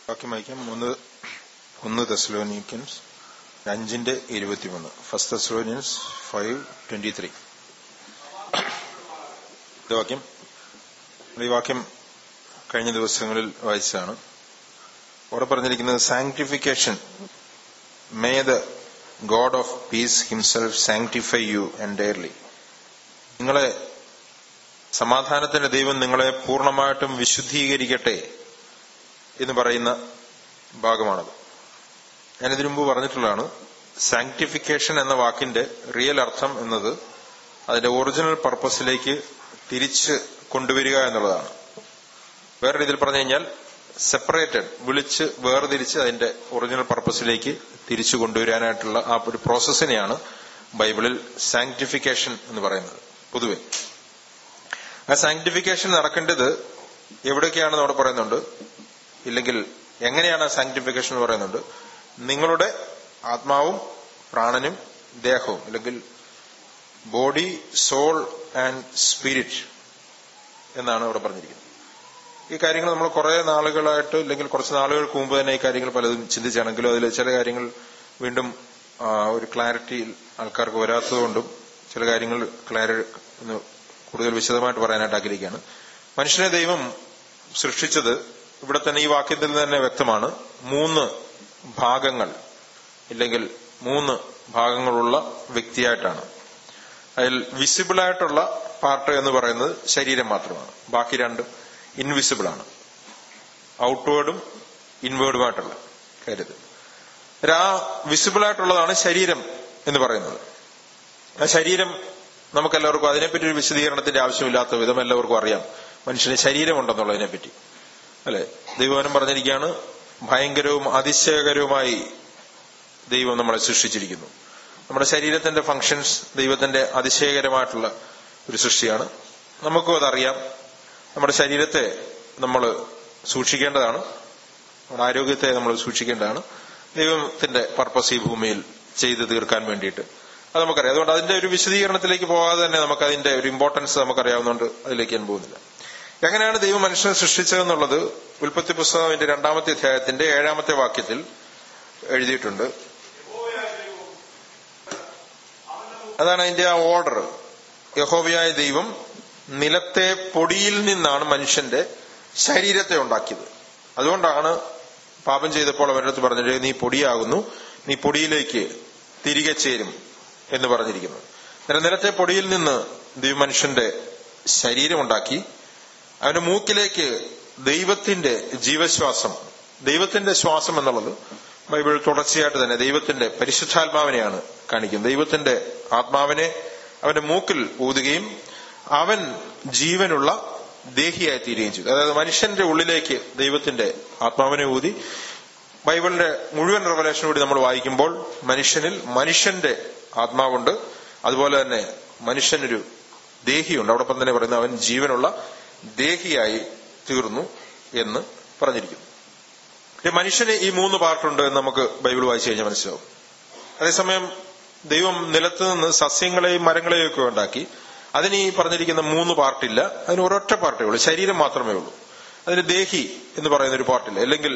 വാക്യം വായിക്കാം ഒന്ന് ഒന്ന് തെസ്ലോനിക്കൻസ് അഞ്ചിന്റെ ഇരുപത്തിമൂന്ന് first Thessalonians five twenty three ഇത് വാക്യം ഈ വാക്യം കഴിഞ്ഞ ദിവസങ്ങളിൽ വായിച്ചതാണ് അവിടെ പറഞ്ഞിരിക്കുന്നത് sanctification may the God of peace himself sanctify you entirely നിങ്ങളെ സമാധാനത്തിന്റെ ദൈവം നിങ്ങളെ പൂർണ്ണമായിട്ടും വിശുദ്ധീകരിക്കട്ടെ എന്ന് പറയുന്ന ഭാഗമാണത് ഞാനിതിനു മുമ്പ് പറഞ്ഞിട്ടുള്ളതാണ് സാങ്ക്ടിഫിക്കേഷൻ എന്ന വാക്കിന്റെ റിയൽ അർത്ഥം എന്നത് അതിന്റെ ഒറിജിനൽ പർപ്പസിലേക്ക് തിരിച്ച് കൊണ്ടുവരിക എന്നുള്ളതാണ് വേറെ രീതിയിൽ പറഞ്ഞു കഴിഞ്ഞാൽ സെപ്പറേറ്റഡ് വിളിച്ച് വേർതിരിച്ച് അതിന്റെ ഒറിജിനൽ പർപ്പസിലേക്ക് തിരിച്ചു കൊണ്ടുവരാനായിട്ടുള്ള ആ ഒരു പ്രോസസ്സിനെയാണ് ബൈബിളിൽ സാങ്ക്ടിഫിക്കേഷൻ എന്ന് പറയുന്നത് പൊതുവെ ആ സാങ്ക്ടിഫിക്കേഷൻ നടക്കേണ്ടത് എവിടെയൊക്കെയാണെന്ന് അവിടെ പറയുന്നുണ്ട് ഇല്ലെങ്കിൽ എങ്ങനെയാണ് സാങ്ക്ടിഫിക്കേഷൻ എന്ന് പറയുന്നുണ്ട് നിങ്ങളുടെ ആത്മാവും പ്രാണനും ദേഹവും അല്ലെങ്കിൽ ബോഡി സോൾ ആൻഡ് സ്പിരിറ്റ് എന്നാണ് അവിടെ പറഞ്ഞിരിക്കുന്നത് ഈ കാര്യങ്ങൾ നമ്മൾ കുറെ നാളുകളായിട്ട് അല്ലെങ്കിൽ കുറച്ച് നാളുകൾക്ക് മുമ്പ് തന്നെ ഈ കാര്യങ്ങൾ പലതും ചിന്തിച്ചാണെങ്കിലും അതിൽ ചില കാര്യങ്ങൾ വീണ്ടും ഒരു ക്ലാരിറ്റിയിൽ ആൾക്കാർക്ക് വരാത്തതുകൊണ്ടും ചില കാര്യങ്ങൾ ക്ലാരി കൂടുതൽ വിശദമായിട്ട് പറയാനായിട്ട് ആഗ്രഹിക്കുകയാണ് മനുഷ്യനെ ദൈവം സൃഷ്ടിച്ചത് ഇവിടെ തന്നെ ഈ വാക്യത്തിൽ തന്നെ വ്യക്തമാണ് മൂന്ന് ഭാഗങ്ങൾ ഇല്ലെങ്കിൽ മൂന്ന് ഭാഗങ്ങളുള്ള വ്യക്തിയായിട്ടാണ് അതിൽ വിസിബിൾ ആയിട്ടുള്ള പാർട്ട് എന്ന് പറയുന്നത് ശരീരം മാത്രമാണ് ബാക്കി രണ്ടും ഇൻവിസിബിൾ ആണ് ഔട്ട്വേർഡും ഇൻവേർഡുമായിട്ടുള്ള കാര്യത്തിൽ ആ വിസിബിൾ ആയിട്ടുള്ളതാണ് ശരീരം എന്ന് പറയുന്നത് ആ ശരീരം നമുക്കെല്ലാവർക്കും അതിനെപ്പറ്റി ഒരു വിശദീകരണത്തിന്റെ ആവശ്യമില്ലാത്ത വിധം എല്ലാവർക്കും അറിയാം മനുഷ്യന് ശരീരമുണ്ടെന്നുള്ളതിനെ പറ്റി അല്ലെ ദൈവവനം പറഞ്ഞിരിക്കുകയാണ് ഭയങ്കരവും അതിശയകരവുമായി ദൈവം നമ്മളെ സൃഷ്ടിച്ചിരിക്കുന്നു നമ്മുടെ ശരീരത്തിന്റെ ഫങ്ഷൻസ് ദൈവത്തിന്റെ അതിശയകരമായിട്ടുള്ള ഒരു സൃഷ്ടിയാണ് നമുക്കും അതറിയാം നമ്മുടെ ശരീരത്തെ നമ്മൾ സൂക്ഷിക്കേണ്ടതാണ് നമ്മുടെ ആരോഗ്യത്തെ നമ്മൾ സൂക്ഷിക്കേണ്ടതാണ് ദൈവത്തിന്റെ പർപ്പസ് ഈ ഭൂമിയിൽ ചെയ്തു തീർക്കാൻ വേണ്ടിയിട്ട് അത് നമുക്കറിയാം അതുകൊണ്ട് അതിന്റെ ഒരു വിശദീകരണത്തിലേക്ക് പോകാതെ തന്നെ നമുക്ക് അതിന്റെ ഒരു ഇമ്പോർട്ടൻസ് നമുക്കറിയാവുന്നതുകൊണ്ട് അതിലേക്ക് ഞാൻ പോകുന്നില്ല എങ്ങനെയാണ് ദൈവം മനുഷ്യനെ സൃഷ്ടിച്ചതെന്നുള്ളത് ഉൽപ്പത്തി പുസ്തകം അതിന്റെ രണ്ടാമത്തെ അധ്യായത്തിന്റെ ഏഴാമത്തെ വാക്യത്തിൽ എഴുതിയിട്ടുണ്ട് അതാണ് അതിന്റെ ആ ഓർഡർ യഹോവയായ ദൈവം നിലത്തെ പൊടിയിൽ നിന്നാണ് മനുഷ്യന്റെ ശരീരത്തെ ഉണ്ടാക്കിയത് അതുകൊണ്ടാണ് പാപം ചെയ്തപ്പോൾ അവരുടെ അടുത്ത് പറഞ്ഞിട്ട് നീ പൊടിയാകുന്നു നീ പൊടിയിലേക്ക് തിരികെ ചേരും എന്ന് പറഞ്ഞിരിക്കുന്നു അന്നേരം നിലത്തെ പൊടിയിൽ നിന്ന് ദൈവം മനുഷ്യന്റെ ശരീരമുണ്ടാക്കി അവന്റെ മൂക്കിലേക്ക് ദൈവത്തിന്റെ ജീവശ്വാസം ദൈവത്തിന്റെ ശ്വാസം എന്നുള്ളത് ബൈബിൾ തുടർച്ചയായിട്ട് തന്നെ ദൈവത്തിന്റെ പരിശുദ്ധാത്മാവിനെയാണ് കാണിക്കുന്നത് ദൈവത്തിന്റെ ആത്മാവിനെ അവന്റെ മൂക്കിൽ ഊതുകയും അവൻ ജീവനുള്ള ദേഹിയായി തീരുകയും ചെയ്തു അതായത് മനുഷ്യന്റെ ഉള്ളിലേക്ക് ദൈവത്തിന്റെ ആത്മാവിനെ ഊതി ബൈബിളിന്റെ മുഴുവൻ റെവലേഷൻ കൂടി നമ്മൾ വായിക്കുമ്പോൾ മനുഷ്യനിൽ മനുഷ്യന്റെ ആത്മാവുണ്ട് അതുപോലെ തന്നെ മനുഷ്യനൊരു ദേഹിയുണ്ട് അവിടെ തന്നെ പറയുന്നത് അവൻ ജീവനുള്ള ദേഹിയായി തീർന്നു എന്ന് പറഞ്ഞിരിക്കുന്നു മനുഷ്യന് ഈ മൂന്ന് പാർട്ടുണ്ട് എന്ന് നമുക്ക് ബൈബിൾ വായിച്ചു കഴിഞ്ഞാൽ മനസ്സിലാവും അതേസമയം ദൈവം നിലത്ത് നിന്ന് സസ്യങ്ങളെയും മരങ്ങളെയും ഒക്കെ ഉണ്ടാക്കി അതിന് ഈ പറഞ്ഞിരിക്കുന്ന മൂന്ന് പാർട്ടില്ല അതിന് ഒരൊറ്റ പാർട്ടേ ഉള്ളൂ ശരീരം മാത്രമേ ഉള്ളൂ അതിന് ദേഹി എന്ന് പറയുന്ന ഒരു പാർട്ടില്ല അല്ലെങ്കിൽ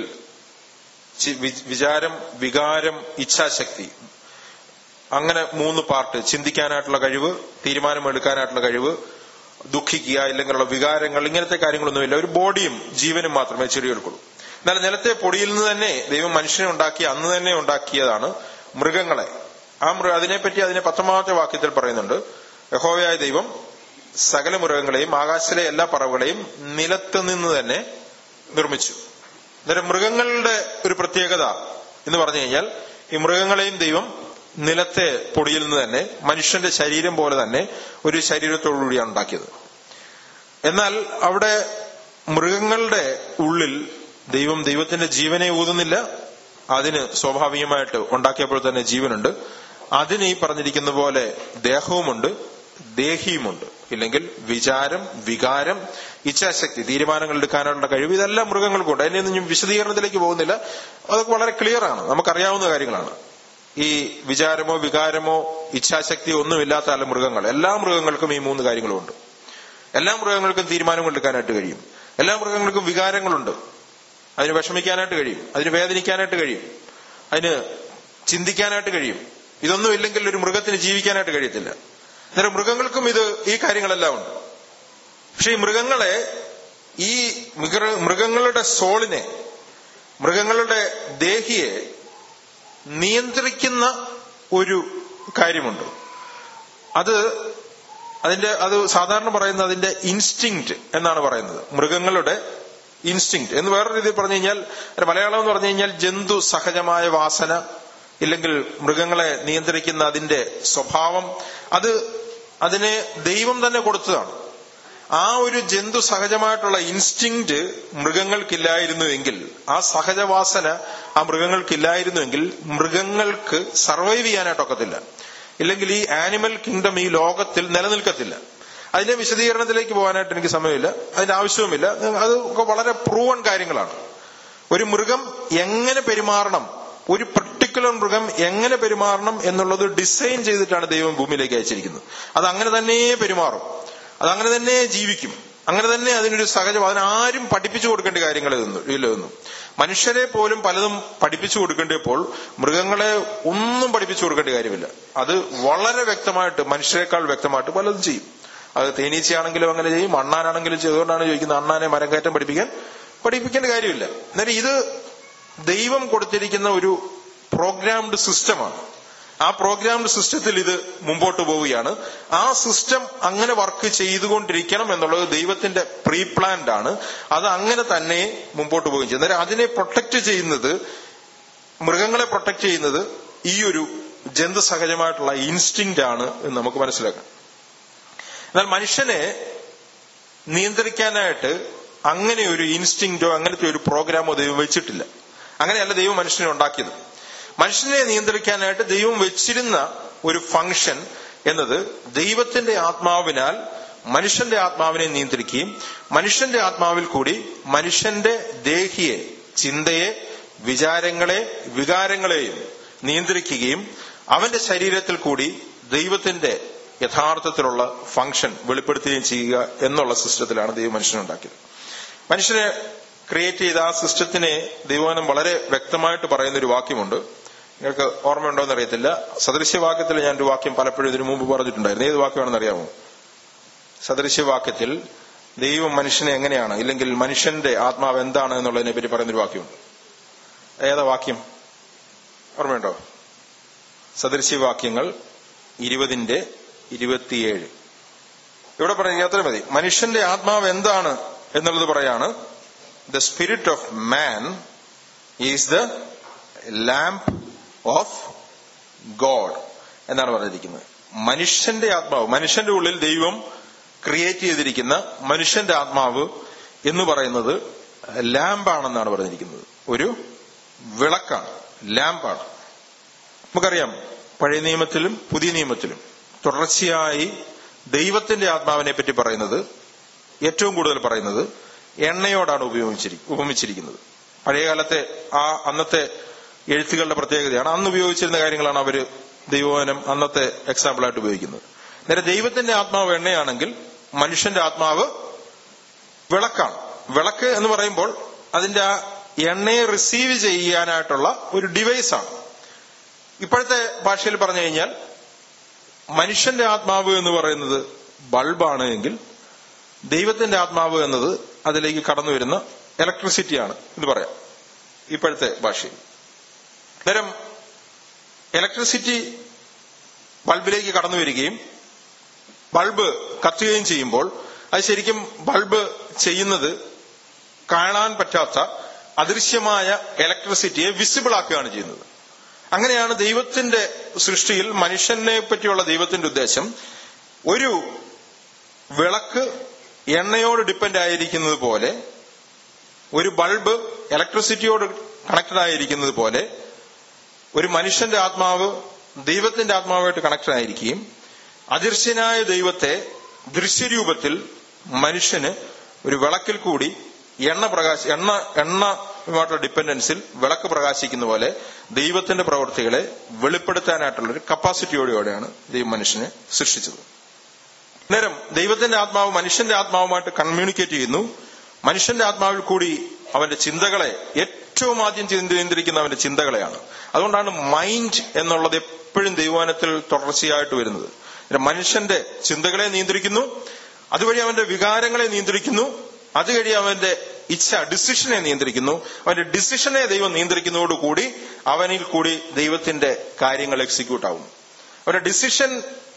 വിചാരം വികാരം ഇച്ഛാശക്തി അങ്ങനെ മൂന്ന് പാർട്ട് ചിന്തിക്കാനായിട്ടുള്ള കഴിവ് തീരുമാനമെടുക്കാനായിട്ടുള്ള കഴിവ് ദുഃഖിക്കുക ഇല്ലെങ്കിലുള്ള വികാരങ്ങൾ ഇങ്ങനത്തെ കാര്യങ്ങളൊന്നുമില്ല ഒരു ബോഡിയും ജീവനും മാത്രമേ ചെറിയെടുക്കുള്ളൂ എന്നാൽ നിലത്തെ പൊടിയിൽ നിന്ന് തന്നെ ദൈവം മനുഷ്യനെ ഉണ്ടാക്കി അന്ന് തന്നെ ഉണ്ടാക്കിയതാണ് മൃഗങ്ങളെ ആ മൃഗ അതിനെപ്പറ്റി അതിനെ പത്തൊമ്പതാമത്തെ വാക്യത്തിൽ പറയുന്നുണ്ട് യഹോവയായ ദൈവം സകല മൃഗങ്ങളെയും ആകാശത്തിലെ എല്ലാ പറവുകളെയും നിലത്ത് നിന്ന് തന്നെ നിർമ്മിച്ചു അന്നേരം മൃഗങ്ങളുടെ ഒരു പ്രത്യേകത എന്ന് പറഞ്ഞു കഴിഞ്ഞാൽ ഈ മൃഗങ്ങളെയും ദൈവം നിലത്തെ പൊടിയിൽ നിന്ന് തന്നെ മനുഷ്യന്റെ ശരീരം പോലെ തന്നെ ഒരു ശരീരത്തോടുകൂടിയാണ് ഉണ്ടാക്കിയത് എന്നാൽ അവിടെ മൃഗങ്ങളുടെ ഉള്ളിൽ ദൈവം ദൈവത്തിന്റെ ജീവനെ ഊതുന്നില്ല അതിന് സ്വാഭാവികമായിട്ട് ഉണ്ടാക്കിയപ്പോൾ തന്നെ ജീവനുണ്ട് അതിന് ഈ പറഞ്ഞിരിക്കുന്ന പോലെ ദേഹവുമുണ്ട് ദേഹിയുമുണ്ട് ഇല്ലെങ്കിൽ വിചാരം വികാരം ഇച്ഛാശക്തി തീരുമാനങ്ങൾ എടുക്കാനുള്ള കഴിവ് ഇതെല്ലാം മൃഗങ്ങൾക്കുണ്ട് അതിനൊന്നും വിശദീകരണത്തിലേക്ക് പോകുന്നില്ല അതൊക്കെ വളരെ ക്ലിയർ ആണ് നമുക്കറിയാവുന്ന കാര്യങ്ങളാണ് ഈ വിചാരമോ വികാരമോ ഇച്ഛാശക്തിയോ ഒന്നുമില്ലാത്ത അല്ല മൃഗങ്ങൾ എല്ലാ മൃഗങ്ങൾക്കും ഈ മൂന്ന് കാര്യങ്ങളുമുണ്ട് എല്ലാ മൃഗങ്ങൾക്കും തീരുമാനങ്ങൾ എടുക്കാനായിട്ട് കഴിയും എല്ലാ മൃഗങ്ങൾക്കും വികാരങ്ങളുണ്ട് അതിന് വിഷമിക്കാനായിട്ട് കഴിയും അതിന് വേദനിക്കാനായിട്ട് കഴിയും അതിന് ചിന്തിക്കാനായിട്ട് കഴിയും ഇതൊന്നും ഇല്ലെങ്കിൽ ഒരു മൃഗത്തിന് ജീവിക്കാനായിട്ട് കഴിയത്തില്ല അന്നേരം മൃഗങ്ങൾക്കും ഇത് ഈ കാര്യങ്ങളെല്ലാം ഉണ്ട് പക്ഷെ ഈ മൃഗങ്ങളെ ഈ മൃഗ- മൃഗങ്ങളുടെ സോളിനെ മൃഗങ്ങളുടെ ദേഹിയെ നിയന്ത്രിക്കുന്ന ഒരു കാര്യമുണ്ട് അത് അതിന്റെ അത് സാധാരണ പറയുന്നത് അതിന്റെ ഇൻസ്റ്റിങ്ക്റ്റ് എന്നാണ് പറയുന്നത് മൃഗങ്ങളുടെ ഇൻസ്റ്റിങ്ക്റ്റ് എന്ന് വേറൊരു രീതിയിൽ പറഞ്ഞു കഴിഞ്ഞാൽ ഒരു മലയാളം എന്ന് പറഞ്ഞു കഴിഞ്ഞാൽ ജന്തു സഹജമായ വാസന ഇല്ലെങ്കിൽ മൃഗങ്ങളെ നിയന്ത്രിക്കുന്ന അതിന്റെ സ്വഭാവം അത് അതിനെ ദൈവം തന്നെ കൊടുത്തതാണ് ആ ഒരു ജന്തു സഹജമായിട്ടുള്ള ഇൻസ്റ്റിങ്ക്റ്റ് മൃഗങ്ങൾക്കില്ലായിരുന്നുവെങ്കിൽ ആ സഹജവാസന ആ മൃഗങ്ങൾക്കില്ലായിരുന്നുവെങ്കിൽ മൃഗങ്ങൾക്ക് സർവൈവ് ചെയ്യാനായിട്ടൊക്കത്തില്ല ഇല്ലെങ്കിൽ ഈ ആനിമൽ കിങ്ഡം ഈ ലോകത്തിൽ നിലനിൽക്കത്തില്ല അതിന്റെ വിശദീകരണത്തിലേക്ക് പോകാനായിട്ട് എനിക്ക് സമയമില്ല അതിന്റെ ആവശ്യവുമില്ല അത് ഒക്കെ വളരെ പ്രൂവൺ കാര്യങ്ങളാണ് ഒരു മൃഗം എങ്ങനെ പെരുമാറണം ഒരു പർട്ടിക്കുലർ മൃഗം എങ്ങനെ പെരുമാറണം എന്നുള്ളത് ഡിസൈൻ ചെയ്തിട്ടാണ് ദൈവം ഭൂമിയിലേക്ക് അയച്ചിരിക്കുന്നത് അത് അങ്ങനെ തന്നെ പെരുമാറും അത് അങ്ങനെ തന്നെ ജീവിക്കും അങ്ങനെ തന്നെ അതിനൊരു സഹജം അതിനാരും പഠിപ്പിച്ചു കൊടുക്കേണ്ട കാര്യങ്ങൾ ഇതൊന്നും ഇല്ലതൊന്നും മനുഷ്യരെ പോലും പലതും പഠിപ്പിച്ചു കൊടുക്കേണ്ടപ്പോൾ മൃഗങ്ങളെ ഒന്നും പഠിപ്പിച്ചു കൊടുക്കേണ്ട കാര്യമില്ല അത് വളരെ വ്യക്തമായിട്ട് മനുഷ്യരെക്കാൾ വ്യക്തമായിട്ട് പലതും ചെയ്യും അത് തേനീച്ചയാണെങ്കിലും അങ്ങനെ ചെയ്യും അണ്ണാനാണെങ്കിലും ചെയ്യും അതുകൊണ്ടാണ് ചോദിക്കുന്നത് അണ്ണാനെ മരം കയറ്റം പഠിപ്പിക്കാൻ പഠിപ്പിക്കേണ്ട കാര്യമില്ല എന്നാലും ഇത് ദൈവം കൊടുത്തിരിക്കുന്ന ഒരു പ്രോഗ്രാംഡ് സിസ്റ്റമാണ് ആ പ്രോഗ്രാംഡ് സിസ്റ്റത്തിൽ ഇത് മുമ്പോട്ട് പോവുകയാണ് ആ സിസ്റ്റം അങ്ങനെ വർക്ക് ചെയ്തുകൊണ്ടിരിക്കണം എന്നുള്ളത് ദൈവത്തിന്റെ പ്രീ പ്ലാൻഡ് ആണ് അത് അങ്ങനെ തന്നെ മുമ്പോട്ട് പോവുകയും ചെയ്യും അന്നേരം അതിനെ പ്രൊട്ടക്ട് ചെയ്യുന്നത് മൃഗങ്ങളെ പ്രൊട്ടക്ട് ചെയ്യുന്നത് ഈ ഒരു ജന്തു സഹജമായിട്ടുള്ള ഇൻസ്റ്റിങ്ക്റ്റ് ആണ് എന്ന് നമുക്ക് മനസ്സിലാക്കാം എന്നാൽ മനുഷ്യനെ നിയന്ത്രിക്കാനായിട്ട് അങ്ങനെ ഒരു ഇൻസ്റ്റിങ്ക്റ്റോ അങ്ങനത്തെ ഒരു പ്രോഗ്രാമോ ദൈവം വെച്ചിട്ടില്ല അങ്ങനെയല്ല ദൈവം മനുഷ്യനെ ഉണ്ടാക്കിയത് മനുഷ്യനെ നിയന്ത്രിക്കാനായിട്ട് ദൈവം വെച്ചിരുന്ന ഒരു ഫംഗ്ഷൻ എന്നത് ദൈവത്തിന്റെ ആത്മാവിനാൽ മനുഷ്യന്റെ ആത്മാവിനെ നിയന്ത്രിക്കുകയും മനുഷ്യന്റെ ആത്മാവിൽ കൂടി മനുഷ്യന്റെ ദേഹിയെ ചിന്തയെ വിചാരങ്ങളെ വികാരങ്ങളെയും നിയന്ത്രിക്കുകയും അവന്റെ ശരീരത്തിൽ കൂടി ദൈവത്തിന്റെ യഥാർത്ഥത്തിലുള്ള ഫംഗ്ഷൻ വെളിപ്പെടുത്തുകയും ചെയ്യുക എന്നുള്ള സിസ്റ്റത്തിലാണ് ദൈവം മനുഷ്യനെ ഉണ്ടാക്കിയത് മനുഷ്യനെ ക്രിയേറ്റ് ചെയ്ത ആ സിസ്റ്റത്തിനെ ദൈവവനം വളരെ വ്യക്തമായിട്ട് പറയുന്ന ഒരു വാക്യമുണ്ട് നിങ്ങൾക്ക് ഓർമ്മയുണ്ടോ എന്ന് അറിയത്തില്ല സദൃശ്യവാക്യത്തിൽ ഞാൻ ഒരു വാക്യം പലപ്പോഴും ഇതിനു മുമ്പ് പറഞ്ഞിട്ടുണ്ടായിരുന്നു ഏത് വാക്യമാണെന്ന് അറിയാമോ സദൃശ്യവാക്യത്തിൽ ദൈവം മനുഷ്യനെ എങ്ങനെയാണ് ഇല്ലെങ്കിൽ മനുഷ്യന്റെ ആത്മാവ് എന്താണ് എന്നുള്ളതിനെ പറ്റി പറയുന്നൊരു വാക്യമുണ്ട് ഏതാ വാക്യം ഓർമ്മയുണ്ടോ സദൃശ്യവാക്യങ്ങൾ ഇരുപതിന്റെ ഇരുപത്തിയേഴ് ഇവിടെ പറയുന്നത് അത്ര മതി മനുഷ്യന്റെ ആത്മാവ് എന്താണ് എന്നുള്ളത് പറയാണ് the spirit of man is the lamp of God എന്നാണ് പറഞ്ഞിരിക്കുന്നത് മനുഷ്യന്റെ ആത്മാവ് മനുഷ്യന്റെ ഉള്ളിൽ ദൈവം ക്രിയേറ്റ് ചെയ്തിരിക്കുന്ന മനുഷ്യന്റെ ആത്മാവ് എന്ന് പറയുന്നത് ലാമ്പാണെന്നാണ് പറഞ്ഞിരിക്കുന്നത് ഒരു വിളക്കാണ് ലാമ്പാണ് നമുക്കറിയാം പഴയ നിയമത്തിലും പുതിയ നിയമത്തിലും തുടർച്ചയായി ദൈവത്തിന്റെ ആത്മാവിനെ പറ്റി പറയുന്നത് ഏറ്റവും കൂടുതൽ പറയുന്നത് എണ്ണയോടാണ് ഉപയോഗിച്ചിരി ഉപമിച്ചിരിക്കുന്നത് പഴയകാലത്തെ ആ അന്നത്തെ എഴുത്തുകളുടെ പ്രത്യേകതയാണ് അന്ന് ഉപയോഗിച്ചിരുന്ന കാര്യങ്ങളാണ് അവര് ദൈവവനം അന്നത്തെ എക്സാമ്പിൾ ആയിട്ട് ഉപയോഗിക്കുന്നത് നേരെ ദൈവത്തിന്റെ ആത്മാവ് എണ്ണയാണെങ്കിൽ മനുഷ്യന്റെ ആത്മാവ് വിളക്കാണ് വിളക്ക് എന്ന് പറയുമ്പോൾ അതിന്റെ ആ എണ്ണയെ റിസീവ് ചെയ്യാനായിട്ടുള്ള ഒരു ഡിവൈസാണ് ഇപ്പോഴത്തെ ഭാഷയിൽ പറഞ്ഞു കഴിഞ്ഞാൽ മനുഷ്യന്റെ ആത്മാവ് എന്ന് പറയുന്നത് ബൾബാണ് എങ്കിൽ ദൈവത്തിന്റെ ആത്മാവ് എന്നത് അതിലേക്ക് കടന്നു വരുന്ന ഇലക്ട്രിസിറ്റിയാണ് എന്ന് പറയാം ഇപ്പോഴത്തെ ഭാഷയിൽ അന്നേരം ഇലക്ട്രിസിറ്റി ബൾബിലേക്ക് കടന്നു വരികയും ബൾബ് കത്തുകയും ചെയ്യുമ്പോൾ അത് ശരിക്കും ബൾബ് ചെയ്യുന്നത് കാണാൻ പറ്റാത്ത അദൃശ്യമായ ഇലക്ട്രിസിറ്റിയെ വിസിബിൾ ആക്കുകയാണ് ചെയ്യുന്നത് അങ്ങനെയാണ് ദൈവത്തിന്റെ സൃഷ്ടിയിൽ മനുഷ്യനെ പറ്റിയുള്ള ദൈവത്തിന്റെ ഉദ്ദേശം ഒരു വിളക്ക് എണ്ണയോട് ഡിപ്പെൻഡ് ആയിരിക്കുന്നത് പോലെ ഒരു ബൾബ് ഇലക്ട്രിസിറ്റിയോട് കണക്റ്റഡ് ആയിരിക്കുന്നത് പോലെ ഒരു മനുഷ്യന്റെ ആത്മാവ് ദൈവത്തിന്റെ ആത്മാവായിട്ട് കണക്റ്റഡ് ആയിരിക്കുകയും അദൃശ്യനായ ദൈവത്തെ ദൃശ്യരൂപത്തിൽ മനുഷ്യന് ഒരു വിളക്കിൽ കൂടി എണ്ണ പ്രകാശ എണ്ണ എണ്ണയുമായിട്ടുള്ള ഡിപ്പെൻഡൻസിൽ വിളക്ക് പ്രകാശിക്കുന്ന പോലെ ദൈവത്തിന്റെ പ്രവൃത്തികളെ വെളിപ്പെടുത്താനായിട്ടുള്ള ഒരു കപ്പാസിറ്റിയോടെയാണ് ദൈവം മനുഷ്യനെ സൃഷ്ടിച്ചത് നേരം ദൈവത്തിന്റെ ആത്മാവ് മനുഷ്യന്റെ ആത്മാവുമായിട്ട് കമ്മ്യൂണിക്കേറ്റ് ചെയ്യുന്നു മനുഷ്യന്റെ ആത്മാവിൽ കൂടി അവന്റെ ചിന്തകളെ ഏറ്റവും ആദ്യം ചിന്ത- നിയന്ത്രിക്കുന്ന അവന്റെ ചിന്തകളെയാണ് അതുകൊണ്ടാണ് മൈൻഡ് എന്നുള്ളത് എപ്പോഴും ദൈവവനത്തിൽ തുടർച്ചയായിട്ട് വരുന്നത് പിന്നെ മനുഷ്യന്റെ ചിന്തകളെ നിയന്ത്രിക്കുന്നു അതുവഴി അവന്റെ വികാരങ്ങളെ നിയന്ത്രിക്കുന്നു അതുവഴി അവന്റെ ഇച്ഛ ഡിസിഷനെ നിയന്ത്രിക്കുന്നു അവന്റെ ഡിസിഷനെ ദൈവം നിയന്ത്രിക്കുന്നതോടുകൂടി അവനിൽ കൂടി ദൈവത്തിന്റെ കാര്യങ്ങൾ എക്സിക്യൂട്ട് ആവും അവന്റെ ഡിസിഷൻ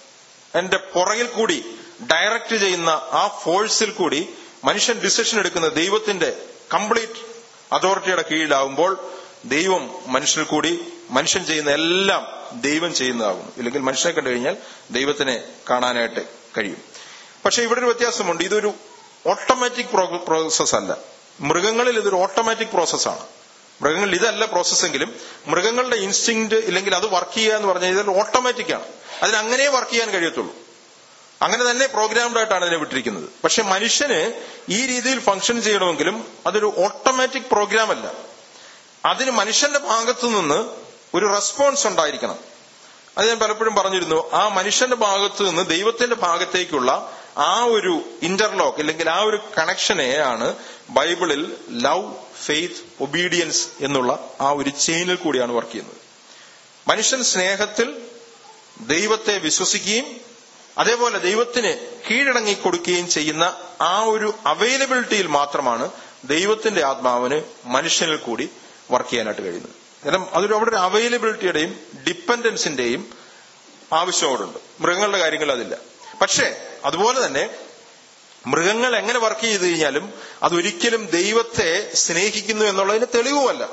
എന്റെ പുറകിൽ കൂടി ഡയറക്റ്റ് ചെയ്യുന്ന ആ ഫോഴ്സിൽ കൂടി മനുഷ്യൻ ഡിസിഷൻ എടുക്കുന്ന ദൈവത്തിന്റെ കംപ്ലീറ്റ് അതോറിറ്റിയുടെ കീഴിലാവുമ്പോൾ ദൈവം മനുഷ്യനിൽ കൂടി മനുഷ്യൻ ചെയ്യുന്ന എല്ലാം ദൈവം ചെയ്യുന്നതാകും ഇല്ലെങ്കിൽ മനുഷ്യനെ കണ്ടു കഴിഞ്ഞാൽ ദൈവത്തിനെ കാണാനായിട്ട് കഴിയും പക്ഷെ ഇവിടെ ഒരു വ്യത്യാസമുണ്ട് ഇതൊരു ഓട്ടോമാറ്റിക് പ്രോസസ് അല്ല മൃഗങ്ങളിൽ ഇതൊരു ഓട്ടോമാറ്റിക് പ്രോസസ്സാണ് മൃഗങ്ങളിൽ ഇതല്ല പ്രോസസ്സെങ്കിലും മൃഗങ്ങളുടെ ഇൻസ്റ്റിങ് ഇല്ലെങ്കിൽ അത് വർക്ക് ചെയ്യുക എന്ന് പറഞ്ഞാൽ ഇതൊരു ഓട്ടോമാറ്റിക് ആണ് അതിന് അങ്ങനെ വർക്ക് ചെയ്യാൻ കഴിയത്തുള്ളൂ അങ്ങനെ തന്നെ പ്രോഗ്രാംഡ് ആയിട്ടാണ് ഇതിനെ വിട്ടിരിക്കുന്നത് പക്ഷെ മനുഷ്യന് ഈ രീതിയിൽ ഫംഗ്ഷൻ ചെയ്യണമെങ്കിലും അതൊരു ഓട്ടോമാറ്റിക് പ്രോഗ്രാം അല്ല അതിന് മനുഷ്യന്റെ ഭാഗത്തു നിന്ന് ഒരു റെസ്പോൺസ് ഉണ്ടായിരിക്കണം അത് ഞാൻ പലപ്പോഴും പറഞ്ഞിരുന്നു ആ മനുഷ്യന്റെ ഭാഗത്ത് നിന്ന് ദൈവത്തിന്റെ ഭാഗത്തേക്കുള്ള ആ ഒരു ഇന്റർലോക്ക് അല്ലെങ്കിൽ ആ ഒരു കണക്ഷനെയാണ് ബൈബിളിൽ ലവ് ഫെയ്ത്ത് ഒബീഡിയൻസ് എന്നുള്ള ആ ഒരു ചെയിനിൽ കൂടിയാണ് വർക്ക് ചെയ്യുന്നത് മനുഷ്യൻ സ്നേഹത്തിൽ ദൈവത്തെ വിശ്വസിക്കുകയും അതേപോലെ ദൈവത്തിന് കീഴടങ്ങി കൊടുക്കുകയും ചെയ്യുന്ന ആ ഒരു അവൈലബിലിറ്റിയിൽ മാത്രമാണ് ദൈവത്തിന്റെ ആത്മാവിന് മനുഷ്യനിൽ കൂടി വർക്ക് ചെയ്യാനായിട്ട് കഴിയുന്നത് കാരണം അതൊരു അവിടെ ഒരു അവൈലബിലിറ്റിയുടെയും ഡിപ്പെൻഡൻസിന്റെയും ആവശ്യം അവിടെ ഉണ്ട് മൃഗങ്ങളുടെ കാര്യങ്ങൾ അതില്ല പക്ഷേ അതുപോലെ തന്നെ മൃഗങ്ങൾ എങ്ങനെ വർക്ക് ചെയ്ത് കഴിഞ്ഞാലും അതൊരിക്കലും ദൈവത്തെ സ്നേഹിക്കുന്നു എന്നുള്ളതിന് തെളിവുമല്ല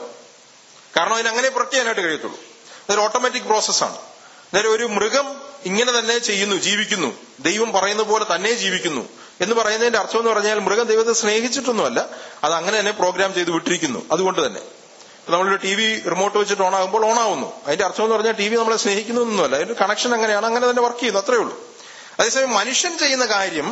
കാരണം അതിന് അങ്ങനെ വർക്ക് ചെയ്യാനായിട്ട് കഴിയത്തുള്ളൂ അതൊരു ഓട്ടോമാറ്റിക് പ്രോസസ്സാണ് അതായത് ഒരു മൃഗം ഇങ്ങനെ തന്നെ ചെയ്യുന്നു ജീവിക്കുന്നു ദൈവം പറയുന്ന പോലെ തന്നെ ജീവിക്കുന്നു എന്ന് പറയുന്നതിന്റെ അർത്ഥം എന്ന് പറഞ്ഞാൽ മൃഗം ദൈവത്തെ സ്നേഹിച്ചിട്ടൊന്നുമല്ല അത് അങ്ങനെ തന്നെ പ്രോഗ്രാം ചെയ്ത് വിട്ടിരിക്കുന്നു അതുകൊണ്ട് തന്നെ ഇപ്പൊ നമ്മളൊരു ടി വി റിമോട്ട് വെച്ചിട്ട് ഓൺ ആകുമ്പോൾ ഓൺ ആവുന്നു അതിന്റെ അർത്ഥം എന്ന് പറഞ്ഞാൽ ടി വി നമ്മളെ സ്നേഹിക്കുന്നൊന്നുമല്ല അതിന്റെ കണക്ഷൻ അങ്ങനെയാണ് അങ്ങനെ തന്നെ വർക്ക് ചെയ്യുന്നു അത്രേ ഉള്ളൂ അതേസമയം മനുഷ്യൻ ചെയ്യുന്ന കാര്യം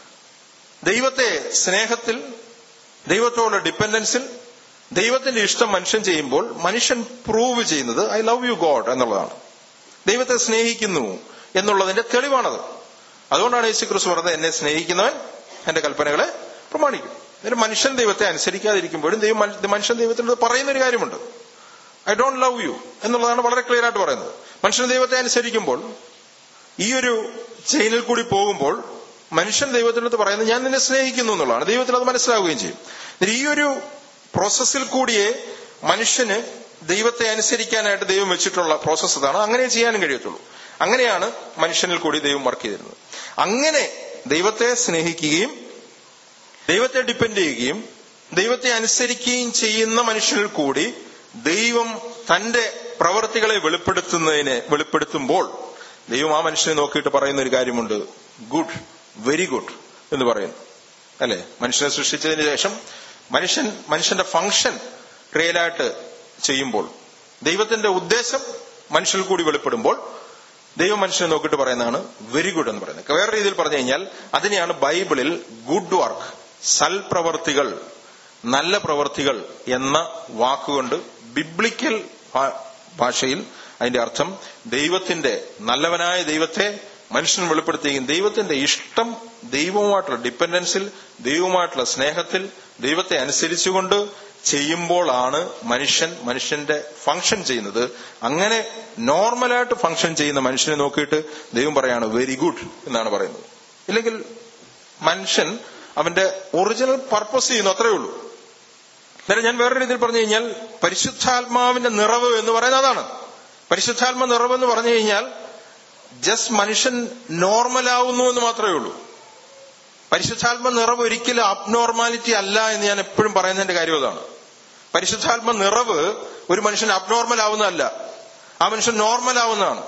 ദൈവത്തെ സ്നേഹത്തിൽ ദൈവത്തോടുള്ള ഡിപ്പെൻഡൻസിൽ ദൈവത്തിന്റെ ഇഷ്ടം മനുഷ്യൻ ചെയ്യുമ്പോൾ മനുഷ്യൻ പ്രൂവ് ചെയ്യുന്നത് ഐ ലവ് യു ഗോഡ് എന്നുള്ളതാണ് ദൈവത്തെ സ്നേഹിക്കുന്നു എന്നുള്ളതിന്റെ തെളിവാണത് അതുകൊണ്ടാണ് യേശു ക്രിസ്തു പറഞ്ഞത് എന്നെ സ്നേഹിക്കുന്നവൻ എന്റെ കൽപ്പനകളെ പ്രമാണിക്കും ഒരു മനുഷ്യൻ ദൈവത്തെ അനുസരിക്കാതിരിക്കുമ്പോഴും ദൈവം മന- മനുഷ്യൻ ദൈവത്തിനോട് പറയുന്ന ഒരു കാര്യമുണ്ട് ഐ ഡോണ്ട് ലവ് യു എന്നുള്ളതാണ് വളരെ ക്ലിയർ ആയിട്ട് പറയുന്നത് മനുഷ്യൻ ദൈവത്തെ അനുസരിക്കുമ്പോൾ ഈ ഒരു ചെയിനിൽ കൂടി പോകുമ്പോൾ മനുഷ്യൻ ദൈവത്തിനടുത്ത് പറയുന്നത് ഞാൻ നിന്നെ സ്നേഹിക്കുന്നു എന്നുള്ളതാണ് ദൈവത്തിന് അത് മനസ്സിലാവുകയും ചെയ്യും എന്നിട്ട് ഈ ഒരു പ്രോസസ്സിൽ കൂടിയേ മനുഷ്യന് ദൈവത്തെ അനുസരിക്കാനായിട്ട് ദൈവം വെച്ചിട്ടുള്ള പ്രോസസ്സ് അതാണ് അങ്ങനെ ചെയ്യാനും കഴിയത്തുള്ളൂ അങ്ങനെയാണ് മനുഷ്യനിൽ കൂടി ദൈവം വർക്ക് ചെയ്തിരുന്നത് അങ്ങനെ ദൈവത്തെ സ്നേഹിക്കുകയും ദൈവത്തെ ഡിപ്പെൻഡ് ചെയ്യുകയും ദൈവത്തെ അനുസരിക്കുകയും ചെയ്യുന്ന മനുഷ്യനിൽ കൂടി ദൈവം തന്റെ പ്രവർത്തികളെ വെളിപ്പെടുത്തുന്നതിനെ വെളിപ്പെടുത്തുമ്പോൾ ദൈവം ആ മനുഷ്യനെ നോക്കിയിട്ട് പറയുന്ന ഒരു കാര്യമുണ്ട് ഗുഡ് വെരി ഗുഡ് എന്ന് പറയുന്നു അല്ലെ മനുഷ്യനെ സൃഷ്ടിച്ചതിന് ശേഷം മനുഷ്യൻ മനുഷ്യന്റെ ഫംഗ്ഷൻ റിയലായിട്ട് ചെയ്യുമ്പോൾ ദൈവത്തിന്റെ ഉദ്ദേശം മനുഷ്യനിൽ കൂടി വെളിപ്പെടുമ്പോൾ ദൈവം മനുഷ്യനെ നോക്കിയിട്ട് പറയുന്നതാണ് വെരി ഗുഡ് എന്ന് പറയുന്നത് വേറെ രീതിയിൽ പറഞ്ഞു കഴിഞ്ഞാൽ അതിനെയാണ് ബൈബിളിൽ ഗുഡ് വർക്ക് സൽപ്രവർത്തികൾ നല്ല പ്രവർത്തികൾ എന്ന വാക്കുകൊണ്ട് ബിബ്ലിക്കൽ ഭാ- ഭാഷയിൽ അതിന്റെ അർത്ഥം ദൈവത്തിന്റെ നല്ലവനായ ദൈവത്തെ മനുഷ്യൻ വെളിപ്പെടുത്തുകയും ദൈവത്തിന്റെ ഇഷ്ടം ദൈവവുമായിട്ടുള്ള ഡിപ്പെൻഡൻസിൽ ദൈവവുമായിട്ടുള്ള സ്നേഹത്തിൽ ദൈവത്തെ അനുസരിച്ചുകൊണ്ട് ചെയ്യുമ്പോഴാണ് മനുഷ്യൻ മനുഷ്യന്റെ ഫംഗ്ഷൻ ചെയ്യുന്നത് അങ്ങനെ നോർമലായിട്ട് ഫംഗ്ഷൻ ചെയ്യുന്ന മനുഷ്യനെ നോക്കിയിട്ട് ദൈവം പറയാണ് വെരി ഗുഡ് എന്നാണ് പറയുന്നത് ഇല്ലെങ്കിൽ മനുഷ്യൻ അവന്റെ ഒറിജിനൽ പർപ്പസ് ചെയ്യുന്നു അത്രേ ഉള്ളൂ അന്നേരം ഞാൻ വേറൊരു രീതിയിൽ പറഞ്ഞു കഴിഞ്ഞാൽ പരിശുദ്ധാത്മാവിന്റെ നിറവ് എന്ന് പറയുന്നത് അതാണ് പരിശുദ്ധാത്മ നിറവ് എന്ന് പറഞ്ഞു കഴിഞ്ഞാൽ ജസ്റ്റ് മനുഷ്യൻ നോർമലാവുന്നു എന്ന് മാത്രമേ ഉള്ളൂ പരിശുദ്ധാത്മ നിറവ് ഒരിക്കലും അബ്നോർമാലിറ്റി അല്ല എന്ന് ഞാൻ എപ്പോഴും പറയുന്നതിന്റെ കാര്യം അതാണ് പരിശുദ്ധാത്മ നിറവ് ഒരു മനുഷ്യൻ അബ്നോർമൽ ആവുന്നതല്ല ആ മനുഷ്യൻ നോർമൽ ആവുന്നതാണ്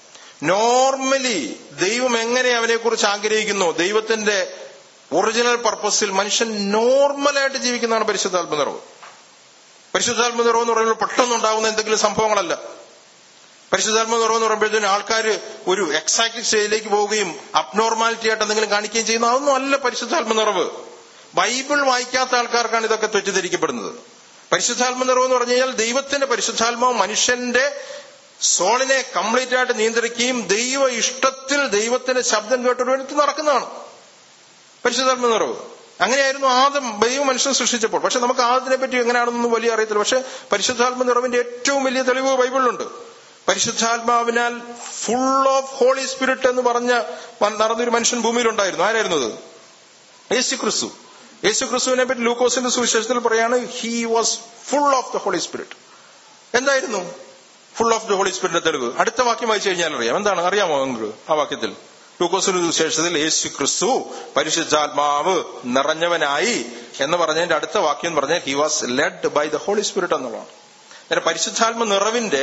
നോർമലി ദൈവം എങ്ങനെ അവനെ കുറിച്ച് ആഗ്രഹിക്കുന്നു ദൈവത്തിന്റെ ഒറിജിനൽ പർപ്പസിൽ മനുഷ്യൻ നോർമലായിട്ട് ജീവിക്കുന്നതാണ് പരിശുദ്ധാത്മ നിറവ് പരിശുദ്ധാത്മ നിറവ് എന്ന് പറയുമ്പോൾ പെട്ടെന്നുണ്ടാകുന്ന എന്തെങ്കിലും സംഭവങ്ങളല്ല പരിശുദ്ധാത്മ നിറവ് എന്ന് പറയുമ്പോഴത്തേനും ആൾക്കാർ ഒരു എക്സാക്ട് സ്റ്റേജിലേക്ക് പോവുകയും അബ്നോർമാലിറ്റി ആയിട്ട് എന്തെങ്കിലും കാണിക്കുകയും ചെയ്യുന്ന അതൊന്നും അല്ല പരിശുദ്ധാത്മ നിറവ് ബൈബിൾ വായിക്കാത്ത ആൾക്കാർക്കാണ് ഇതൊക്കെ തെറ്റിദ്ധരിക്കപ്പെടുന്നത് പരിശുദ്ധാത്മ നിറവ് എന്ന് പറഞ്ഞു കഴിഞ്ഞാൽ ദൈവത്തിന്റെ പരിശുദ്ധാത്മാവ് മനുഷ്യന്റെ സോളിനെ കംപ്ലീറ്റ് ആയിട്ട് നിയന്ത്രിക്കുകയും ദൈവ ഇഷ്ടത്തിൽ ദൈവത്തിന്റെ ശബ്ദം കേട്ടൊരു എടുത്ത് നടക്കുന്നതാണ് പരിശുദ്ധാത്മ നിറവ് അങ്ങനെയായിരുന്നു ആദം ദൈവ മനുഷ്യനെ സൃഷ്ടിച്ചപ്പോൾ പക്ഷെ നമുക്ക് ആദത്തിനെ പറ്റി എങ്ങനെയാണെന്നൊന്നും വലിയ അറിയത്തില്ല പക്ഷെ പരിശുദ്ധാത്മ നിറവിന്റെ ഏറ്റവും വലിയ തെളിവ് ബൈബിളിലുണ്ട് പരിശുദ്ധാത്മാവിനാൽ ഫുൾ ഓഫ് ഹോളി സ്പിരിറ്റ് എന്ന് പറഞ്ഞ നടന്നൊരു മനുഷ്യൻ ഭൂമിയിലുണ്ടായിരുന്നു ആരായിരുന്നത് യേശു ക്രിസ്തു യേശു ക്രിസ്തുവിനെ പറ്റി ലൂക്കോസിന്റെ സുവിശേഷത്തിൽ പറയാണ് he was full of the Holy Spirit എന്തായിരുന്നു ഫുൾ ഓഫ് ദ ഹോളി സ്പിരിറ്റിന്റെ തെളിവ് അടുത്ത വാക്യം വായിച്ചു കഴിഞ്ഞാൽ അറിയാം എന്താണ് അറിയാമോ നിങ്ങൾക്ക് ആ വാക്യത്തിൽ ലൂക്കോസിന്റെ സുവിശേഷത്തിൽ യേശു ക്രിസ്തു പരിശുദ്ധാത്മാവ് നിറഞ്ഞവനായി എന്ന് പറഞ്ഞതിന്റെ അടുത്ത വാക്യം എന്ന് പറഞ്ഞാൽ he was led by the Holy Spirit എന്നുള്ളതാണ് അന്നേരം പരിശുദ്ധാത്മ നിറവിന്റെ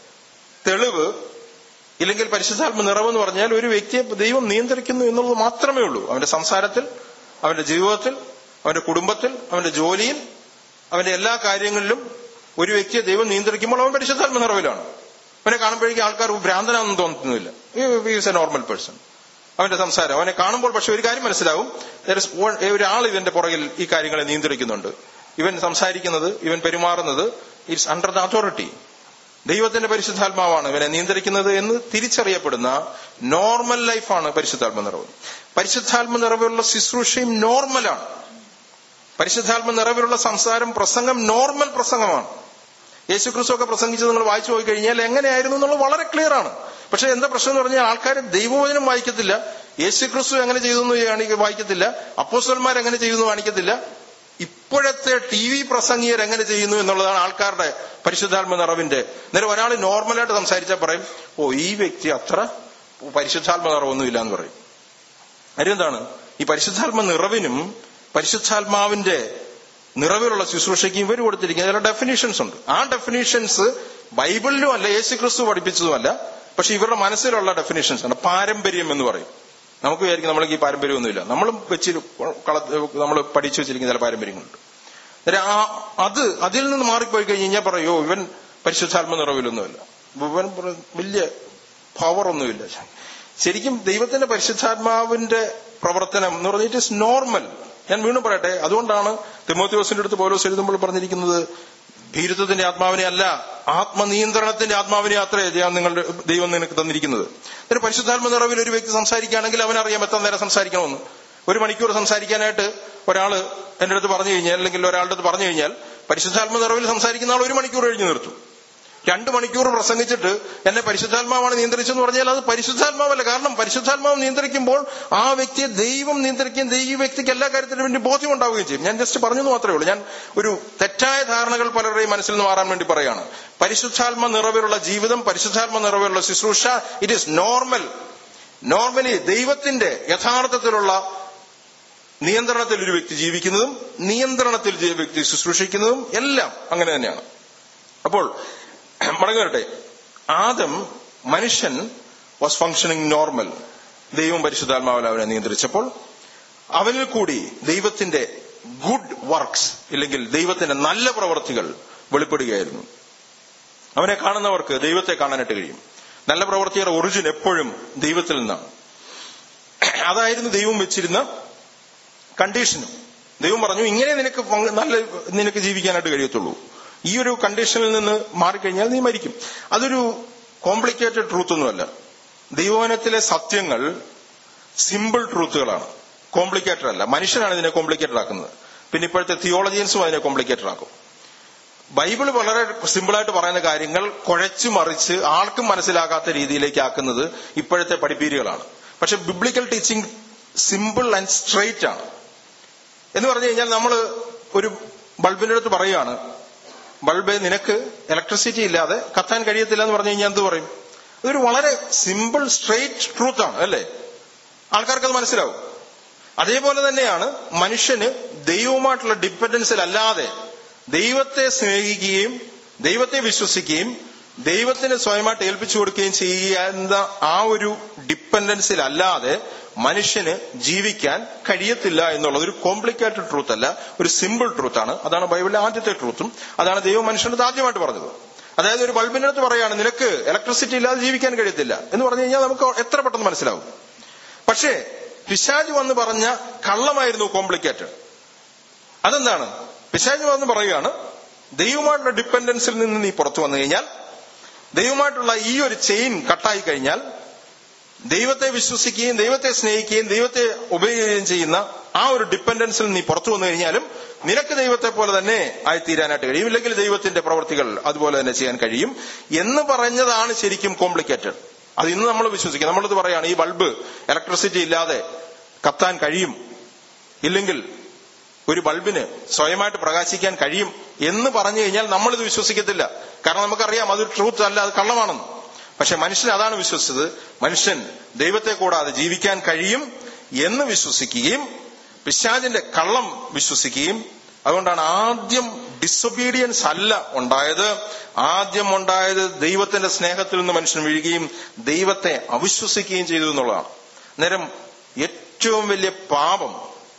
തെളിവ് ഇല്ലെങ്കിൽ പരിശുദ്ധാത്മ നിറവ് എന്ന് പറഞ്ഞാൽ ഒരു വ്യക്തിയെ ദൈവം നിയന്ത്രിക്കുന്നു എന്നുള്ളത് മാത്രമേ ഉള്ളൂ അവന്റെ സംസാരത്തിൽ അവന്റെ ജീവിതത്തിൽ അവന്റെ കുടുംബത്തിൽ അവന്റെ ജോലിയിൽ അവന്റെ എല്ലാ കാര്യങ്ങളിലും ഒരു വ്യക്തിയെ ദൈവം നിയന്ത്രിക്കുമ്പോൾ അവൻ പരിശുദ്ധാത്മ നിറവിലാണ് അവനെ കാണുമ്പോഴേക്കും ആൾക്കാർ ഭ്രാന്തനാണെന്ന് തോന്നുന്നില്ല ഈസ് എ നോർമൽ പേഴ്സൺ അവന്റെ സംസാരം അവനെ കാണുമ്പോൾ പക്ഷെ ഒരു കാര്യം മനസ്സിലാവും ഒരാൾ ഇവന്റെ പുറകിൽ ഈ കാര്യങ്ങളെ നിയന്ത്രിക്കുന്നുണ്ട് ഇവൻ സംസാരിക്കുന്നത് ഇവൻ പെരുമാറുന്നത് ഇറ്റ്സ് അണ്ടർ ദ അതോറിറ്റി ദൈവത്തിന്റെ പരിശുദ്ധാത്മാവാണ് ഇവനെ നിയന്ത്രിക്കുന്നത് എന്ന് തിരിച്ചറിയപ്പെടുന്ന നോർമൽ ലൈഫാണ് പരിശുദ്ധാത്മ നിറവ് പരിശുദ്ധാത്മ നിറവിലുള്ള ശുശ്രൂഷയും നോർമലാണ് പരിശുദ്ധാത്മ നിറവിലുള്ള സംസാരം പ്രസംഗം നോർമൽ പ്രസംഗമാണ് യേശു ക്രിസ്തു ഒക്കെ പ്രസംഗിച്ചത് നിങ്ങൾ വായിച്ചു പോയി കഴിഞ്ഞാൽ എങ്ങനെയായിരുന്നു എന്നുള്ളത് വളരെ ക്ലിയർ ആണ് പക്ഷെ എന്താ പ്രശ്നം എന്ന് പറഞ്ഞാൽ ആൾക്കാർ ദൈവവചനം വായിക്കത്തില്ല യേശു ക്രിസ്തു എങ്ങനെ ചെയ്തു എന്ന് വായിക്കത്തില്ല അപ്പോസ്റ്റന്മാർ എങ്ങനെ ചെയ്തു എന്ന് കാണിക്കത്തില്ല ഇപ്പോഴത്തെ ടി വി പ്രസംഗിയർ എങ്ങനെ ചെയ്യുന്നു എന്നുള്ളതാണ് ആൾക്കാരുടെ പരിശുദ്ധാത്മ നിറവിന്റെ നേരെ ഒരാൾ നോർമലായിട്ട് സംസാരിച്ചാൽ പറയും ഓ ഈ വ്യക്തി അത്ര പരിശുദ്ധാത്മ നിറവൊന്നുമില്ല എന്ന് പറയും കാര്യം എന്താണ് ഈ പരിശുദ്ധാത്മ നിറവിനും പരിശുദ്ധാത്മാവിന്റെ നിറവിലുള്ള ശുശ്രൂഷയ്ക്ക് ഇവർ കൊടുത്തിരിക്കുന്ന ചില ഡെഫിനേഷൻസ് ഉണ്ട് ആ ഡെഫിനേഷൻസ് ബൈബിളിലും അല്ല യേശു ക്രിസ്തു പഠിപ്പിച്ചതുമല്ല പക്ഷെ ഇവരുടെ മനസ്സിലുള്ള ഡെഫിനേഷൻസ് ആണ് പാരമ്പര്യം എന്ന് പറയും നമുക്ക് വിചാരിക്കും നമ്മൾക്ക് ഈ പാരമ്പര്യമൊന്നുമില്ല നമ്മളും വെച്ച് നമ്മൾ പഠിച്ചു വെച്ചിരിക്കുന്ന ചില പാരമ്പര്യങ്ങളുണ്ട് അത് അതിൽ നിന്ന് മാറിപ്പോയി കഴിഞ്ഞ് കഴിഞ്ഞാൽ പറയോ ഇവൻ പരിശുദ്ധാത്മ നിറവിലൊന്നുമില്ല ഇവൻ വലിയ പവർ ഒന്നുമില്ല ശരിക്കും ദൈവത്തിന്റെ പരിശുദ്ധാത്മാവിന്റെ പ്രവർത്തനം എന്ന് പറഞ്ഞാൽ ഇറ്റ് ഇസ് നോർമൽ ഞാൻ വീണ്ടും പറയട്ടെ അതുകൊണ്ടാണ് തിമോത്യോസിന്റെ അടുത്ത് പോലോസ് എഴുതുമ്പോൾ പറഞ്ഞിരിക്കുന്നത് ഭീരുത്വത്തിന്റെ ആത്മാവിനെ അല്ല ആത്മനിയന്ത്രണത്തിന്റെ ആത്മാവിനെ അത്രേ ഞാൻ നിങ്ങളുടെ ദൈവം നിനക്ക് തന്നിരിക്കുന്നത് ഒരു പരിശുദ്ധാത്മ നിറവിൽ ഒരു വ്യക്തി സംസാരിക്കുകയാണെങ്കിൽ അവനറിയാം എത്ര നേരം സംസാരിക്കണമെന്ന് ഒരു മണിക്കൂർ സംസാരിക്കാനായിട്ട് ഒരാള് എന്റെ അടുത്ത് പറഞ്ഞു കഴിഞ്ഞാൽ അല്ലെങ്കിൽ ഒരാളുടെ അടുത്ത് പറഞ്ഞു കഴിഞ്ഞാൽ പരിശുദ്ധാത്മ നിറവിൽ സംസാരിക്കുന്ന ആൾ ഒരു മണിക്കൂർ കഴിഞ്ഞ് നിർത്തും രണ്ടു മണിക്കൂർ പ്രസംഗിച്ചിട്ട് എന്നെ പരിശുദ്ധാത്മാവാണ് നിയന്ത്രിച്ചെന്ന് പറഞ്ഞാൽ അത് പരിശുദ്ധാത്മാവല്ല കാരണം പരിശുദ്ധാത്മാവ് നിയന്ത്രിക്കുമ്പോൾ ആ വ്യക്തിയെ ദൈവം നിയന്ത്രിക്കുകയും ഈ വ്യക്തിക്ക് എല്ലാ കാര്യത്തിനും വേണ്ടി ബോധ്യം ഉണ്ടാവുകയും ചെയ്യും ഞാൻ ജസ്റ്റ് പറഞ്ഞെന്ന് മാത്രമേ ഉള്ളൂ ഞാൻ ഒരു തെറ്റായ ധാരണകൾ പലരുടെയും മനസ്സിൽ നിന്ന് മാറാൻ വേണ്ടി പറയാണ് പരിശുദ്ധാത്മ നിറവിലുള്ള ജീവിതം പരിശുദ്ധാത്മ നിറവിലുള്ള ശുശ്രൂഷ ഇറ്റ് ഈസ് നോർമൽ നോർമലി ദൈവത്തിന്റെ യഥാർത്ഥത്തിലുള്ള നിയന്ത്രണത്തിൽ ഒരു വ്യക്തി ജീവിക്കുന്നതും നിയന്ത്രണത്തിൽ ഒരു വ്യക്തി ശുശ്രൂഷിക്കുന്നതും എല്ലാം അങ്ങനെ തന്നെയാണ് അപ്പോൾ മടങ്ങി വരട്ടെ ആദം മനുഷ്യൻ വാസ് ഫങ്ഷനിങ് നോർമൽ ദൈവം പരിശുദ്ധാത്മാവിൽ അവനെ നിയന്ത്രിച്ചപ്പോൾ അവനിൽ കൂടി ദൈവത്തിന്റെ ഗുഡ് വർക്ക്സ് ഇല്ലെങ്കിൽ ദൈവത്തിന്റെ നല്ല പ്രവർത്തികൾ വെളിപ്പെടുകയായിരുന്നു അവനെ കാണുന്നവർക്ക് ദൈവത്തെ കാണാനായിട്ട് കഴിയും നല്ല പ്രവർത്തിയുടെ ഒറിജിൻ എപ്പോഴും ദൈവത്തിൽ നിന്നാണ് അതായിരുന്നു ദൈവം വെച്ചിരുന്ന കണ്ടീഷനും ദൈവം പറഞ്ഞു ഇങ്ങനെ നിനക്ക് നല്ല നിനക്ക് ജീവിക്കാനായിട്ട് കഴിയത്തുള്ളൂ ഈ ഒരു കണ്ടീഷനിൽ നിന്ന് മാറിക്കഴിഞ്ഞാൽ നീ മരിക്കും അതൊരു കോംപ്ലിക്കേറ്റഡ് ട്രൂത്ത് ഒന്നുമല്ല ദൈവവനത്തിലെ സത്യങ്ങൾ സിമ്പിൾ ട്രൂത്തുകളാണ് കോംപ്ലിക്കേറ്റഡ് അല്ല മനുഷ്യനാണ് ഇതിനെ കോംപ്ലിക്കേറ്റഡ് ആക്കുന്നത് പിന്നെ ഇപ്പോഴത്തെ തിയോളജിയൻസും അതിനെ കോംപ്ലിക്കേറ്റഡ് ആക്കും ബൈബിൾ വളരെ സിമ്പിളായിട്ട് പറയുന്ന കാര്യങ്ങൾ കുഴച്ചു മറിച്ച് ആർക്കും മനസ്സിലാകാത്ത രീതിയിലേക്ക് ആക്കുന്നത് ഇപ്പോഴത്തെ പഠിപ്പീരുകളാണ് പക്ഷെ biblical teaching simple and straight ആണ് എന്ന് പറഞ്ഞു കഴിഞ്ഞാൽ നമ്മൾ ഒരു ബൾബിന്റെ അടുത്ത് പറയുകയാണ് ബൾബ് നിനക്ക് ഇലക്ട്രിസിറ്റി ഇല്ലാതെ കത്താൻ കഴിയത്തില്ല എന്ന് പറഞ്ഞു കഴിഞ്ഞാൽ എന്ത് പറയും അതൊരു വളരെ സിമ്പിൾ സ്ട്രെയിറ്റ് ട്രൂത്ത് ആണ് അല്ലേ ആൾക്കാർക്ക് അത് മനസ്സിലാവും അതേപോലെ തന്നെയാണ് മനുഷ്യന് ദൈവവുമായിട്ടുള്ള ഡിപ്പെൻഡൻസിൽ അല്ലാതെ ദൈവത്തെ സ്നേഹിക്കുകയും ദൈവത്തെ വിശ്വസിക്കുകയും ദൈവത്തിന് സ്വയമായിട്ട് ഏൽപ്പിച്ചു കൊടുക്കുകയും ചെയ്യുന്ന ആ ഒരു ഡിപ്പെൻഡൻസിൽ അല്ലാതെ മനുഷ്യന് ജീവിക്കാൻ കഴിയത്തില്ല എന്നുള്ളത് ഒരു കോംപ്ലിക്കേറ്റഡ് ട്രൂത്ത് അല്ല ഒരു സിമ്പിൾ ട്രൂത്ത് ആണ് അതാണ് ബൈബിളിലെ ആദ്യത്തെ ട്രൂത്തും അതാണ് ദൈവം മനുഷ്യനത് ആദ്യമായിട്ട് പറഞ്ഞത് അതായത് ഒരു ബൾബിന്റെ അടുത്ത് പറയാണ് നിനക്ക് ഇലക്ട്രിസിറ്റി ഇല്ലാതെ ജീവിക്കാൻ കഴിയത്തില്ല എന്ന് പറഞ്ഞു കഴിഞ്ഞാൽ നമുക്ക് എത്ര പെട്ടെന്ന് മനസ്സിലാവും പക്ഷേ പിശാജ് വന്ന് പറഞ്ഞ കള്ളമായിരുന്നു കോംപ്ലിക്കേറ്റഡ് അതെന്താണ് പിശാജ് വന്ന് പറയുകയാണ് ദൈവമായിട്ടുള്ള ഡിപ്പെൻഡൻസിൽ നിന്ന് നീ പുറത്തു വന്നു കഴിഞ്ഞാൽ ദൈവമായിട്ടുള്ള ഈ ഒരു ചെയിൻ കട്ടായി കഴിഞ്ഞാൽ ദൈവത്തെ വിശ്വസിക്കുകയും ദൈവത്തെ സ്നേഹിക്കുകയും ദൈവത്തെ ഉപയോഗിക്കുകയും ചെയ്യുന്ന ആ ഒരു ഡിപ്പെൻഡൻസിൽ നീ പുറത്തു വന്നു കഴിഞ്ഞാലും നിനക്ക് ദൈവത്തെ പോലെ തന്നെ ആയിത്തീരാനായിട്ട് കഴിയും ഇല്ലെങ്കിൽ ദൈവത്തിന്റെ പ്രവർത്തികൾ അതുപോലെ തന്നെ ചെയ്യാൻ കഴിയും എന്ന് പറഞ്ഞതാണ് ശരിക്കും കോംപ്ലിക്കേറ്റഡ് അത് ഇന്ന് നമ്മൾ വിശ്വസിക്കുക നമ്മളിത് പറയാണ് ഈ ബൾബ് ഇലക്ട്രിസിറ്റി ഇല്ലാതെ കത്താൻ കഴിയും ഇല്ലെങ്കിൽ ഒരു ബൾബിന് സ്വയമായിട്ട് പ്രകാശിക്കാൻ കഴിയും എന്ന് പറഞ്ഞു കഴിഞ്ഞാൽ നമ്മളിത് വിശ്വസിക്കത്തില്ല കാരണം നമുക്കറിയാം അതൊരു ട്രൂത്ത് അല്ല അത് കള്ളമാണെന്ന് പക്ഷെ മനുഷ്യൻ അതാണ് വിശ്വസിച്ചത് മനുഷ്യൻ ദൈവത്തെ കൂടാതെ ജീവിക്കാൻ കഴിയും എന്ന് വിശ്വസിക്കുകയും പിശാചിന്റെ കള്ളം വിശ്വസിക്കുകയും അതുകൊണ്ടാണ് ആദ്യം ഡിസൊബീഡിയൻസ് അല്ല ഉണ്ടായത് ആദ്യം ഉണ്ടായത് ദൈവത്തിന്റെ സ്നേഹത്തിൽ നിന്ന് മനുഷ്യൻ വീഴുകയും ദൈവത്തെ അവിശ്വസിക്കുകയും ചെയ്തു എന്നുള്ളതാണ് അന്നേരം ഏറ്റവും വലിയ പാപം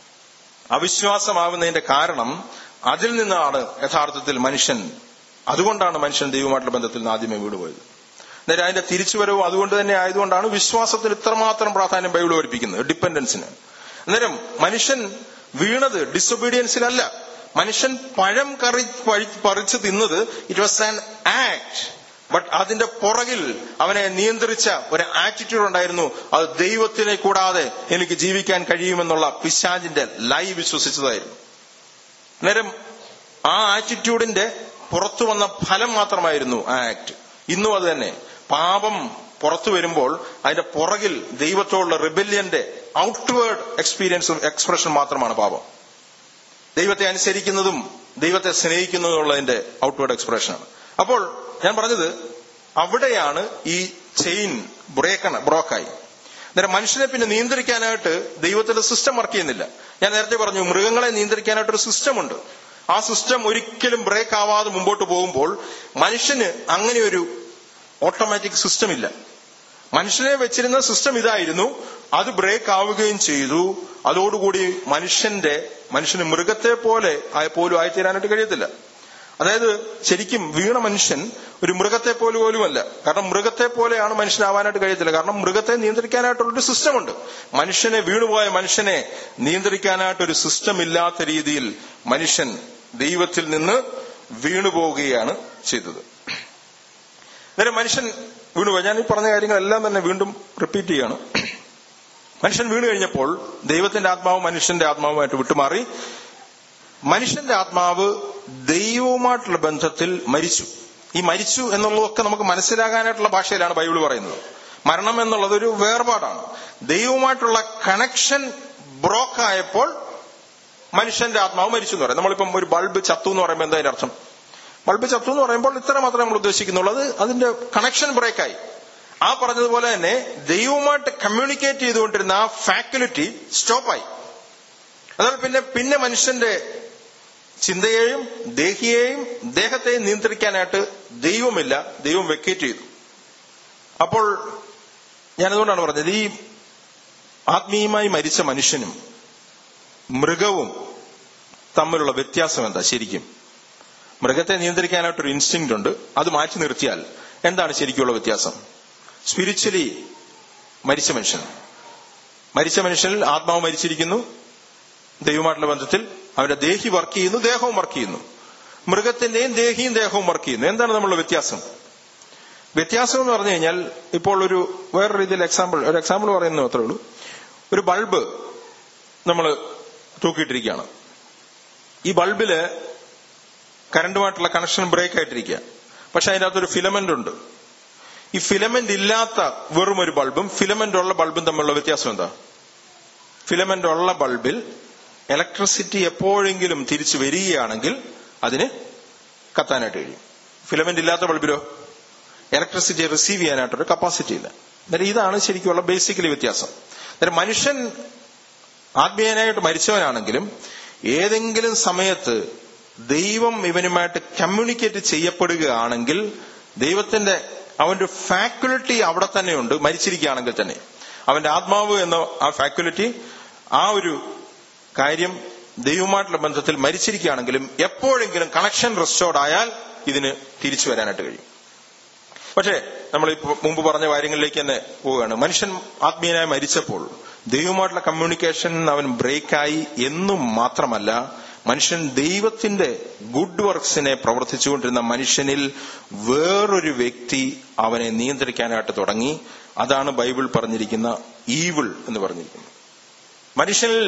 അവിശ്വാസമാവുന്നതിന്റെ കാരണം അതിൽ നിന്നാണ് യഥാർത്ഥത്തിൽ മനുഷ്യൻ അതുകൊണ്ടാണ് മനുഷ്യൻ ദൈവമായിട്ടുള്ള ബന്ധത്തിൽ നിന്ന് ആദ്യമേ വീടുപോയത് അന്നേരം അതിന്റെ തിരിച്ചുവരവും അതുകൊണ്ട് തന്നെ ആയതുകൊണ്ടാണ് വിശ്വാസത്തിന് ഇത്രമാത്രം പ്രാധാന്യം ബൈബിൾ പഠിപ്പിക്കുന്നത് ഡിപ്പെൻഡൻസിന് അന്നേരം മനുഷ്യൻ വീണത് ഡിസൊബീഡിയൻസിലല്ല മനുഷ്യൻ പഴം കറി പഴി- പറിച്ച് തിന്നത് it was an act but അതിന്റെ പുറകിൽ അവനെ നിയന്ത്രിച്ച ഒരു ആറ്റിറ്റ്യൂഡ് ഉണ്ടായിരുന്നു അത് ദൈവത്തിനെ കൂടാതെ എനിക്ക് ജീവിക്കാൻ കഴിയുമെന്നുള്ള പിശാജിന്റെ ലൈ വിശ്വസിച്ചതായിരുന്നു അന്നേരം ആ ആറ്റിറ്റ്യൂഡിന്റെ പുറത്തു വന്ന ഫലം മാത്രമായിരുന്നു ആ ആക്ട് ഇന്നും അത് തന്നെ പാപം പുറത്തു വരുമ്പോൾ അതിന്റെ പുറകിൽ ദൈവത്തോടുള്ള റിബല്യന്റെ ഔട്ട്വേർഡ് എക്സ്പീരിയൻസും എക്സ്പ്രഷൻ മാത്രമാണ് പാപം ദൈവത്തെ അനുസരിക്കുന്നതും ദൈവത്തെ സ്നേഹിക്കുന്നതും ഉള്ളതിന്റെ ഔട്ട്വേർഡ് എക്സ്പ്രഷനാണ് അപ്പോൾ ഞാൻ പറഞ്ഞത് അവിടെയാണ് ഈ ചെയിൻ ബ്രേക്കണ ബ്രോക്കായി അന്നേരം മനുഷ്യനെ പിന്നെ നിയന്ത്രിക്കാനായിട്ട് ദൈവത്തിന്റെ സിസ്റ്റം വർക്ക് ചെയ്യുന്നില്ല ഞാൻ നേരത്തെ പറഞ്ഞു മൃഗങ്ങളെ നിയന്ത്രിക്കാനായിട്ട് ഒരു സിസ്റ്റം ഉണ്ട് ആ സിസ്റ്റം ഒരിക്കലും ബ്രേക്ക് ആവാതെ മുമ്പോട്ട് പോകുമ്പോൾ മനുഷ്യന് അങ്ങനെ ഒരു ഓട്ടോമാറ്റിക് സിസ്റ്റം ഇല്ല മനുഷ്യനെ വെച്ചിരുന്ന സിസ്റ്റം ഇതായിരുന്നു അത് ബ്രേക്ക് ആവുകയും ചെയ്തു അതോടുകൂടി മനുഷ്യന്റെ മനുഷ്യന് മൃഗത്തെ പോലെ ആയ- പോലും ആയിത്തീരാനായിട്ട് കഴിയത്തില്ല അതായത് ശരിക്കും വീണ മനുഷ്യൻ ഒരു മൃഗത്തെ പോലെ പോലുമല്ല കാരണം മൃഗത്തെ പോലെയാണ് മനുഷ്യനാവാനായിട്ട് കഴിയത്തില്ല കാരണം മൃഗത്തെ നിയന്ത്രിക്കാനായിട്ടുള്ളൊരു സിസ്റ്റം ഉണ്ട് മനുഷ്യനെ വീണുപോയ മനുഷ്യനെ നിയന്ത്രിക്കാനായിട്ടൊരു സിസ്റ്റം ഇല്ലാത്ത രീതിയിൽ മനുഷ്യൻ ദൈവത്തിൽ നിന്ന് വീണുപോവുകയാണ് ചെയ്തത് അന്നേരം മനുഷ്യൻ വീണുപോയി ഞാൻ ഈ പറഞ്ഞ കാര്യങ്ങളെല്ലാം തന്നെ വീണ്ടും റിപ്പീറ്റ് ചെയ്യാണ് മനുഷ്യൻ വീണു കഴിഞ്ഞപ്പോൾ ദൈവത്തിന്റെ ആത്മാവ് മനുഷ്യന്റെ ആത്മാവുമായിട്ട് വിട്ടുമാറി മനുഷ്യന്റെ ആത്മാവ് ദൈവവുമായിട്ടുള്ള ബന്ധത്തിൽ മരിച്ചു ഈ മരിച്ചു എന്നുള്ളതൊക്കെ നമുക്ക് മനസ്സിലാകാനായിട്ടുള്ള ഭാഷയിലാണ് ബൈബിൾ പറയുന്നത് മരണം എന്നുള്ളത് ഒരു വേർപാടാണ് ദൈവവുമായിട്ടുള്ള കണക്ഷൻ ബ്രോക്ക് ആയപ്പോൾ മനുഷ്യന്റെ ആത്മാവ് മരിച്ചു എന്ന് പറയും നമ്മളിപ്പം ഒരു ബൾബ് ചത്തു എന്ന് പറയുമ്പോൾ എന്താ അതിന്റെ അർത്ഥം ബൾബ് ചത്തു എന്ന് പറയുമ്പോൾ ഇത്ര മാത്രമേ നമ്മൾ ഉദ്ദേശിക്കുന്നുള്ളൂ അത് അതിന്റെ കണക്ഷൻ ബ്രേക്കായി ആ പറഞ്ഞതുപോലെ തന്നെ ദൈവവുമായിട്ട് കമ്മ്യൂണിക്കേറ്റ് ചെയ്തുകൊണ്ടിരുന്ന ആ ഫാക്കലിറ്റി സ്റ്റോപ്പായി അതായത് പിന്നെ പിന്നെ മനുഷ്യന്റെ ചിന്തയെയും ദേഹിയെയും ദേഹത്തെയും നിയന്ത്രിക്കാനായിട്ട് ദൈവമില്ല ദൈവം വെക്കേറ്റ് ചെയ്തു അപ്പോൾ ഞാനതുകൊണ്ടാണ് പറഞ്ഞത് ഈ ആത്മീയമായി മരിച്ച മനുഷ്യനും മൃഗവും തമ്മിലുള്ള വ്യത്യാസം എന്താ ശരിക്കും മൃഗത്തെ നിയന്ത്രിക്കാനായിട്ടൊരു ഇൻസ്റ്റിങ് ഉണ്ട് അത് മാറ്റി നിർത്തിയാൽ എന്താണ് ശരിക്കുള്ള വ്യത്യാസം സ്പിരിച്വലി മരിച്ച മനുഷ്യൻ മരിച്ച മനുഷ്യനിൽ ആത്മാവ് മരിച്ചിരിക്കുന്നു ദൈവമായിട്ടുള്ള ബന്ധത്തിൽ അവരുടെ ദേഹി വർക്ക് ചെയ്യുന്നു ദേഹവും വർക്ക് ചെയ്യുന്നു മൃഗത്തിന്റെയും ദേഹിയും ദേഹവും വർക്ക് ചെയ്യുന്നു എന്താണ് നമ്മളുടെ വ്യത്യാസം വ്യത്യാസം എന്ന് പറഞ്ഞു കഴിഞ്ഞാൽ ഇപ്പോൾ ഒരു വേറെ രീതിയിൽ എക്സാമ്പിൾ ഒരു എക്സാമ്പിൾ പറയുന്നത് മാത്രമേ ഉള്ളൂ ഒരു ബൾബ് നമ്മൾ തൂക്കിയിട്ടിരിക്കുകയാണ് ഈ ബൾബില് കറണ്ടുമായിട്ടുള്ള കണക്ഷൻ ബ്രേക്ക് ആയിട്ടിരിക്കുക പക്ഷെ അതിൻ്റെ അകത്തൊരു ഫിലമെന്റ് ഉണ്ട് ഈ ഫിലമെന്റ് ഇല്ലാത്ത വെറും ഒരു ബൾബും ഫിലമെന്റ് ഉള്ള ബൾബും തമ്മിലുള്ള വ്യത്യാസം എന്താ ഫിലമെന്റ് ഉള്ള ബൾബിൽ ഇലക്ട്രിസിറ്റി എപ്പോഴെങ്കിലും തിരിച്ചു വരികയാണെങ്കിൽ അതിന് കത്താനായിട്ട് കഴിയും ഫിലമെന്റ് ഇല്ലാത്ത ബൾബിലോ ഇലക്ട്രിസിറ്റി റിസീവ് ചെയ്യാനായിട്ടൊരു കപ്പാസിറ്റി ഇല്ല അന്നേരം ഇതാണ് ശരിക്കുള്ള ബേസിക്കലി വ്യത്യാസം അന്നേരം മനുഷ്യൻ ആത്മീയനായിട്ട് മരിച്ചവനാണെങ്കിലും ഏതെങ്കിലും സമയത്ത് ദൈവം ഇവനുമായിട്ട് കമ്മ്യൂണിക്കേറ്റ് ചെയ്യപ്പെടുകയാണെങ്കിൽ ദൈവത്തിന്റെ അവന്റെ ഫാക്കൽറ്റി അവിടെ തന്നെയുണ്ട് മരിച്ചിരിക്കുകയാണെങ്കിൽ തന്നെ അവന്റെ ആത്മാവ് എന്ന ആ ഫാക്കൽറ്റി ആ ഒരു കാര്യം ദൈവമായിട്ടുള്ള ബന്ധത്തിൽ മരിച്ചിരിക്കുകയാണെങ്കിലും എപ്പോഴെങ്കിലും കണക്ഷൻ റെസ്റ്റോർഡ് ആയാൽ ഇതിന് തിരിച്ചു വരാനായിട്ട് കഴിയും പക്ഷേ നമ്മൾ ഇപ്പൊ മുമ്പ് പറഞ്ഞ കാര്യങ്ങളിലേക്ക് തന്നെ പോവുകയാണ് മനുഷ്യൻ ആത്മീയനായി മരിച്ചപ്പോൾ ദൈവമായിട്ടുള്ള കമ്മ്യൂണിക്കേഷൻ അവൻ ബ്രേക്കായി എന്നും മാത്രമല്ല മനുഷ്യൻ ദൈവത്തിന്റെ ഗുഡ് വർക്ക്സിനെ പ്രവർത്തിച്ചുകൊണ്ടിരുന്ന മനുഷ്യനിൽ വേറൊരു വ്യക്തി അവനെ നിയന്ത്രിക്കാനായിട്ട് തുടങ്ങി അതാണ് ബൈബിൾ പറഞ്ഞിരിക്കുന്ന ഈവിൾ എന്ന് പറഞ്ഞിരിക്കുന്നത് മനുഷ്യനിൽ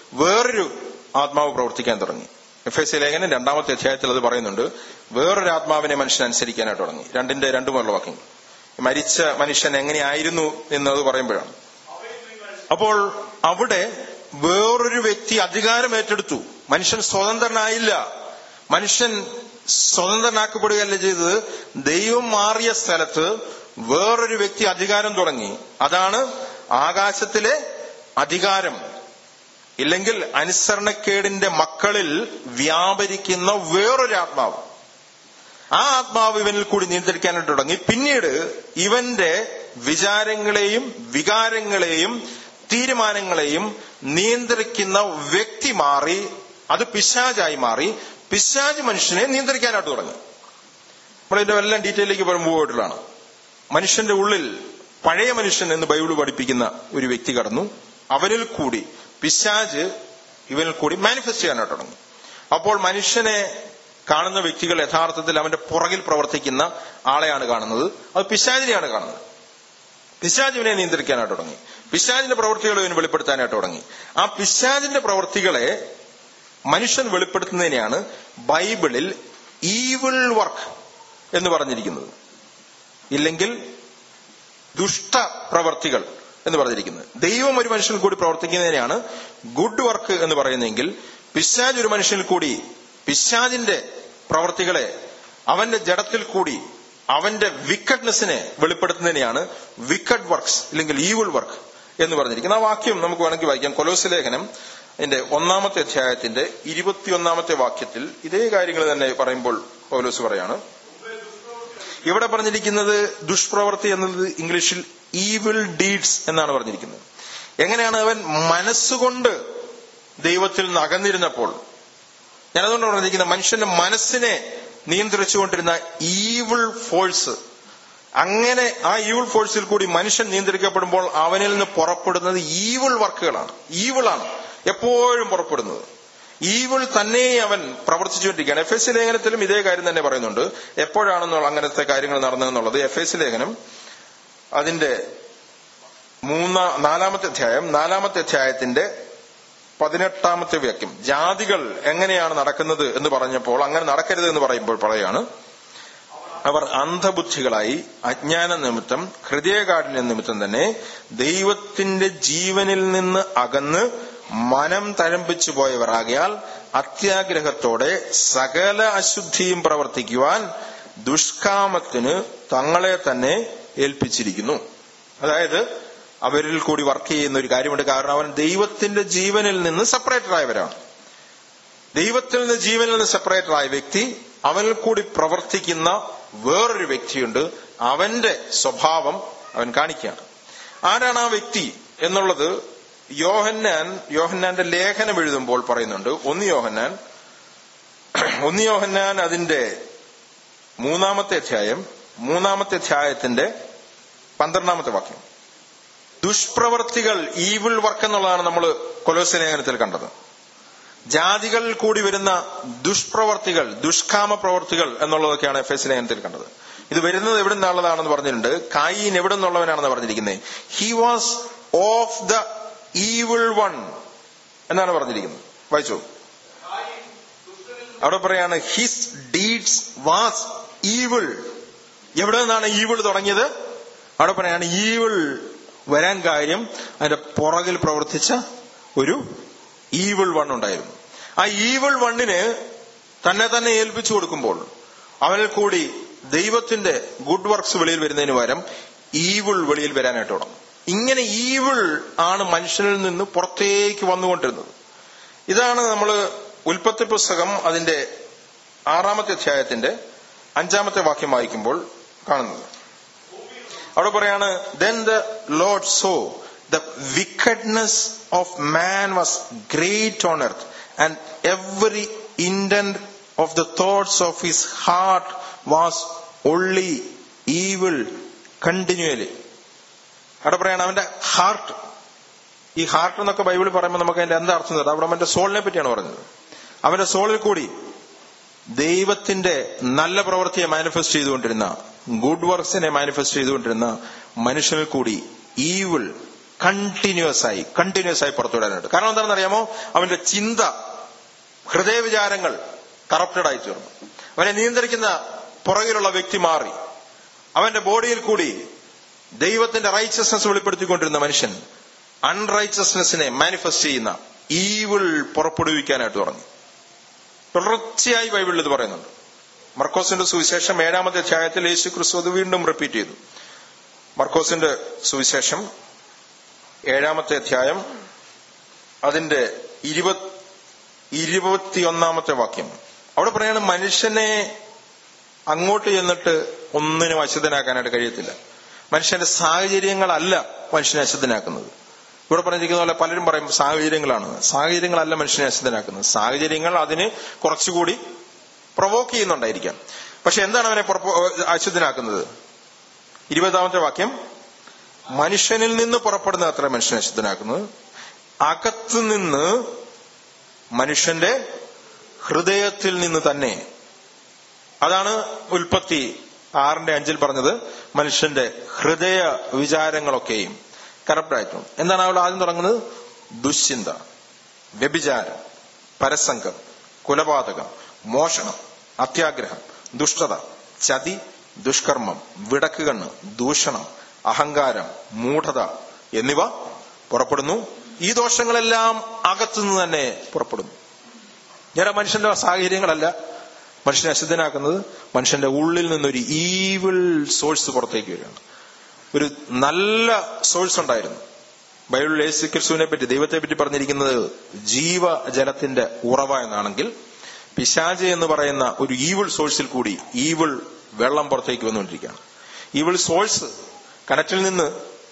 വേറൊരു ആത്മാവ് പ്രവർത്തിക്കാൻ തുടങ്ങി എഫ് എസ് ലേഖനം രണ്ടാമത്തെ അധ്യായത്തിൽ അത് പറയുന്നുണ്ട് വേറൊരു ആത്മാവിനെ മനുഷ്യൻ അനുസരിക്കാനായിട്ട് തുടങ്ങി രണ്ടിന്റെ രണ്ടു മുതലുള്ള വാക്യങ്ങൾ മരിച്ച മനുഷ്യൻ എങ്ങനെയായിരുന്നു എന്നത് പറയുമ്പോഴാണ് അപ്പോൾ അവിടെ വേറൊരു വ്യക്തി അധികാരം ഏറ്റെടുത്തു മനുഷ്യൻ സ്വതന്ത്രനായില്ല മനുഷ്യൻ സ്വതന്ത്രനാക്കപ്പെടുകയല്ല ചെയ്തത് ദൈവം മാറിയ സ്ഥലത്ത് വേറൊരു വ്യക്തി അധികാരം തുടങ്ങി അതാണ് ആകാശത്തിലെ അധികാരം ഇല്ലെങ്കിൽ അനുസരണക്കേടിന്റെ മക്കളിൽ വ്യാപരിക്കുന്ന വേറൊരു ആത്മാവ് ആ ആത്മാവ് ഇവനിൽ കൂടി നിയന്ത്രിക്കാനായിട്ട് തുടങ്ങി പിന്നീട് ഇവന്റെ വിചാരങ്ങളെയും വികാരങ്ങളെയും തീരുമാനങ്ങളെയും നിയന്ത്രിക്കുന്ന വ്യക്തി മാറി അത് പിശാചായി മാറി പിശാജ് മനുഷ്യനെ നിയന്ത്രിക്കാനായിട്ട് തുടങ്ങി നമ്മൾ ഇതിന്റെ എല്ലാം ഡീറ്റെയിലേക്ക് പോയിട്ടുള്ളതാണ് മനുഷ്യന്റെ ഉള്ളിൽ പഴയ മനുഷ്യൻ എന്ന് ബൈബിൾ പഠിപ്പിക്കുന്ന ഒരു വ്യക്തി കടന്നു അവനിൽ കൂടി പിശാജ് ഇവനിൽ കൂടി മാനിഫെസ്റ്റ് ചെയ്യാനായിട്ട് തുടങ്ങി അപ്പോൾ മനുഷ്യനെ കാണുന്ന വ്യക്തികൾ യഥാർത്ഥത്തിൽ അവന്റെ പുറകിൽ പ്രവർത്തിക്കുന്ന ആളെയാണ് കാണുന്നത് അത് പിശാജിനെയാണ് കാണുന്നത് പിശാജ് ഇവനെ നിയന്ത്രിക്കാനായിട്ട് തുടങ്ങി പിശാജിന്റെ പ്രവൃത്തികൾ ഇവന് വെളിപ്പെടുത്താനായിട്ട് തുടങ്ങി ആ പിശാജിന്റെ പ്രവൃത്തികളെ മനുഷ്യൻ വെളിപ്പെടുത്തുന്നതിനെയാണ് ബൈബിളിൽ ഈവിൾ വർക്ക് എന്ന് പറഞ്ഞിരിക്കുന്നത് ഇല്ലെങ്കിൽ ദുഷ്ട പ്രവർത്തികൾ എന്ന് പറഞ്ഞിരിക്കുന്നത് ദൈവം ഒരു മനുഷ്യനിൽ കൂടി പ്രവർത്തിക്കുന്നതിനെയാണ് ഗുഡ് വർക്ക് എന്ന് പറയുന്നതെങ്കിൽ പിശാജ് ഒരു മനുഷ്യനിൽ കൂടി പിശാജിന്റെ പ്രവർത്തികളെ അവന്റെ ജഡത്തിൽ കൂടി അവന്റെ വിക്കഡ്നെസ്സിനെ വെളിപ്പെടുത്തുന്നതിനെയാണ് വിക്കഡ് വർക്ക്സ് അല്ലെങ്കിൽ ഈവിൾ വർക്ക് എന്ന് പറഞ്ഞിരിക്കുന്നത് ആ വാക്യം നമുക്ക് വേണമെങ്കിൽ വായിക്കാം കൊലോസ് ലേഖനം അതിന്റെ ഒന്നാമത്തെ അധ്യായത്തിന്റെ ഇരുപത്തിയൊന്നാമത്തെ വാക്യത്തിൽ ഇതേ കാര്യങ്ങൾ തന്നെ പറയുമ്പോൾ പൗലോസ് പറയാണ് ഇവിടെ പറഞ്ഞിരിക്കുന്നത് ദുഷ്പ്രവൃത്തി എന്നത് ഇംഗ്ലീഷിൽ ഈവിൾ ഡീഡ്സ് എന്നാണ് പറഞ്ഞിരിക്കുന്നത് എങ്ങനെയാണ് അവൻ മനസ്സുകൊണ്ട് ദൈവത്തിൽ നിന്ന് അകന്നിരുന്നപ്പോൾ ഞാനതുകൊണ്ട് പറഞ്ഞിരിക്കുന്നത് മനുഷ്യന്റെ മനസ്സിനെ നിയന്ത്രിച്ചുകൊണ്ടിരുന്ന ഈവിൾ ഫോഴ്സ് അങ്ങനെ ആ ഈവിൾ ഫോഴ്സിൽ കൂടി മനുഷ്യൻ നിയന്ത്രിക്കപ്പെടുമ്പോൾ അവനിൽ നിന്ന് പുറപ്പെടുന്നത് ഈവിൾ വർക്കുകളാണ് ഈവിളാണ് എപ്പോഴും പുറപ്പെടുന്നത് ഈവിൾ തന്നെ അവൻ പ്രവർത്തിച്ചുകൊണ്ടിരിക്കുകയാണ് എഫ് എസ് ലേഖനത്തിലും ഇതേ കാര്യം തന്നെ പറയുന്നുണ്ട് എപ്പോഴാണെന്നുള്ള അങ്ങനത്തെ കാര്യങ്ങൾ നടന്നതെന്നുള്ളത് എഫ് എസ് ലേഖനം അതിന്റെ മൂന്നാ നാലാമത്തെ അധ്യായം നാലാമത്തെ അധ്യായത്തിന്റെ പതിനെട്ടാമത്തെ വാക്യം ജാതികൾ എങ്ങനെയാണ് നടക്കുന്നത് എന്ന് പറഞ്ഞപ്പോൾ അങ്ങനെ നടക്കരുത് എന്ന് പറയുമ്പോൾ പറയാണ് അവർ അന്ധബുദ്ധികളായി അജ്ഞാന നിമിത്തം ഹൃദയകാഠിന്യ നിമിത്തം തന്നെ ദൈവത്തിന്റെ ജീവനിൽ നിന്ന് അകന്ന് മനം തഴമ്പിച്ചു പോയവരാകിയാൽ അത്യാഗ്രഹത്തോടെ സകല അശുദ്ധിയും പ്രവർത്തിക്കുവാൻ ദുഷ്കാമത്തിന് തങ്ങളെ തന്നെ ഏൽപ്പിച്ചിരിക്കുന്നു അതായത് അവരിൽ കൂടി വർക്ക് ചെയ്യുന്ന ഒരു കാര്യമുണ്ട് കാരണം അവൻ ദൈവത്തിന്റെ ജീവനിൽ നിന്ന് സെപ്പറേറ്റഡ് ആയവരാണ് ദൈവത്തിൽ നിന്ന് ജീവനിൽ നിന്ന് സെപ്പറേറ്റഡ് ആയ വ്യക്തി അവനിൽ കൂടി പ്രവർത്തിക്കുന്ന വേറൊരു വ്യക്തിയുണ്ട് അവന്റെ സ്വഭാവം അവൻ കാണിക്കുകയാണ് ആരാണ് ആ വ്യക്തി എന്നുള്ളത് യോഹന്നാൻ യോഹന്നാന്റെ ലേഖനം എഴുതുമ്പോൾ പറയുന്നുണ്ട് ഒന്ന് യോഹന്നാൻ ഒന്ന് യോഹന്നാൻ അതിന്റെ മൂന്നാമത്തെ അധ്യായം മൂന്നാമത്തെ അധ്യായത്തിന്റെ പന്ത്രണ്ടാമത്തെ വാക്യം ദുഷ്പ്രവർത്തികൾ ഈവിൾ വർക്ക് എന്നുള്ളതാണ് നമ്മൾ കൊലോസ് ലേഖനത്തിൽ കണ്ടത് ജാതികളിൽ കൂടി വരുന്ന ദുഷ്പ്രവർത്തികൾ ദുഷ്കാമ പ്രവർത്തികൾ എന്നുള്ളതൊക്കെയാണ് എഫ് എസ് ലേഖനത്തിൽ കണ്ടത് ഇത് വരുന്നത് എവിടെ നിന്നുള്ളതാണെന്ന് പറഞ്ഞിട്ടുണ്ട് കായീൻ എവിടെ നിന്നുള്ളവനാണെന്ന് പറഞ്ഞിരിക്കുന്നത് he was of the evil one എന്നാണ് പറഞ്ഞിരിക്കുന്നത് വായിച്ചു അവിടെ പറയാണ് ഹിസ് ഡീഡ്സ് വാസ് ഈവിൾ എവിടെ നിന്നാണ് ഈവിൾ തുടങ്ങിയത് അവിടെ പറയാണ് ഈവിൾ വരാൻ കാര്യം അതിന്റെ പുറകിൽ പ്രവർത്തിച്ച ഒരു ഈവിൾ വൺ ഉണ്ടായിരുന്നു ആ ഈവിൾ വണ്ണിന് തന്നെ തന്നെ ഏൽപ്പിച്ചു കൊടുക്കുമ്പോൾ അവനിൽ കൂടി ദൈവത്തിന്റെ ഗുഡ് വർക്ക്സ് വെളിയിൽ വരുന്നതിന് പകരം ഈവിൾ വെളിയിൽ വരാനായിട്ട് തുടങ്ങും ഇങ്ങനെ ഈവിൾ ആണ് മനുഷ്യനിൽ നിന്ന് പുറത്തേക്ക് വന്നുകൊണ്ടിരുന്നത് ഇതാണ് നമ്മൾ ഉൽപ്പത്തി പുസ്തകം അതിന്റെ ആറാമത്തെ അധ്യായത്തിന്റെ അഞ്ചാമത്തെ വാക്യം വായിക്കുമ്പോൾ കാണുന്നത് അവിടെ പറയാണ് then the Lord saw the wickedness of man was great on earth and every intent of the thoughts of his heart was only evil continually അവിടെ പറയാണ് അവന്റെ ഹാർട്ട് ഈ ഹാർട്ട് എന്നൊക്കെ ബൈബിളിൽ പറയുമ്പോൾ നമുക്ക് അതിന്റെ എന്താ അർത്ഥം തരാം അവിടെ അവന്റെ സോളിനെ പറ്റിയാണ് പറഞ്ഞത് അവന്റെ സോളിൽ കൂടി ദൈവത്തിന്റെ നല്ല പ്രവൃത്തിയെ മാനിഫെസ്റ്റ് ചെയ്തുകൊണ്ടിരുന്ന ഗുഡ് വർക്ക്സിനെ മാനിഫെസ്റ്റ് ചെയ്തുകൊണ്ടിരുന്ന മനുഷ്യനിൽ കൂടി ഈവിൾ കണ്ടിന്യൂസ് ആയി കണ്ടിന്യൂസ് ആയി പുറത്തുവിടാനായിട്ട് കാരണം എന്താണെന്ന് അറിയാമോ അവന്റെ ചിന്ത ഹൃദയവിചാരങ്ങൾ കറപ്റ്റഡ് ആയി തീർന്നു അവനെ നിയന്ത്രിക്കുന്ന പുറകിലുള്ള വ്യക്തി മാറി അവന്റെ ബോഡിയിൽ കൂടി ദൈവത്തിന്റെ റൈച്ചസ്നെസ് വെളിപ്പെടുത്തിക്കൊണ്ടിരുന്ന മനുഷ്യൻ അൺറൈച്ചസ്നെസ്സിനെ മാനിഫെസ്റ്റ് ചെയ്യുന്ന ഈവിൾ പുറപ്പെടുവിക്കാനായിട്ട് തുടങ്ങി തുടർച്ചയായി ബൈബിളിൽ ഇത് പറയുന്നുണ്ട് മർക്കോസിന്റെ സുവിശേഷം ഏഴാമത്തെ അധ്യായത്തിൽ യേശു ക്രിസ്തു അത് വീണ്ടും റിപ്പീറ്റ് ചെയ്തു മർക്കോസിന്റെ സുവിശേഷം ഏഴാമത്തെ അധ്യായം അതിന്റെ ഇരുപത് ഇരുപത്തിയൊന്നാമത്തെ വാക്യം അവിടെ പറയാണ് മനുഷ്യനെ അങ്ങോട്ട് ചെന്നിട്ട് ഒന്നിനും അശുദ്ധനാക്കാനായിട്ട് കഴിയത്തില്ല മനുഷ്യന്റെ സാഹചര്യങ്ങളല്ല മനുഷ്യനെ അശുദ്ധനാക്കുന്നത് ഇവിടെ പറഞ്ഞിരിക്കുന്ന പോലെ പലരും പറയും സാഹചര്യങ്ങളാണ് സാഹചര്യങ്ങളല്ല മനുഷ്യനെ അശുദ്ധനാക്കുന്നത് സാഹചര്യങ്ങൾ അതിന് കുറച്ചുകൂടി പ്രൊവോക്ക് ചെയ്യുന്നുണ്ടായിരിക്കാം പക്ഷെ എന്താണ് അവനെ അശുദ്ധനാക്കുന്നത് ഇരുപതാമത്തെ വാക്യം മനുഷ്യനിൽ നിന്ന് പുറപ്പെടുന്ന അത്ര മനുഷ്യനെ അശുദ്ധനാക്കുന്നത് അകത്തു നിന്ന് മനുഷ്യന്റെ ഹൃദയത്തിൽ നിന്ന് തന്നെ അതാണ് ഉൽപ്പത്തി ആറിന്റെ അഞ്ചിൽ പറഞ്ഞത് മനുഷ്യന്റെ ഹൃദയ വിചാരങ്ങളൊക്കെയും കറപ്റ്റായിട്ടുണ്ട് എന്താണ് അവൾ ആദ്യം തുടങ്ങുന്നത് ദുശ്ചിന്ത വ്യഭിചാരം പരസംഗം കൊലപാതകം മോഷണം അത്യാഗ്രഹം ദുഷ്ടത ചതി ദുഷ്കർമ്മം വിടക്കുകണ്ണ് ദൂഷണം അഹങ്കാരം മൂഢത എന്നിവ പുറപ്പെടുന്നു ഈ ദോഷങ്ങളെല്ലാം അകത്തുനിന്ന് തന്നെ പുറപ്പെടുന്നു ഞാൻ മനുഷ്യന്റെ സാഹചര്യങ്ങളല്ല മനുഷ്യനെ അശുദ്ധനാക്കുന്നത് മനുഷ്യന്റെ ഉള്ളിൽ നിന്നൊരു ഈവിൾ സോഴ്സ് പുറത്തേക്ക് വരികയാണ് ഒരു നല്ല സോഴ്സ് ഉണ്ടായിരുന്നു ബൈബിളിൽ യേശു ക്രിസ്തുവിനെ പറ്റി ദൈവത്തെ പറ്റി പറഞ്ഞിരിക്കുന്നത് ജീവജലത്തിന്റെ ഉറവ എന്നാണെങ്കിൽ പിശാജ് എന്ന് പറയുന്ന ഒരു ഈവിൾ സോഴ്സിൽ കൂടി ഈവിൾ വെള്ളം പുറത്തേക്ക് വന്നുകൊണ്ടിരിക്കുകയാണ് ഈവിൾ സോഴ്സ് കിണറ്റിൽ നിന്ന്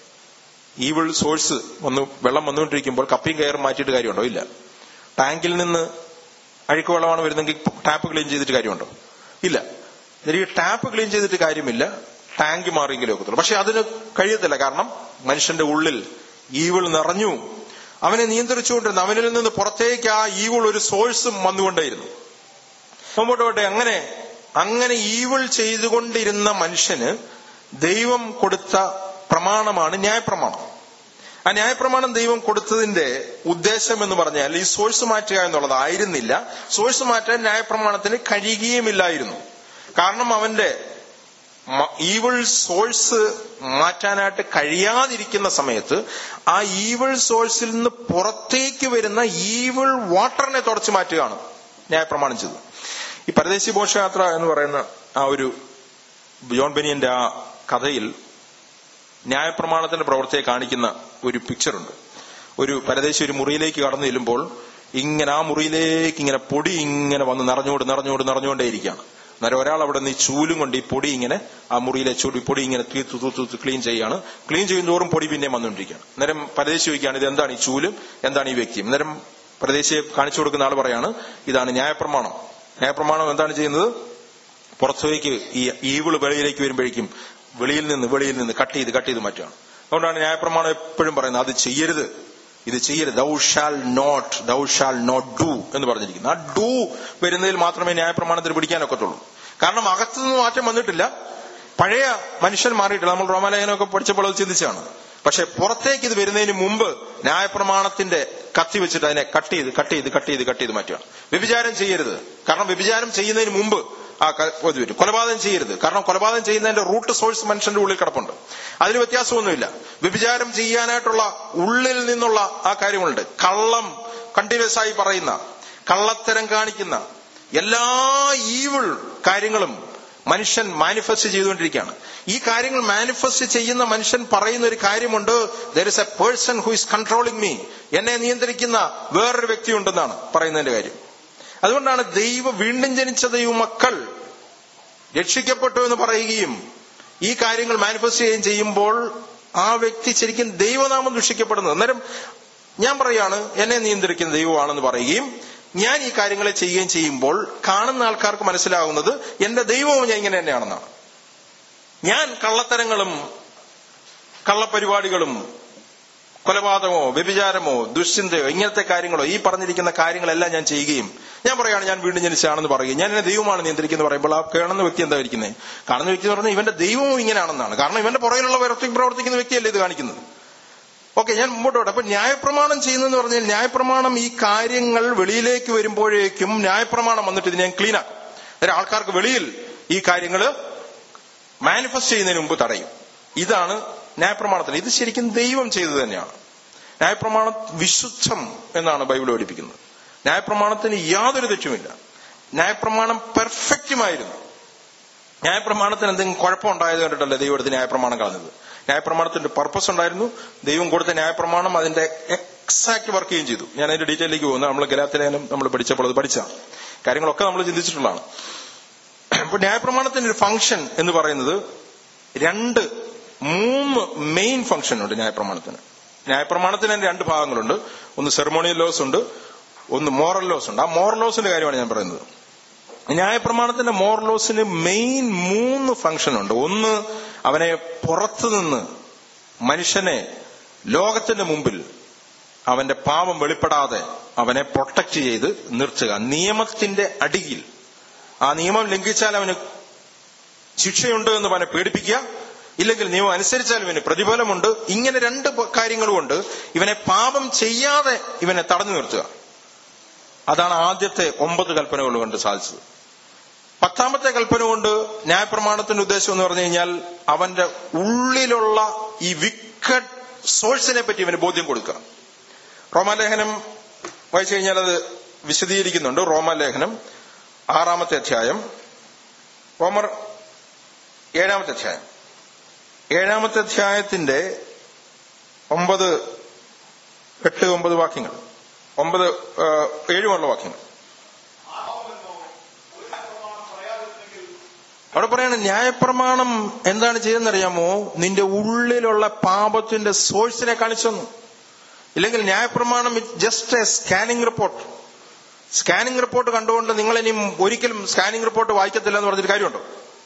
ഈവിൾ സോഴ്സ് വന്ന് വെള്ളം വന്നുകൊണ്ടിരിക്കുമ്പോൾ കപ്പിയും കയറും മാറ്റിയിട്ട് കാര്യമുണ്ടോ ഇല്ല ടാങ്കിൽ നിന്ന് അഴുക്ക് വെള്ളമാണ് വരുന്നെങ്കിൽ ടാപ്പ് ക്ലീൻ ചെയ്തിട്ട് കാര്യമുണ്ടോ ഇല്ല ഈ ടാപ്പ് ക്ലീൻ ചെയ്തിട്ട് കാര്യമില്ല ടാങ്ക് മാറിയെങ്കിലും ഒക്കത്തുള്ളൂ പക്ഷെ അതിന് കഴിയത്തില്ല കാരണം മനുഷ്യന്റെ ഉള്ളിൽ ഈവിൾ നിറഞ്ഞു അവനെ നിയന്ത്രിച്ചുകൊണ്ടിരുന്നു അവനിൽ നിന്ന് പുറത്തേക്ക് ആ ഈവിൾ ഒരു സോഴ്സും വന്നുകൊണ്ടേയിരുന്നു മുമ്പോട്ട് പോട്ടെ അങ്ങനെ അങ്ങനെ ഈവിൾ ചെയ്തുകൊണ്ടിരുന്ന മനുഷ്യന് ദൈവം കൊടുത്ത പ്രമാണമാണ് ന്യായപ്രമാണം ആ ന്യായപ്രമാണം ദൈവം കൊടുത്തതിന്റെ ഉദ്ദേശം എന്ന് പറഞ്ഞാൽ ഈ സോഴ്സ് മാറ്റുക എന്നുള്ളതായിരുന്നില്ല സോഴ്സ് മാറ്റാൻ ന്യായപ്രമാണത്തിന് കഴിയുകയുമില്ലായിരുന്നു കാരണം അവന്റെ ഈവിൾ സോഴ്സ് മാറ്റാനായിട്ട് കഴിയാതിരിക്കുന്ന സമയത്ത് ആ ഈവിൾ സോഴ്സിൽ നിന്ന് പുറത്തേക്ക് വരുന്ന ഈവിൾ വാട്ടറിനെ തുടച്ചു മാറ്റുകയാണ് ന്യായപ്രമാണം ചെയ്തത് ഈ പരദേശി ഘോഷയാത്ര എന്ന് പറയുന്ന ആ ഒരു ജോൺ ബെനിയന്റെ ആ കഥയിൽ ന്യായപ്രമാണത്തിന്റെ പ്രവൃത്തിയെ കാണിക്കുന്ന ഒരു പിക്ചറുണ്ട് ഒരു പരദേശി ഒരു മുറിയിലേക്ക് കടന്നു ചെല്ലുമ്പോൾ ഇങ്ങനെ ആ മുറിയിലേക്ക് ഇങ്ങനെ പൊടി ഇങ്ങനെ വന്ന് നിറഞ്ഞുകൊണ്ട് നിറഞ്ഞുകൊണ്ട് നിറഞ്ഞുകൊണ്ടേയിരിക്കുകയാണ് അന്നേരം ഒരാൾ അവിടെ നിന്ന് ഈ ചൂലും കൊണ്ട് ഈ പൊടി ഇങ്ങനെ ആ മുറിയിലെ ചൂടി പൊടി ഇങ്ങനെ തീർത്തു തൂത്ത് ക്ലീൻ ചെയ്യാണ് ക്ലീൻ ചെയ്യുന്നതോറും പൊടി പിന്നെയും വന്നുകൊണ്ടിരിക്കുകയാണ് അന്നേരം പരദേശി ചോദിക്കുകയാണ് ഇത് എന്താണ് ഈ ചൂലും എന്താണ് ഈ വ്യക്തിയും അന്നേരം പ്രദേശിയെ കാണിച്ചു കൊടുക്കുന്ന ആൾ പറയാണ് ഇതാണ് ന്യായപ്രമാണം ന്യായപ്രമാണം എന്താണ് ചെയ്യുന്നത് പുറത്തേക്ക് ഈ ഈവിള് വെളിയിലേക്ക് വരുമ്പോഴേക്കും വെളിയിൽ നിന്ന് വെളിയിൽ നിന്ന് കട്ട് ചെയ്ത് കട്ട് ചെയ്ത് മാറ്റുകയാണ് അതുകൊണ്ടാണ് ന്യായപ്രമാണം എപ്പോഴും പറയുന്നത് അത് ചെയ്യരുത് ഇത് ചെയ്യരുത് thou shall not thou shall not do എന്ന് പറഞ്ഞിരിക്കുന്നു ആ ഡു വരുന്നതിൽ മാത്രമേ ന്യായപ്രമാണത്തിന് പിടിക്കാനൊക്കത്തുള്ളൂ കാരണം അകത്തുനിന്ന് മാറ്റം വന്നിട്ടില്ല പഴയ മനുഷ്യൻ മാറിയിട്ടില്ല നമ്മൾ റോമാലേഖനമൊക്കെ പഠിച്ചപ്പോൾ അത് ചിന്തിച്ചാണ് പക്ഷെ പുറത്തേക്ക് ഇത് വരുന്നതിന് മുമ്പ് ന്യായപ്രമാണത്തിന്റെ കത്തി വെച്ചിട്ട് അതിനെ കട്ട് ചെയ്ത് കട്ട് ചെയ്ത് കട്ട് ചെയ്ത് കട്ട് ചെയ്ത് മാറ്റുകയാണ് വ്യഭിചാരം ചെയ്യരുത് കാരണം വ്യഭിചാരം ചെയ്യുന്നതിന് മുമ്പ് ആ ഇത് വരും കൊലപാതകം ചെയ്യരുത് കാരണം കൊലപാതകം ചെയ്യുന്നതിന്റെ റൂട്ട് സോഴ്സ് മനുഷ്യന്റെ ഉള്ളിൽ കിടപ്പുണ്ട് അതിന് വ്യത്യാസമൊന്നുമില്ല വ്യഭിചാരം ചെയ്യാനായിട്ടുള്ള ഉള്ളിൽ നിന്നുള്ള ആ കാര്യങ്ങളുണ്ട് കള്ളം കണ്ടിന്യൂസ് ആയി പറയുന്ന കള്ളത്തരം കാണിക്കുന്ന എല്ലാ ഈവിൾ കാര്യങ്ങളും മനുഷ്യൻ മാനിഫെസ്റ്റ് ചെയ്തുകൊണ്ടിരിക്കുകയാണ് ഈ കാര്യങ്ങൾ മാനിഫെസ്റ്റ് ചെയ്യുന്ന മനുഷ്യൻ പറയുന്ന ഒരു കാര്യമുണ്ട് there is a person who is controlling me എന്നെ നിയന്ത്രിക്കുന്ന വേറൊരു വ്യക്തി ഉണ്ടെന്നാണ് പറയുന്നതിന്റെ കാര്യം അതുകൊണ്ടാണ് ദൈവ വീണ്ടും ജനിച്ച ദൈവമക്കൾ രക്ഷിക്കപ്പെട്ടു എന്ന് പറയുകയും ഈ കാര്യങ്ങൾ മാനിഫെസ്റ്റ് ചെയ്യുകയും ചെയ്യുമ്പോൾ ആ വ്യക്തി ശരിക്കും ദൈവനാമം ദുഷിക്കപ്പെടുന്നത് അന്നേരം ഞാൻ പറയാണ് എന്നെ നിയന്ത്രിക്കുന്ന ദൈവമാണെന്ന് പറയുകയും ഞാൻ ഈ കാര്യങ്ങളെ ചെയ്യുകയും ചെയ്യുമ്പോൾ കാണുന്ന ആൾക്കാർക്ക് മനസ്സിലാകുന്നത് എന്റെ ദൈവവും ഞാൻ ഇങ്ങനെ തന്നെയാണെന്നാണ് ഞാൻ കള്ളത്തരങ്ങളും കള്ളപ്പരിപാടികളും കൊലപാതകമോ വ്യഭിചാരമോ ദുശ്ചിന്തയോ ഇങ്ങനത്തെ കാര്യങ്ങളോ ഈ പറഞ്ഞിരിക്കുന്ന കാര്യങ്ങളെല്ലാം ഞാൻ ചെയ്യുകയും ഞാൻ പറയുകയാണ് ഞാൻ വീണ്ടും ജനിച്ചാണെന്ന് പറയുകയും ഞാൻ എന്നെ ദൈവമാണ് നിയന്ത്രിക്കുന്നത് പറയുമ്പോൾ ആ കാണുന്ന വ്യക്തി എന്താ ഇരിക്കുന്നത് കാണുന്ന വ്യക്തി എന്ന് പറഞ്ഞാൽ ഇവന്റെ ദൈവവും ഇങ്ങനെയാണെന്നാണ് കാരണം ഇവന്റെ പുറകിലുള്ള പ്രവർത്തി പ്രവർത്തിക്കുന്ന വ്യക്തിയല്ലേ ഇത് കാണിക്കുന്നത് ഓക്കെ ഞാൻ മുമ്പോട്ട് പോട്ടെ അപ്പൊ ന്യായപ്രമാണം ചെയ്യുന്നതെന്ന് പറഞ്ഞാൽ ന്യായപ്രമാണം ഈ കാര്യങ്ങൾ വെളിയിലേക്ക് വരുമ്പോഴേക്കും ന്യായപ്രമാണം വന്നിട്ട് ഇതിനെ ക്ലീൻ ആക്കും അന്നേരം ആൾക്കാർക്ക് വെളിയിൽ ഈ കാര്യങ്ങൾ മാനിഫെസ്റ്റ് ചെയ്യുന്നതിന് മുമ്പ് തടയും ഇതാണ് ന്യായപ്രമാണത്തിൽ ഇത് ശരിക്കും ദൈവം ചെയ്തത് തന്നെയാണ് ന്യായപ്രമാണം വിശുദ്ധം എന്നാണ് ബൈബിൾ പഠിപ്പിക്കുന്നത് ന്യായപ്രമാണത്തിന് യാതൊരു തെറ്റുമില്ല ന്യായപ്രമാണം പെർഫെക്റ്റുമായിരുന്നു ന്യായപ്രമാണത്തിന് എന്തെങ്കിലും കുഴപ്പമുണ്ടായത് കണ്ടിട്ടല്ലേ ദൈവം എടുത്ത് ന്യായപ്രമാണം കളഞ്ഞത് ന്യായപ്രമാണത്തിന്റെ പർപ്പസ് ഉണ്ടായിരുന്നു ദൈവം കൊടുത്ത ന്യായപ്രമാണം അതിന്റെ എക്സാക്ട് വർക്ക് ചെയ്യുകയും ചെയ്തു ഞാൻ അതിന്റെ ഡീറ്റെയിലേക്ക് പോകുന്നു നമ്മൾ ഗലാത്തിലേനും നമ്മൾ പഠിച്ചപ്പോൾ അത് പഠിച്ച കാര്യങ്ങളൊക്കെ നമ്മൾ ചിന്തിച്ചിട്ടുള്ളതാണ് അപ്പൊ ന്യായപ്രമാണത്തിന്റെ ഒരു ഫംഗ്ഷൻ എന്ന് പറയുന്നത് രണ്ട് മൂന്ന് മെയിൻ ഫംഗ്ഷൻ ഉണ്ട് ന്യായപ്രമാണത്തിന് ന്യായപ്രമാണത്തിന് തന്നെ രണ്ട് ഭാഗങ്ങളുണ്ട് ഒന്ന് സെറമോണിയൽ ലോസ് ഉണ്ട് ഒന്ന് മോറൽ ലോസ് ഉണ്ട് ആ മോറൽ ലോസിന്റെ കാര്യമാണ് ഞാൻ പറയുന്നത് ന്യായപ്രമാണത്തിന്റെ മോറലോസിന് മെയിൻ മൂന്ന് ഫംഗ്ഷൻ ഉണ്ട് ഒന്ന് അവനെ പുറത്തു നിന്ന് മനുഷ്യനെ ലോകത്തിന്റെ മുമ്പിൽ അവന്റെ പാപം വെളിപ്പെടാതെ അവനെ പ്രൊട്ടക്ട് ചെയ്ത് നിർത്തുക നിയമത്തിന്റെ അടിയിൽ ആ നിയമം ലംഘിച്ചാൽ അവന് ശിക്ഷയുണ്ട് എന്ന് അവനെ പേടിപ്പിക്കുക ഇല്ലെങ്കിൽ നിയമം അനുസരിച്ചാൽ ഇവന് പ്രതിഫലമുണ്ട് ഇങ്ങനെ രണ്ട് കാര്യങ്ങളുമുണ്ട് ഇവനെ പാപം ചെയ്യാതെ ഇവനെ തടഞ്ഞു നിർത്തുക അതാണ് ആദ്യത്തെ ഒമ്പത് കൽപ്പനകൾ കൊണ്ട് സാധിച്ചത് പത്താമത്തെ കൽപ്പന കൊണ്ട് ന്യായപ്രമാണത്തിന്റെ ഉദ്ദേശം എന്ന് പറഞ്ഞു കഴിഞ്ഞാൽ അവന്റെ ഉള്ളിലുള്ള ഈ വിക്കറ്റ് സോഴ്സിനെ പറ്റി ഇവന് ബോധ്യം കൊടുക്കുക റോമാലേഖനം വായിച്ചു കഴിഞ്ഞാൽ അത് വിശദീകരിക്കുന്നുണ്ട് റോമാലേഖനം ആറാമത്തെ അധ്യായം റോമർ ഏഴാമത്തെ അധ്യായം ഏഴാമത്തെ അധ്യായത്തിന്റെ ഒമ്പത് എട്ട് ഒമ്പത് വാക്യങ്ങൾ ഒമ്പത് ഏഴുമുള്ള വാക്യങ്ങൾ അവിടെ പറയാണ് ന്യായപ്രമാണം എന്താണ് ചെയ്യുന്നറിയാമോ നിന്റെ ഉള്ളിലുള്ള പാപത്തിന്റെ സോഴ്സിനെ കാണിച്ചെന്നു ഇല്ലെങ്കിൽ ന്യായപ്രമാണം just a scanning report scanning report കണ്ടുകൊണ്ട് നിങ്ങൾ ഇനിയും ഒരിക്കലും സ്കാനിംഗ് റിപ്പോർട്ട് വായിക്കത്തില്ല എന്ന് പറഞ്ഞൊരു കാര്യമുണ്ടോ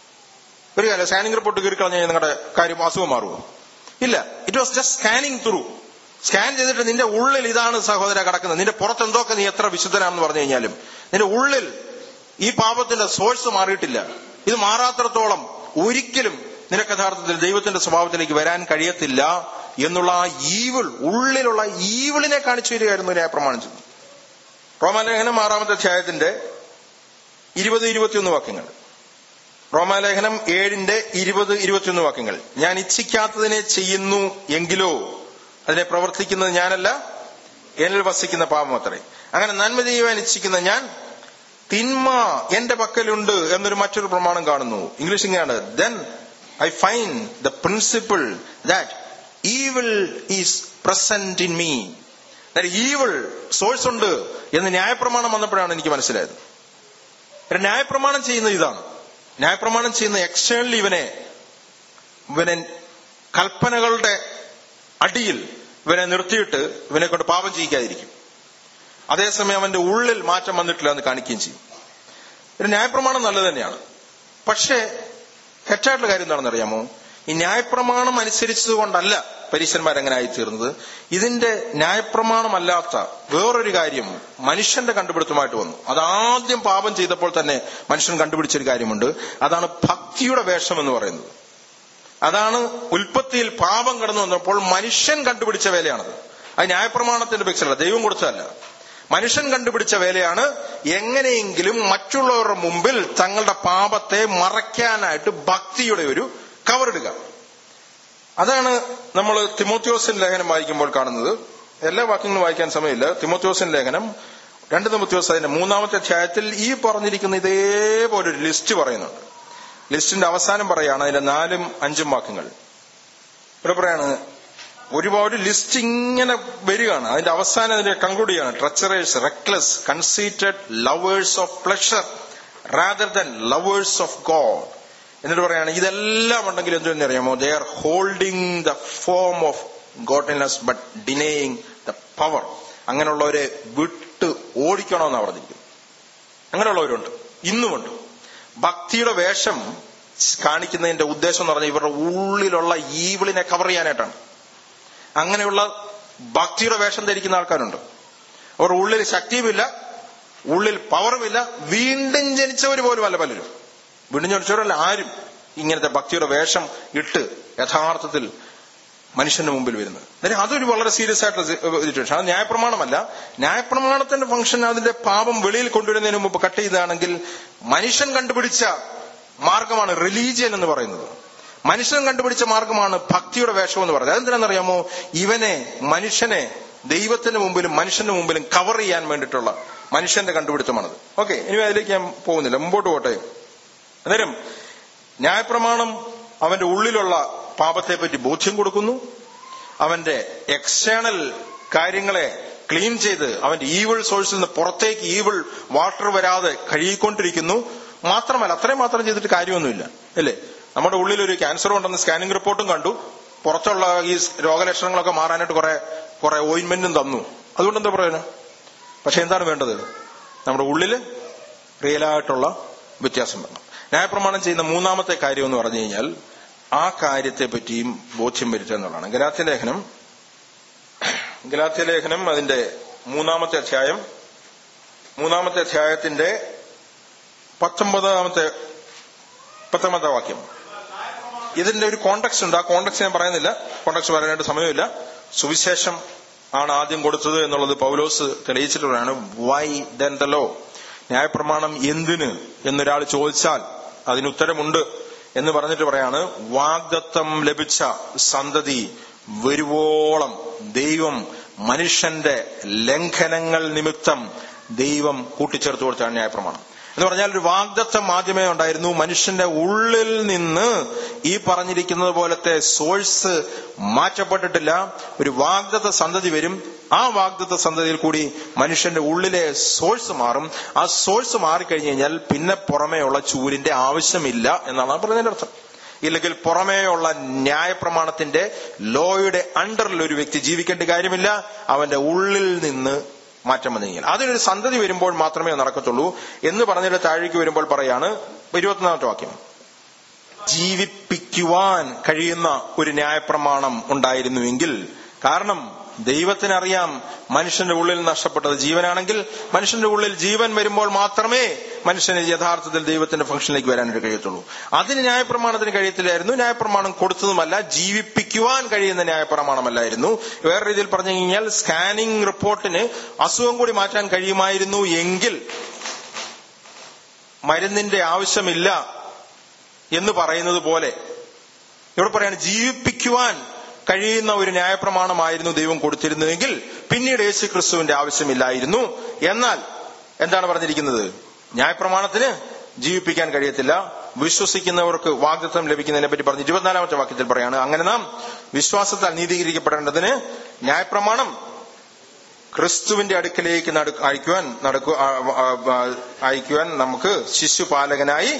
ഒരു കാര്യം സ്കാനിംഗ് റിപ്പോർട്ട് കീറി കളഞ്ഞാൽ നിങ്ങളുടെ കാര്യം അസുഖം മാറുമോ ഇല്ല it was just scanning through scan ചെയ്തിട്ട് നിന്റെ ഉള്ളിൽ ഇതാണ് സഹോദര കിടക്കുന്നത് നിന്റെ പുറത്ത് എന്തൊക്കെ നീ എത്ര വിശുദ്ധനാണെന്ന് പറഞ്ഞു കഴിഞ്ഞാലും നിന്റെ ഉള്ളിൽ ഈ പാപത്തിന്റെ സോഴ്സ് മാറിയിട്ടില്ല ഇത് മാറാത്തിടത്തോളം ഒരിക്കലും നിനക്ക് യഥാർത്ഥത്തിൽ ദൈവത്തിന്റെ സ്വഭാവത്തിലേക്ക് വരാൻ കഴിയത്തില്ല എന്നുള്ള ആ ഈവിൾ ഉള്ളിലുള്ള ഈവിളിനെ കാണിച്ചു തരികയായിരുന്നു ന്യായപ്രമാണം ചെയ്തു റോമാലേഖനം ആറാമത്തെ അധ്യായത്തിന്റെ ഇരുപത് ഇരുപത്തിയൊന്ന് വാക്യങ്ങൾ റോമാലേഖനം ഏഴിന്റെ ഇരുപത് ഇരുപത്തിയൊന്ന് വാക്യങ്ങൾ ഞാൻ ഇച്ഛിക്കാത്തതിനെ ചെയ്യുന്നു എങ്കിലോ അതിനെ പ്രവർത്തിക്കുന്നത് ഞാനല്ല എന്നിൽ വസിക്കുന്ന പാപം അത്രേ അങ്ങനെ നന്മ ചെയ്യുവാൻ ഇച്ഛിക്കുന്ന ഞാൻ തിന്മ എന്റെ പക്കലുണ്ട് എന്നൊരു മറ്റൊരു പ്രമാണം കാണുന്നു ഇംഗ്ലീഷ് ഇങ്ങനെയാണ് then I find the principle that evil is present in me evil source ഉണ്ട് എന്ന് ന്യായപ്രമാണം വന്നപ്പോഴാണ് എനിക്ക് മനസ്സിലായത് ഒരു ന്യായപ്രമാണം ചെയ്യുന്നത് ഇതാണ് ന്യായപ്രമാണം ചെയ്യുന്ന എക്സ്റ്റേണലി ഇവനെ ഇവനെ കൽപ്പനകളുടെ അടിയിൽ ഇവനെ നിർത്തിയിട്ട് ഇവനെ കൊണ്ട് പാപം ചെയ്യിക്കാതിരിക്കും അതേസമയം അവന്റെ ഉള്ളിൽ മാറ്റം വന്നിട്ടില്ല എന്ന് കാണിക്കുകയും ചെയ്യും ഒരു ന്യായപ്രമാണം നല്ലത് തന്നെയാണ് പക്ഷേ തെറ്റായിട്ടുള്ള കാര്യം എന്താണെന്ന് അറിയാമോ ഈ ന്യായപ്രമാണം അനുസരിച്ചതുകൊണ്ടല്ല പരീശന്മാർ അങ്ങനെ ആയിത്തീർന്നത് ഇതിന്റെ ന്യായപ്രമാണമല്ലാത്ത വേറൊരു കാര്യം മനുഷ്യന്റെ കണ്ടുപിടുത്തമായിട്ട് വന്നു അതാദ്യം പാപം ചെയ്തപ്പോൾ തന്നെ മനുഷ്യൻ കണ്ടുപിടിച്ചൊരു കാര്യമുണ്ട് അതാണ് ഭക്തിയുടെ വേഷം എന്ന് പറയുന്നത് അതാണ് ഉൽപ്പത്തിയിൽ പാപം കടന്നു വന്നപ്പോൾ മനുഷ്യൻ കണ്ടുപിടിച്ച വേലയാണത് അത് ന്യായപ്രമാണത്തിന്റെ പിക്ചറല്ല ദൈവം കൊടുത്തതല്ല മനുഷ്യൻ കണ്ടുപിടിച്ച വേലയാണ് എങ്ങനെയെങ്കിലും മറ്റുള്ളവരുടെ മുമ്പിൽ തങ്ങളുടെ പാപത്തെ മറയ്ക്കാനായിട്ട് ഭക്തിയുടെ ഒരു കവറിടുക അതാണ് നമ്മൾ തിമോത്യോസിൻ ലേഖനം വായിക്കുമ്പോൾ കാണുന്നത് എല്ലാ വാക്യങ്ങളും വായിക്കാൻ സമയമില്ല തിമോത്യോസിൻ ലേഖനം രണ്ട് തിമോത്യോസ് അതിന്റെ മൂന്നാമത്തെ അധ്യായത്തിൽ ഈ പറഞ്ഞിരിക്കുന്ന ഇതേപോലെ ഒരു ലിസ്റ്റ് പറയുന്നുണ്ട് ലിസ്റ്റിന്റെ അവസാനം പറയാണ് അതിന്റെ നാലും അഞ്ചും വാക്യങ്ങൾ ഇവിടെ പറയാണ് ഒരുപാട് ലിസ്റ്റ് ഇങ്ങനെ വരികയാണ് അതിന്റെ അവസാനം അതിന്റെ കൺക്ലൂഡ് ചെയ്യാണ് treacherous reckless conceited lovers of pleasure rather than lovers of God എന്നിട്ട് പറയാണ് ഇതെല്ലാം ഉണ്ടെങ്കിൽ എന്തെന്ന് അറിയാമോ they are holding the form of godliness but denying the power അങ്ങനെയുള്ളവരെ വിട്ട് ഓടിക്കണമെന്നാണ് പറഞ്ഞിരിക്കുന്നത് അങ്ങനെയുള്ളവരുണ്ട് ഇന്നുമുണ്ട് ഭക്തിയുടെ വേഷം കാണിക്കുന്നതിന്റെ ഉദ്ദേശം എന്ന് പറഞ്ഞാൽ ഇവരുടെ ഉള്ളിലുള്ള ഈവിളിനെ കവർ ചെയ്യാനായിട്ടാണ് അങ്ങനെയുള്ള ഭക്തിയുടെ വേഷം ധരിക്കുന്ന ആൾക്കാരുണ്ട് അവർ ഉള്ളിൽ ശക്തിയുമില്ല ഉള്ളിൽ പവറുമില്ല വീണ്ടും ജനിച്ചവർ പോലും അല്ല പലരും വീണ്ടും ജനിച്ചവരല്ല ആരും ഇങ്ങനത്തെ ഭക്തിയുടെ വേഷം ഇട്ട് യഥാർത്ഥത്തിൽ മനുഷ്യന്റെ മുമ്പിൽ വരുന്നത് അന്നേരം അതൊരു വളരെ സീരിയസ് ആയിട്ടുള്ള സിറ്റുവേഷൻ അത് ന്യായപ്രമാണമല്ല ന്യായപ്രമാണത്തിന്റെ ഫംഗ്ഷൻ അതിന്റെ പാപം വെളിയിൽ കൊണ്ടുവരുന്നതിന് മുമ്പ് കട്ട് ചെയ്താണെങ്കിൽ മനുഷ്യൻ കണ്ടുപിടിച്ച മാർഗമാണ് റിലീജിയൻ എന്ന് പറയുന്നത് മനുഷ്യൻ കണ്ടുപിടിച്ച മാർഗമാണ് ഭക്തിയുടെ വേഷം എന്ന് പറയുന്നത് അതെന്തിനാണെന്നറിയാമോ ഇവനെ മനുഷ്യനെ ദൈവത്തിന്റെ മുമ്പിലും മനുഷ്യന്റെ മുമ്പിലും കവർ ചെയ്യാൻ വേണ്ടിയിട്ടുള്ള മനുഷ്യന്റെ കണ്ടുപിടുത്തമാണത് ഓക്കെ ഇനി അതിലേക്ക് ഞാൻ പോകുന്നില്ല മുമ്പോട്ട് പോട്ടെ അന്നേരം ന്യായപ്രമാണം അവന്റെ ഉള്ളിലുള്ള പാപത്തെ പറ്റി ബോധ്യം കൊടുക്കുന്നു അവന്റെ എക്സ്റ്റേണൽ കാര്യങ്ങളെ ക്ലീൻ ചെയ്ത് അവന്റെ ഈവിൾ സോഴ്സിൽ നിന്ന് പുറത്തേക്ക് ഈവിൾ വാട്ടർ വരാതെ കഴുകിക്കൊണ്ടിരിക്കുന്നു മാത്രമല്ല അത്രയും മാത്രം ചെയ്തിട്ട് കാര്യമൊന്നുമില്ല അല്ലേ നമ്മുടെ ഉള്ളിൽ ഒരു ക്യാൻസർ ഉണ്ടെന്ന് സ്കാനിംഗ് റിപ്പോർട്ടും കണ്ടു പുറത്തുള്ള ഈ രോഗലക്ഷണങ്ങളൊക്കെ മാറാനായിട്ട് കുറെ കുറെ ഓയിൻമെന്റും തന്നു അതുകൊണ്ട് എന്താ പറയുന്നത് പക്ഷെ എന്താണ് വേണ്ടത് നമ്മുടെ ഉള്ളില് റിയലായിട്ടുള്ള വ്യത്യാസം വേണം ന്യായപ്രമാണം ചെയ്യുന്ന മൂന്നാമത്തെ കാര്യം എന്ന് പറഞ്ഞു കഴിഞ്ഞാൽ ആ കാര്യത്തെ പറ്റിയും ബോധ്യം വരുത്തുക എന്നുള്ളതാണ് ഗലാത്യ ലേഖനം ഗലാത്യ ലേഖനം അതിന്റെ മൂന്നാമത്തെ അധ്യായം മൂന്നാമത്തെ അധ്യായത്തിന്റെ പത്തൊമ്പതാമത്തെ പത്തൊമ്പതാം വാക്യം ഇതിന്റെ ഒരു കോണ്ടക്സ്റ്റ് ഉണ്ട് ആ കോണ്ടക്സ്റ്റ് ഞാൻ പറയുന്നില്ല കോണ്ടക്സ്റ്റ് പറയാനായിട്ട് സമയമില്ല സുവിശേഷം ആണ് ആദ്യം കൊടുത്തത് എന്നുള്ളത് പൗലോസ് തെളിയിച്ചിട്ടുള്ളതാണ് വൈ ദൻ ദ ലോ ന്യായപ്രമാണം എന്തിന് എന്നൊരാൾ ചോദിച്ചാൽ അതിന് ഉത്തരമുണ്ട് എന്ന് പറഞ്ഞിട്ട് പറയാണ് വാഗ്ദത്തം ലഭിച്ച സന്തതി വരുവോളം ദൈവം മനുഷ്യന്റെ ലംഘനങ്ങൾ നിമിത്തം ദൈവം കൂട്ടിച്ചേർത്ത് കൊടുത്താണ് ന്യായപ്രമാണം എന്ന് പറഞ്ഞാൽ ഒരു വാഗ്ദത്തം ആദ്യമേ ഉണ്ടായിരുന്നു മനുഷ്യന്റെ ഉള്ളിൽ നിന്ന് ഈ പറഞ്ഞിരിക്കുന്നത് പോലത്തെ സോഴ്സ് മാറ്റപ്പെട്ടിട്ടില്ല ഒരു വാഗ്ദത്ത സന്തതി വരും ആ വാഗ്ദത്ത സന്തതിയിൽ കൂടി മനുഷ്യന്റെ ഉള്ളിലെ സോഴ്സ് മാറും ആ സോഴ്സ് മാറിക്കഴിഞ്ഞു കഴിഞ്ഞാൽ പിന്നെ പുറമേയുള്ള ചൂരിന്റെ ആവശ്യമില്ല എന്നാണ് പറഞ്ഞതിന്റെ അർത്ഥം ഇല്ലെങ്കിൽ പുറമേയുള്ള ന്യായപ്രമാണത്തിന്റെ ലോയുടെ അണ്ടറിൽ ഒരു വ്യക്തി ജീവിക്കേണ്ട കാര്യമില്ല അവന്റെ ഉള്ളിൽ നിന്ന് മാറ്റം വന്നു കഴിഞ്ഞാൽ അതിനൊരു സന്തതി വരുമ്പോൾ മാത്രമേ നടക്കത്തുള്ളൂ എന്ന് പറഞ്ഞിട്ട് താഴേക്ക് വരുമ്പോൾ പറയാണ് ഇരുപത്തിനാമത്തെ വാക്യം ജീവിപ്പിക്കുവാൻ കഴിയുന്ന ഒരു ന്യായപ്രമാണം ഉണ്ടായിരുന്നുവെങ്കിൽ കാരണം ദൈവത്തിനറിയാം മനുഷ്യന്റെ ഉള്ളിൽ നഷ്ടപ്പെട്ടത് ജീവനാണെങ്കിൽ മനുഷ്യന്റെ ഉള്ളിൽ ജീവൻ വരുമ്പോൾ മാത്രമേ മനുഷ്യന് യഥാർത്ഥത്തിൽ ദൈവത്തിന്റെ ഫംഗ്ഷനിലേക്ക് വരാനായിട്ട് കഴിയത്തുള്ളൂ അതിന് ന്യായപ്രമാണത്തിന് കഴിയത്തില്ലായിരുന്നു ന്യായപ്രമാണം കൊടുത്തതുമല്ല ജീവിപ്പിക്കുവാൻ കഴിയുന്ന ന്യായപ്രമാണമല്ലായിരുന്നു വേറെ രീതിയിൽ പറഞ്ഞു കഴിഞ്ഞാൽ സ്കാനിംഗ് റിപ്പോർട്ടിന് അസുഖം കൂടി മാറ്റാൻ കഴിയുമായിരുന്നു എങ്കിൽ മരുന്നിന്റെ ആവശ്യമില്ല എന്ന് പറയുന്നത് പോലെ ഇവിടെ പറയാണ് ജീവിപ്പിക്കുവാൻ കഴിയുന്ന ഒരു ന്യായപ്രമാണമായിരുന്നു ദൈവം കൊടുത്തിരുന്നതെങ്കിൽ പിന്നീട് യേശു ക്രിസ്തുവിന്റെ ആവശ്യമില്ലായിരുന്നു എന്നാൽ എന്താണ് പറഞ്ഞിരിക്കുന്നത് ന്യായപ്രമാണത്തിന് ജീവിപ്പിക്കാൻ കഴിയത്തില്ല വിശ്വസിക്കുന്നവർക്ക് വാഗ്ദത്വം ലഭിക്കുന്നതിനെ പറ്റി പറഞ്ഞു ഇരുപത്തിനാലാമത്തെ വാക്യത്തിൽ പറയാണ് അങ്ങനെ നാം വിശ്വാസത്താൽ നീതീകരിക്കപ്പെടേണ്ടതിന് ന്യായപ്രമാണം ക്രിസ്തുവിന്റെ അടുക്കലേക്ക് നട അയക്കുവാൻ നടക്കു അയക്കുവാൻ നമുക്ക് ശിശുപാലകനായി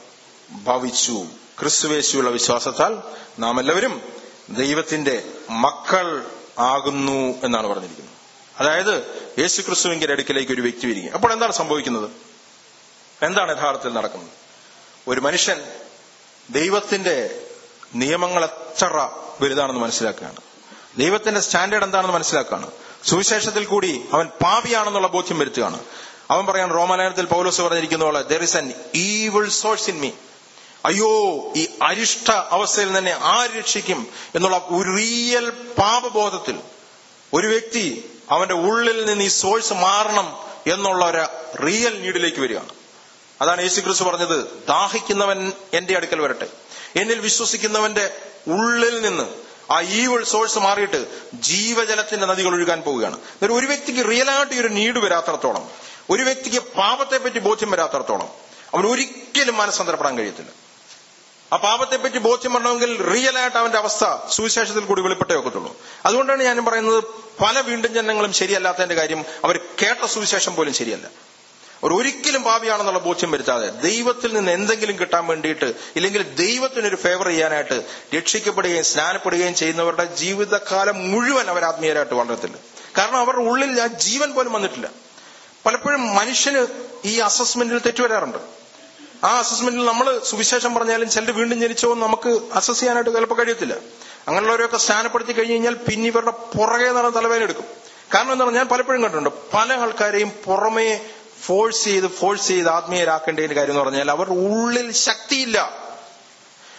ഭവിച്ചു ക്രിസ്തുവേശുള്ള വിശ്വാസത്താൽ നാം എല്ലാവരും ദൈവത്തിന്റെ മക്കൾ ആകുന്നു എന്നാണ് പറഞ്ഞിരിക്കുന്നത് അതായത് യേശു ക്രിസ്തുവിന്റെ അടുക്കിലേക്ക് ഒരു വ്യക്തി വരിക അപ്പോൾ എന്താണ് സംഭവിക്കുന്നത് എന്താണ് യഥാർത്ഥത്തിൽ നടക്കുന്നത് ഒരു മനുഷ്യൻ ദൈവത്തിന്റെ നിയമങ്ങൾ എത്ര വലുതാണെന്ന് മനസ്സിലാക്കുകയാണ് ദൈവത്തിന്റെ സ്റ്റാൻഡേർഡ് എന്താണെന്ന് മനസ്സിലാക്കുകയാണ് സുവിശേഷത്തിൽ കൂടി അവൻ പാപിയാണെന്നുള്ള ബോധ്യം വരുത്തുകയാണ് അവൻ പറയാൻ റോമാലയനത്തിൽ പൗലോസ് പറഞ്ഞിരിക്കുന്ന പോലെ there is an evil source in me അയ്യോ ഈ അരിഷ്ട അവസ്ഥയിൽ തന്നെ ആര് രക്ഷിക്കും എന്നുള്ള ഒരു റിയൽ പാപബോധത്തിൽ ഒരു വ്യക്തി അവന്റെ ഉള്ളിൽ നിന്ന് ഈ സോഴ്സ് മാറണം എന്നുള്ള ഒരു റിയൽ നീഡിലേക്ക് വരികയാണ് അതാണ് യേശു ക്രിസ്തു പറഞ്ഞത് ദാഹിക്കുന്നവൻ എന്റെ അടുക്കൽ വരട്ടെ എന്നിൽ വിശ്വസിക്കുന്നവന്റെ ഉള്ളിൽ നിന്ന് ആ ഈവിൾ സോഴ്സ് മാറിയിട്ട് ജീവജലത്തിന്റെ നദികൾ ഒഴുകാൻ പോവുകയാണ് എന്നിട്ട് ഒരു വ്യക്തിക്ക് റിയലായിട്ട് ഒരു നീഡ് വരാത്തടത്തോളം ഒരു വ്യക്തിക്ക് പാപത്തെ പറ്റി ബോധ്യം വരാത്തടത്തോളം അവൻ ഒരിക്കലും മനസ്സന്തരപ്പെടാൻ കഴിയത്തില്ല ആ പാപത്തെ പറ്റി ബോധ്യം വരണമെങ്കിൽ റിയൽ ആയിട്ട് അവന്റെ അവസ്ഥ സുവിശേഷത്തിൽ കൂടി വെളിപ്പെട്ടേ ഒക്കത്തുള്ളൂ അതുകൊണ്ടാണ് ഞാൻ പറയുന്നത് പല വീണ്ടും ജനങ്ങളും ശരിയല്ലാത്തതിന്റെ കാര്യം അവർ കേട്ട സുവിശേഷം പോലും ശരിയല്ല അവർ ഒരിക്കലും പാപിയാണെന്നുള്ള ബോധ്യം വരുത്താതെ ദൈവത്തിൽ നിന്ന് എന്തെങ്കിലും കിട്ടാൻ വേണ്ടിയിട്ട് ഇല്ലെങ്കിൽ ദൈവത്തിനൊരു ഫേവർ ചെയ്യാനായിട്ട് രക്ഷിക്കപ്പെടുകയും സ്നാനപ്പെടുകയും ചെയ്യുന്നവരുടെ ജീവിതകാലം മുഴുവൻ അവർ ആത്മീയരായിട്ട് വളരത്തില്ല കാരണം അവരുടെ ഉള്ളിൽ ആ ജീവൻ പോലും വന്നിട്ടില്ല പലപ്പോഴും മനുഷ്യന് ഈ അസസ്മെന്റിൽ തെറ്റുവരാറുണ്ട് ആ അസസ്മെന്റിൽ നമ്മൾ സുവിശേഷം പറഞ്ഞാലും ചിലർ വീണ്ടും ജനിച്ചോ നമുക്ക് അസസ് ചെയ്യാനായിട്ട് ചിലപ്പോൾ കഴിയത്തില്ല അങ്ങനെയുള്ളവരെയൊക്കെ സ്ഥാനപ്പെടുത്തി കഴിഞ്ഞ് കഴിഞ്ഞാൽ പിന്നെ ഇവരുടെ പുറകെ നടന്ന് തലവേദന എടുക്കും കാരണം എന്താ ഞാൻ പലപ്പോഴും കണ്ടിട്ടുണ്ട് പല ആൾക്കാരെയും പുറമേ ഫോഴ്സ് ചെയ്ത് ഫോഴ്സ് ചെയ്ത് ആത്മീയരാക്കേണ്ടതിന്റെ കാര്യം എന്ന് പറഞ്ഞാൽ അവരുടെ ഉള്ളിൽ ശക്തിയില്ല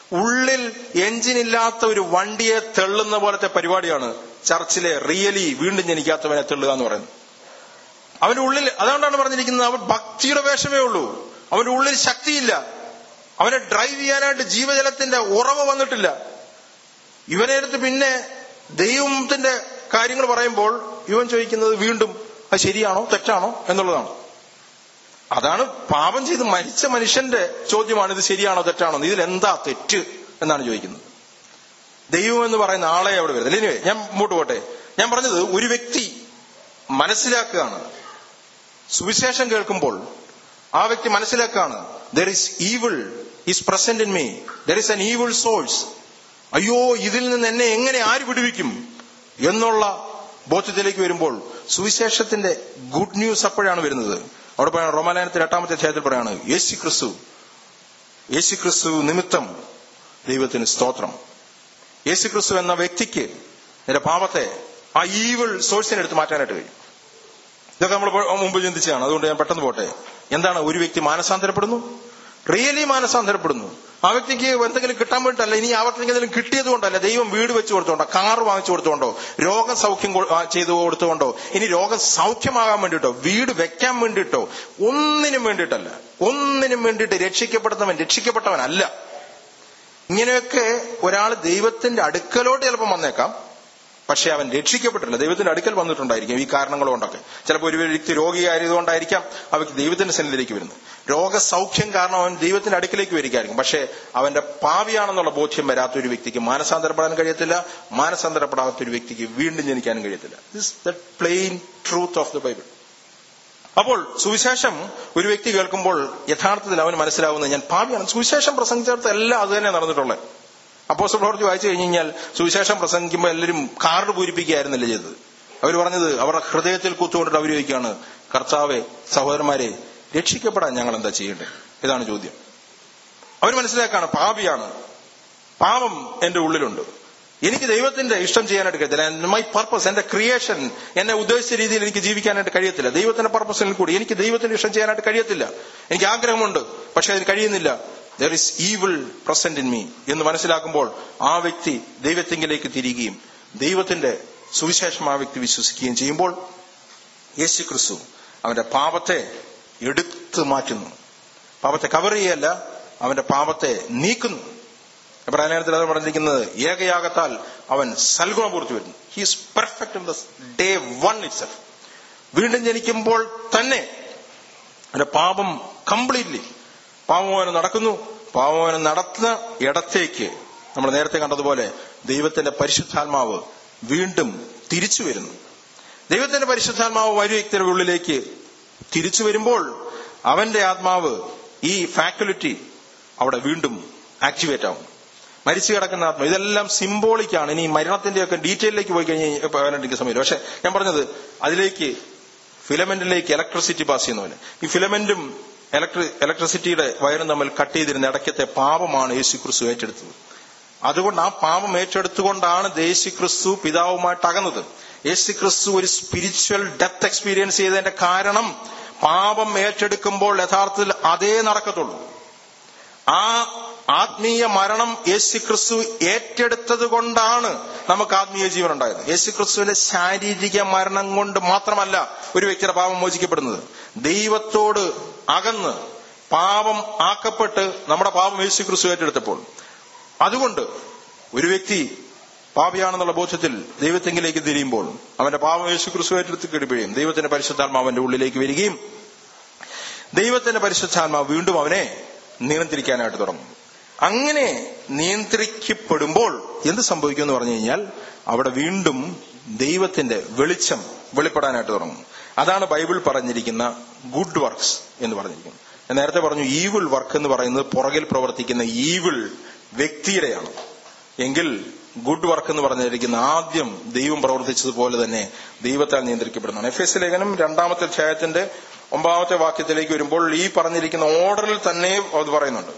ഉള്ളിൽ എഞ്ചിൻ ഇല്ലാത്ത ഒരു വണ്ടിയെ തെള്ളുന്ന പോലത്തെ പരിപാടിയാണ് ചർച്ചിലെ റിയലി വീണ്ടും ജനിക്കാത്തവനെ തെള്ളുക എന്ന് പറയുന്നത് അവന്റെ ഉള്ളിൽ അതുകൊണ്ടാണ് പറഞ്ഞിരിക്കുന്നത് അവൻ ഭക്തിയുടെ വേഷമേ ഉള്ളൂ അവന്റെ ഉള്ളിൽ ശക്തിയില്ല അവനെ ഡ്രൈവ് ചെയ്യാനായിട്ട് ജീവജലത്തിന്റെ ഉറവ് വന്നിട്ടില്ല ഇവനെ അടുത്ത് പിന്നെ ദൈവത്തിന്റെ കാര്യങ്ങൾ പറയുമ്പോൾ ഇവൻ ചോദിക്കുന്നത് വീണ്ടും അത് ശരിയാണോ തെറ്റാണോ എന്നുള്ളതാണ് അതാണ് പാപം ചെയ്ത് മരിച്ച മനുഷ്യന്റെ ചോദ്യമാണ് ഇത് ശരിയാണോ തെറ്റാണോ ഇതിൽ എന്താ തെറ്റ് എന്നാണ് ചോദിക്കുന്നത് ദൈവം എന്ന് പറയുന്ന ആളെ അവിടെ വരുന്നത് ഇല്ലേ ഞാൻ മുമ്പോട്ട് പോട്ടെ ഞാൻ പറഞ്ഞത് ഒരു വ്യക്തി മനസ്സിലാക്കുകയാണ് സുവിശേഷം കേൾക്കുമ്പോൾ ആ വ്യക്തി മനസ്സിലാക്കുകയാണ് there is evil is present in me there is an evil source അയ്യോ ഇതിൽ നിന്ന് എന്നെ എങ്ങനെ ആര് വിടുവിക്കും എന്നുള്ള ബോധ്യത്തിലേക്ക് വരുമ്പോൾ സുവിശേഷത്തിന്റെ ഗുഡ് ന്യൂസ് അപ്പോഴാണ് വരുന്നത് അവിടെ പറയാണ് റോമാലയനത്തിൽ എട്ടാമത്തെ അധ്യായത്തിൽ പറയാണ് യേശു ക്രിസ്തു യേശു ക്രിസ്തു നിമിത്തം ദൈവത്തിന് സ്തോത്രം യേശു ക്രിസ്തു എന്ന വ്യക്തിക്ക് നിന്റെ പാപത്തെ ആ ഈവിൾ സോഴ്സിനെ എടുത്ത് മാറ്റാനായിട്ട് കഴിയും ഇതൊക്കെ നമ്മൾ മുമ്പ് ചിന്തിച്ചതാണ് അതുകൊണ്ട് ഞാൻ പെട്ടെന്ന് പോട്ടെ എന്താണ് ഒരു വ്യക്തി മാനസാന്തരപ്പെടുന്നു റിയലി മാനസാന്തരപ്പെടുന്നു ആ വ്യക്തിക്ക് എന്തെങ്കിലും കിട്ടാൻ വേണ്ടിട്ടല്ല ഇനി ആ വ്യക്തിക്ക് എന്തെങ്കിലും കിട്ടിയത് കൊണ്ടല്ല ദൈവം വീട് വെച്ച് കൊടുത്തോണ്ടോ കാർ വാങ്ങിച്ചു കൊടുത്തോണ്ടോ രോഗം സൗഖ്യം കൊ- ആ, ചെയ്തു കൊടുത്തുകൊണ്ടോ ഇനി രോഗം സൗഖ്യമാകാൻ വേണ്ടിയിട്ടോ വീട് വെക്കാൻ വേണ്ടിയിട്ടോ ഒന്നിനും വേണ്ടിയിട്ടല്ല ഒന്നിനും വേണ്ടിയിട്ട് രക്ഷിക്കപ്പെടുന്നവൻ രക്ഷിക്കപ്പെട്ടവനല്ല ഇങ്ങനെയൊക്കെ ഒരാൾ ദൈവത്തിന്റെ അടുക്കലോട്ട് ചിലപ്പോൾ വന്നേക്കാം പക്ഷെ അവൻ രക്ഷിക്കപ്പെട്ടില്ല ദൈവത്തിന്റെ അടുക്കൽ വന്നിട്ടുണ്ടായിരിക്കും ഈ കാരണങ്ങൾ കൊണ്ടൊക്കെ ചിലപ്പോൾ ഒരു വ്യക്തി രോഗിയായതുകൊണ്ടായിരിക്കാം ആ വ്യക്തി ദൈവത്തിന്റെ സന്നിധിയിലേക്ക് വരുന്നത് രോഗസൗഖ്യം കാരണം അവൻ ദൈവത്തിന്റെ അടുക്കിലേക്ക് വരികയായിരിക്കും പക്ഷെ അവന്റെ പാവിയാണെന്നുള്ള ബോധ്യം വരാത്ത ഒരു വ്യക്തിക്ക് മാനസാന്തരപ്പെടാൻ കഴിയത്തില്ല മാനസാന്തരപ്പെടാത്ത ഒരു വ്യക്തിക്ക് വീണ്ടും ജനിക്കാനും കഴിയത്തില്ല this the plain truth of the Bible അപ്പോൾ സുവിശേഷം ഒരു വ്യക്തി കേൾക്കുമ്പോൾ യഥാർത്ഥത്തിൽ അവന് മനസ്സിലാവുന്നത് ഞാൻ പാപിയാണ് സുവിശേഷം പ്രസംഗിച്ചിടത്ത് എല്ലാം അത് തന്നെ നടന്നിട്ടുള്ളത് അപ്പോസ്റ്റൽ പ്രവൃത്തി വായിച്ചു കഴിഞ്ഞ് കഴിഞ്ഞാൽ സുവിശേഷം പ്രസംഗിക്കുമ്പോൾ എല്ലാവരും കാർഡ് പൂരിപ്പിക്കുകയായിരുന്നില്ല ചെയ്തത് അവർ പറഞ്ഞത് അവരുടെ ഹൃദയത്തിൽ കുത്തുകൊണ്ടിട്ട് അവർ ചോദിക്കുകയാണ് കർത്താവെ സഹോദരന്മാരെ രക്ഷിക്കപ്പെടാൻ ഞങ്ങൾ എന്താ ചെയ്യേണ്ടത് ഇതാണ് ചോദ്യം അവർ മനസ്സിലാക്കാണ് പാപിയാണ് പാപം എന്റെ ഉള്ളിലുണ്ട് എനിക്ക് ദൈവത്തിന്റെ ഇഷ്ടം ചെയ്യാനായിട്ട് കഴിയത്തില്ല മൈ പർപ്പസ് എന്റെ ക്രിയേഷൻ എന്നെ ഉദ്ദേശിച്ച രീതിയിൽ എനിക്ക് ജീവിക്കാനായിട്ട് കഴിയത്തില്ല ദൈവത്തിന്റെ പർപ്പസിൽ കൂടി എനിക്ക് ദൈവത്തിന്റെ ഇഷ്ടം ചെയ്യാനായിട്ട് കഴിയത്തില്ല എനിക്ക് ആഗ്രഹമുണ്ട് പക്ഷെ അതിന് കഴിയുന്നില്ല there is evil present in me എന്ന് മനസ്സിലാക്കുമ്പോൾ ആ വ്യക്തി ദൈവത്തിങ്കിലേക്ക് തിരികുകയും ദൈവത്തിന്റെ സുവിശേഷം ആ വ്യക്തി വിശ്വസിക്കുകയും ചെയ്യുമ്പോൾ യേശു ക്രിസ്തു അവന്റെ പാപത്തെ എടുത്തു മാറ്റുന്നു പാപത്തെ കവർ ചെയ്യല്ല അവന്റെ പാപത്തെ നീക്കുന്നു എബ്രാഹിനത്തിൽ അത് പറഞ്ഞിരിക്കുന്നത് ഏകയാകത്താൽ അവൻ സൽഗുണപൂർത്തി വരുന്നു he's perfect in the day one it വീണ്ടും ജനിക്കുമ്പോൾ തന്നെ അവന്റെ പാപം കംപ്ലീറ്റ്ലി പാപമോചനം നടക്കുന്നു പാപമോചനം നടത്തുന്ന ഇടത്തേക്ക് നമ്മൾ നേരത്തെ കണ്ടതുപോലെ ദൈവത്തിന്റെ പരിശുദ്ധാത്മാവ് വീണ്ടും തിരിച്ചു വരുന്നു ദൈവത്തിന്റെ പരിശുദ്ധാത്മാവ് ഒരു വ്യക്തിയുടെ ഉള്ളിലേക്ക് തിരിച്ചു വരുമ്പോൾ അവന്റെ ആത്മാവ് ഈ ഫാക്കൽറ്റി അവിടെ വീണ്ടും ആക്ടിവേറ്റ് ആവും മരിച്ചു കിടക്കുന്ന ആത്മ ഇതെല്ലാം സിംബോളിക്കാണ് ഇനി മരണത്തിന്റെ ഒക്കെ ഡീറ്റെയിലേക്ക് പോയി കഴിഞ്ഞ് പോകാനായിട്ട് സമയമില്ല പക്ഷെ ഞാൻ പറഞ്ഞത് അതിലേക്ക് ഫിലമെന്റിലേക്ക് ഇലക്ട്രിസിറ്റി പാസ് ചെയ്യുന്ന പോലെ ഈ ഫിലമെന്റും ഇലക്ട്രി ഇലക്ട്രിസിറ്റിയുടെ വയറും തമ്മിൽ കട്ട് ചെയ്തിരുന്ന ഇടയ്ക്കത്തെ പാപമാണ് യേശു ക്രിസ്തു ഏറ്റെടുത്തത് അതുകൊണ്ട് ആ പാപം ഏറ്റെടുത്തുകൊണ്ടാണ് യേശു ക്രിസ്തു പിതാവുമായിട്ട് അകന്നത് യേശു ക്രിസ്തു ഒരു സ്പിരിച്വൽ ഡെത്ത് എക്സ്പീരിയൻസ് ചെയ്തതിന്റെ കാരണം പാപം ഏറ്റെടുക്കുമ്പോൾ യഥാർത്ഥത്തിൽ അതേ നടക്കത്തുള്ളൂ ആ ആത്മീയ മരണം യേശു ക്രിസ്തു ഏറ്റെടുത്തത് കൊണ്ടാണ് നമുക്ക് ആത്മീയ ജീവൻ ഉണ്ടായത് യേശു ക്രിസ്തുവിന്റെ ശാരീരിക മരണം കൊണ്ട് മാത്രമല്ല ഒരു വ്യക്തിയുടെ പാപം മോചിക്കപ്പെടുന്നത് ദൈവത്തോട് അകന്ന് പാപം ആക്കപ്പെട്ട് നമ്മുടെ പാപം യേശു ക്രിസ്തു ഏറ്റെടുത്തപ്പോൾ അതുകൊണ്ട് ഒരു വ്യക്തി പാപിയാണെന്നുള്ള ബോധ്യത്തിൽ ദൈവത്തെങ്കിലേക്ക് തിരിയുമ്പോൾ അവന്റെ പാപം യേശു ക്രിസ്തു ഏറ്റെടുത്ത് കിടുകയും ദൈവത്തിന്റെ പരിശുദ്ധാത്മാവ് അവന്റെ ഉള്ളിലേക്ക് വരികയും ദൈവത്തിന്റെ പരിശുദ്ധാത്മാവ് വീണ്ടും അവനെ നിയന്ത്രിക്കാനായിട്ട് തുടങ്ങും അങ്ങനെ നിയന്ത്രിക്കപ്പെടുമ്പോൾ എന്ത് സംഭവിക്കും എന്ന് പറഞ്ഞു കഴിഞ്ഞാൽ അവിടെ വീണ്ടും ദൈവത്തിന്റെ വെളിച്ചം വെളിപ്പെടാനായിട്ട് തുടങ്ങും അതാണ് ബൈബിൾ പറഞ്ഞിരിക്കുന്ന ഗുഡ് വർക്ക്സ് എന്ന് പറഞ്ഞിരിക്കുന്നത് ഞാൻ നേരത്തെ പറഞ്ഞു ഈവിൾ വർക്ക് എന്ന് പറയുന്നത് പുറകിൽ പ്രവർത്തിക്കുന്ന ഈവിൾ വ്യക്തിയുടെയാണ് എങ്കിൽ ഗുഡ് വർക്ക് എന്ന് പറഞ്ഞിരിക്കുന്ന ആദ്യം ദൈവം പ്രവർത്തിച്ചതുപോലെ തന്നെ ദൈവത്താൽ നിയന്ത്രിക്കപ്പെടുന്നതാണ് എഫ് എസ് ലേഖനം രണ്ടാമത്തെ അധ്യായത്തിന്റെ ഒമ്പതാമത്തെ വാക്യത്തിലേക്ക് വരുമ്പോൾ ഈ പറഞ്ഞിരിക്കുന്ന ഓർഡറിൽ തന്നെ അത് പറയുന്നുണ്ട്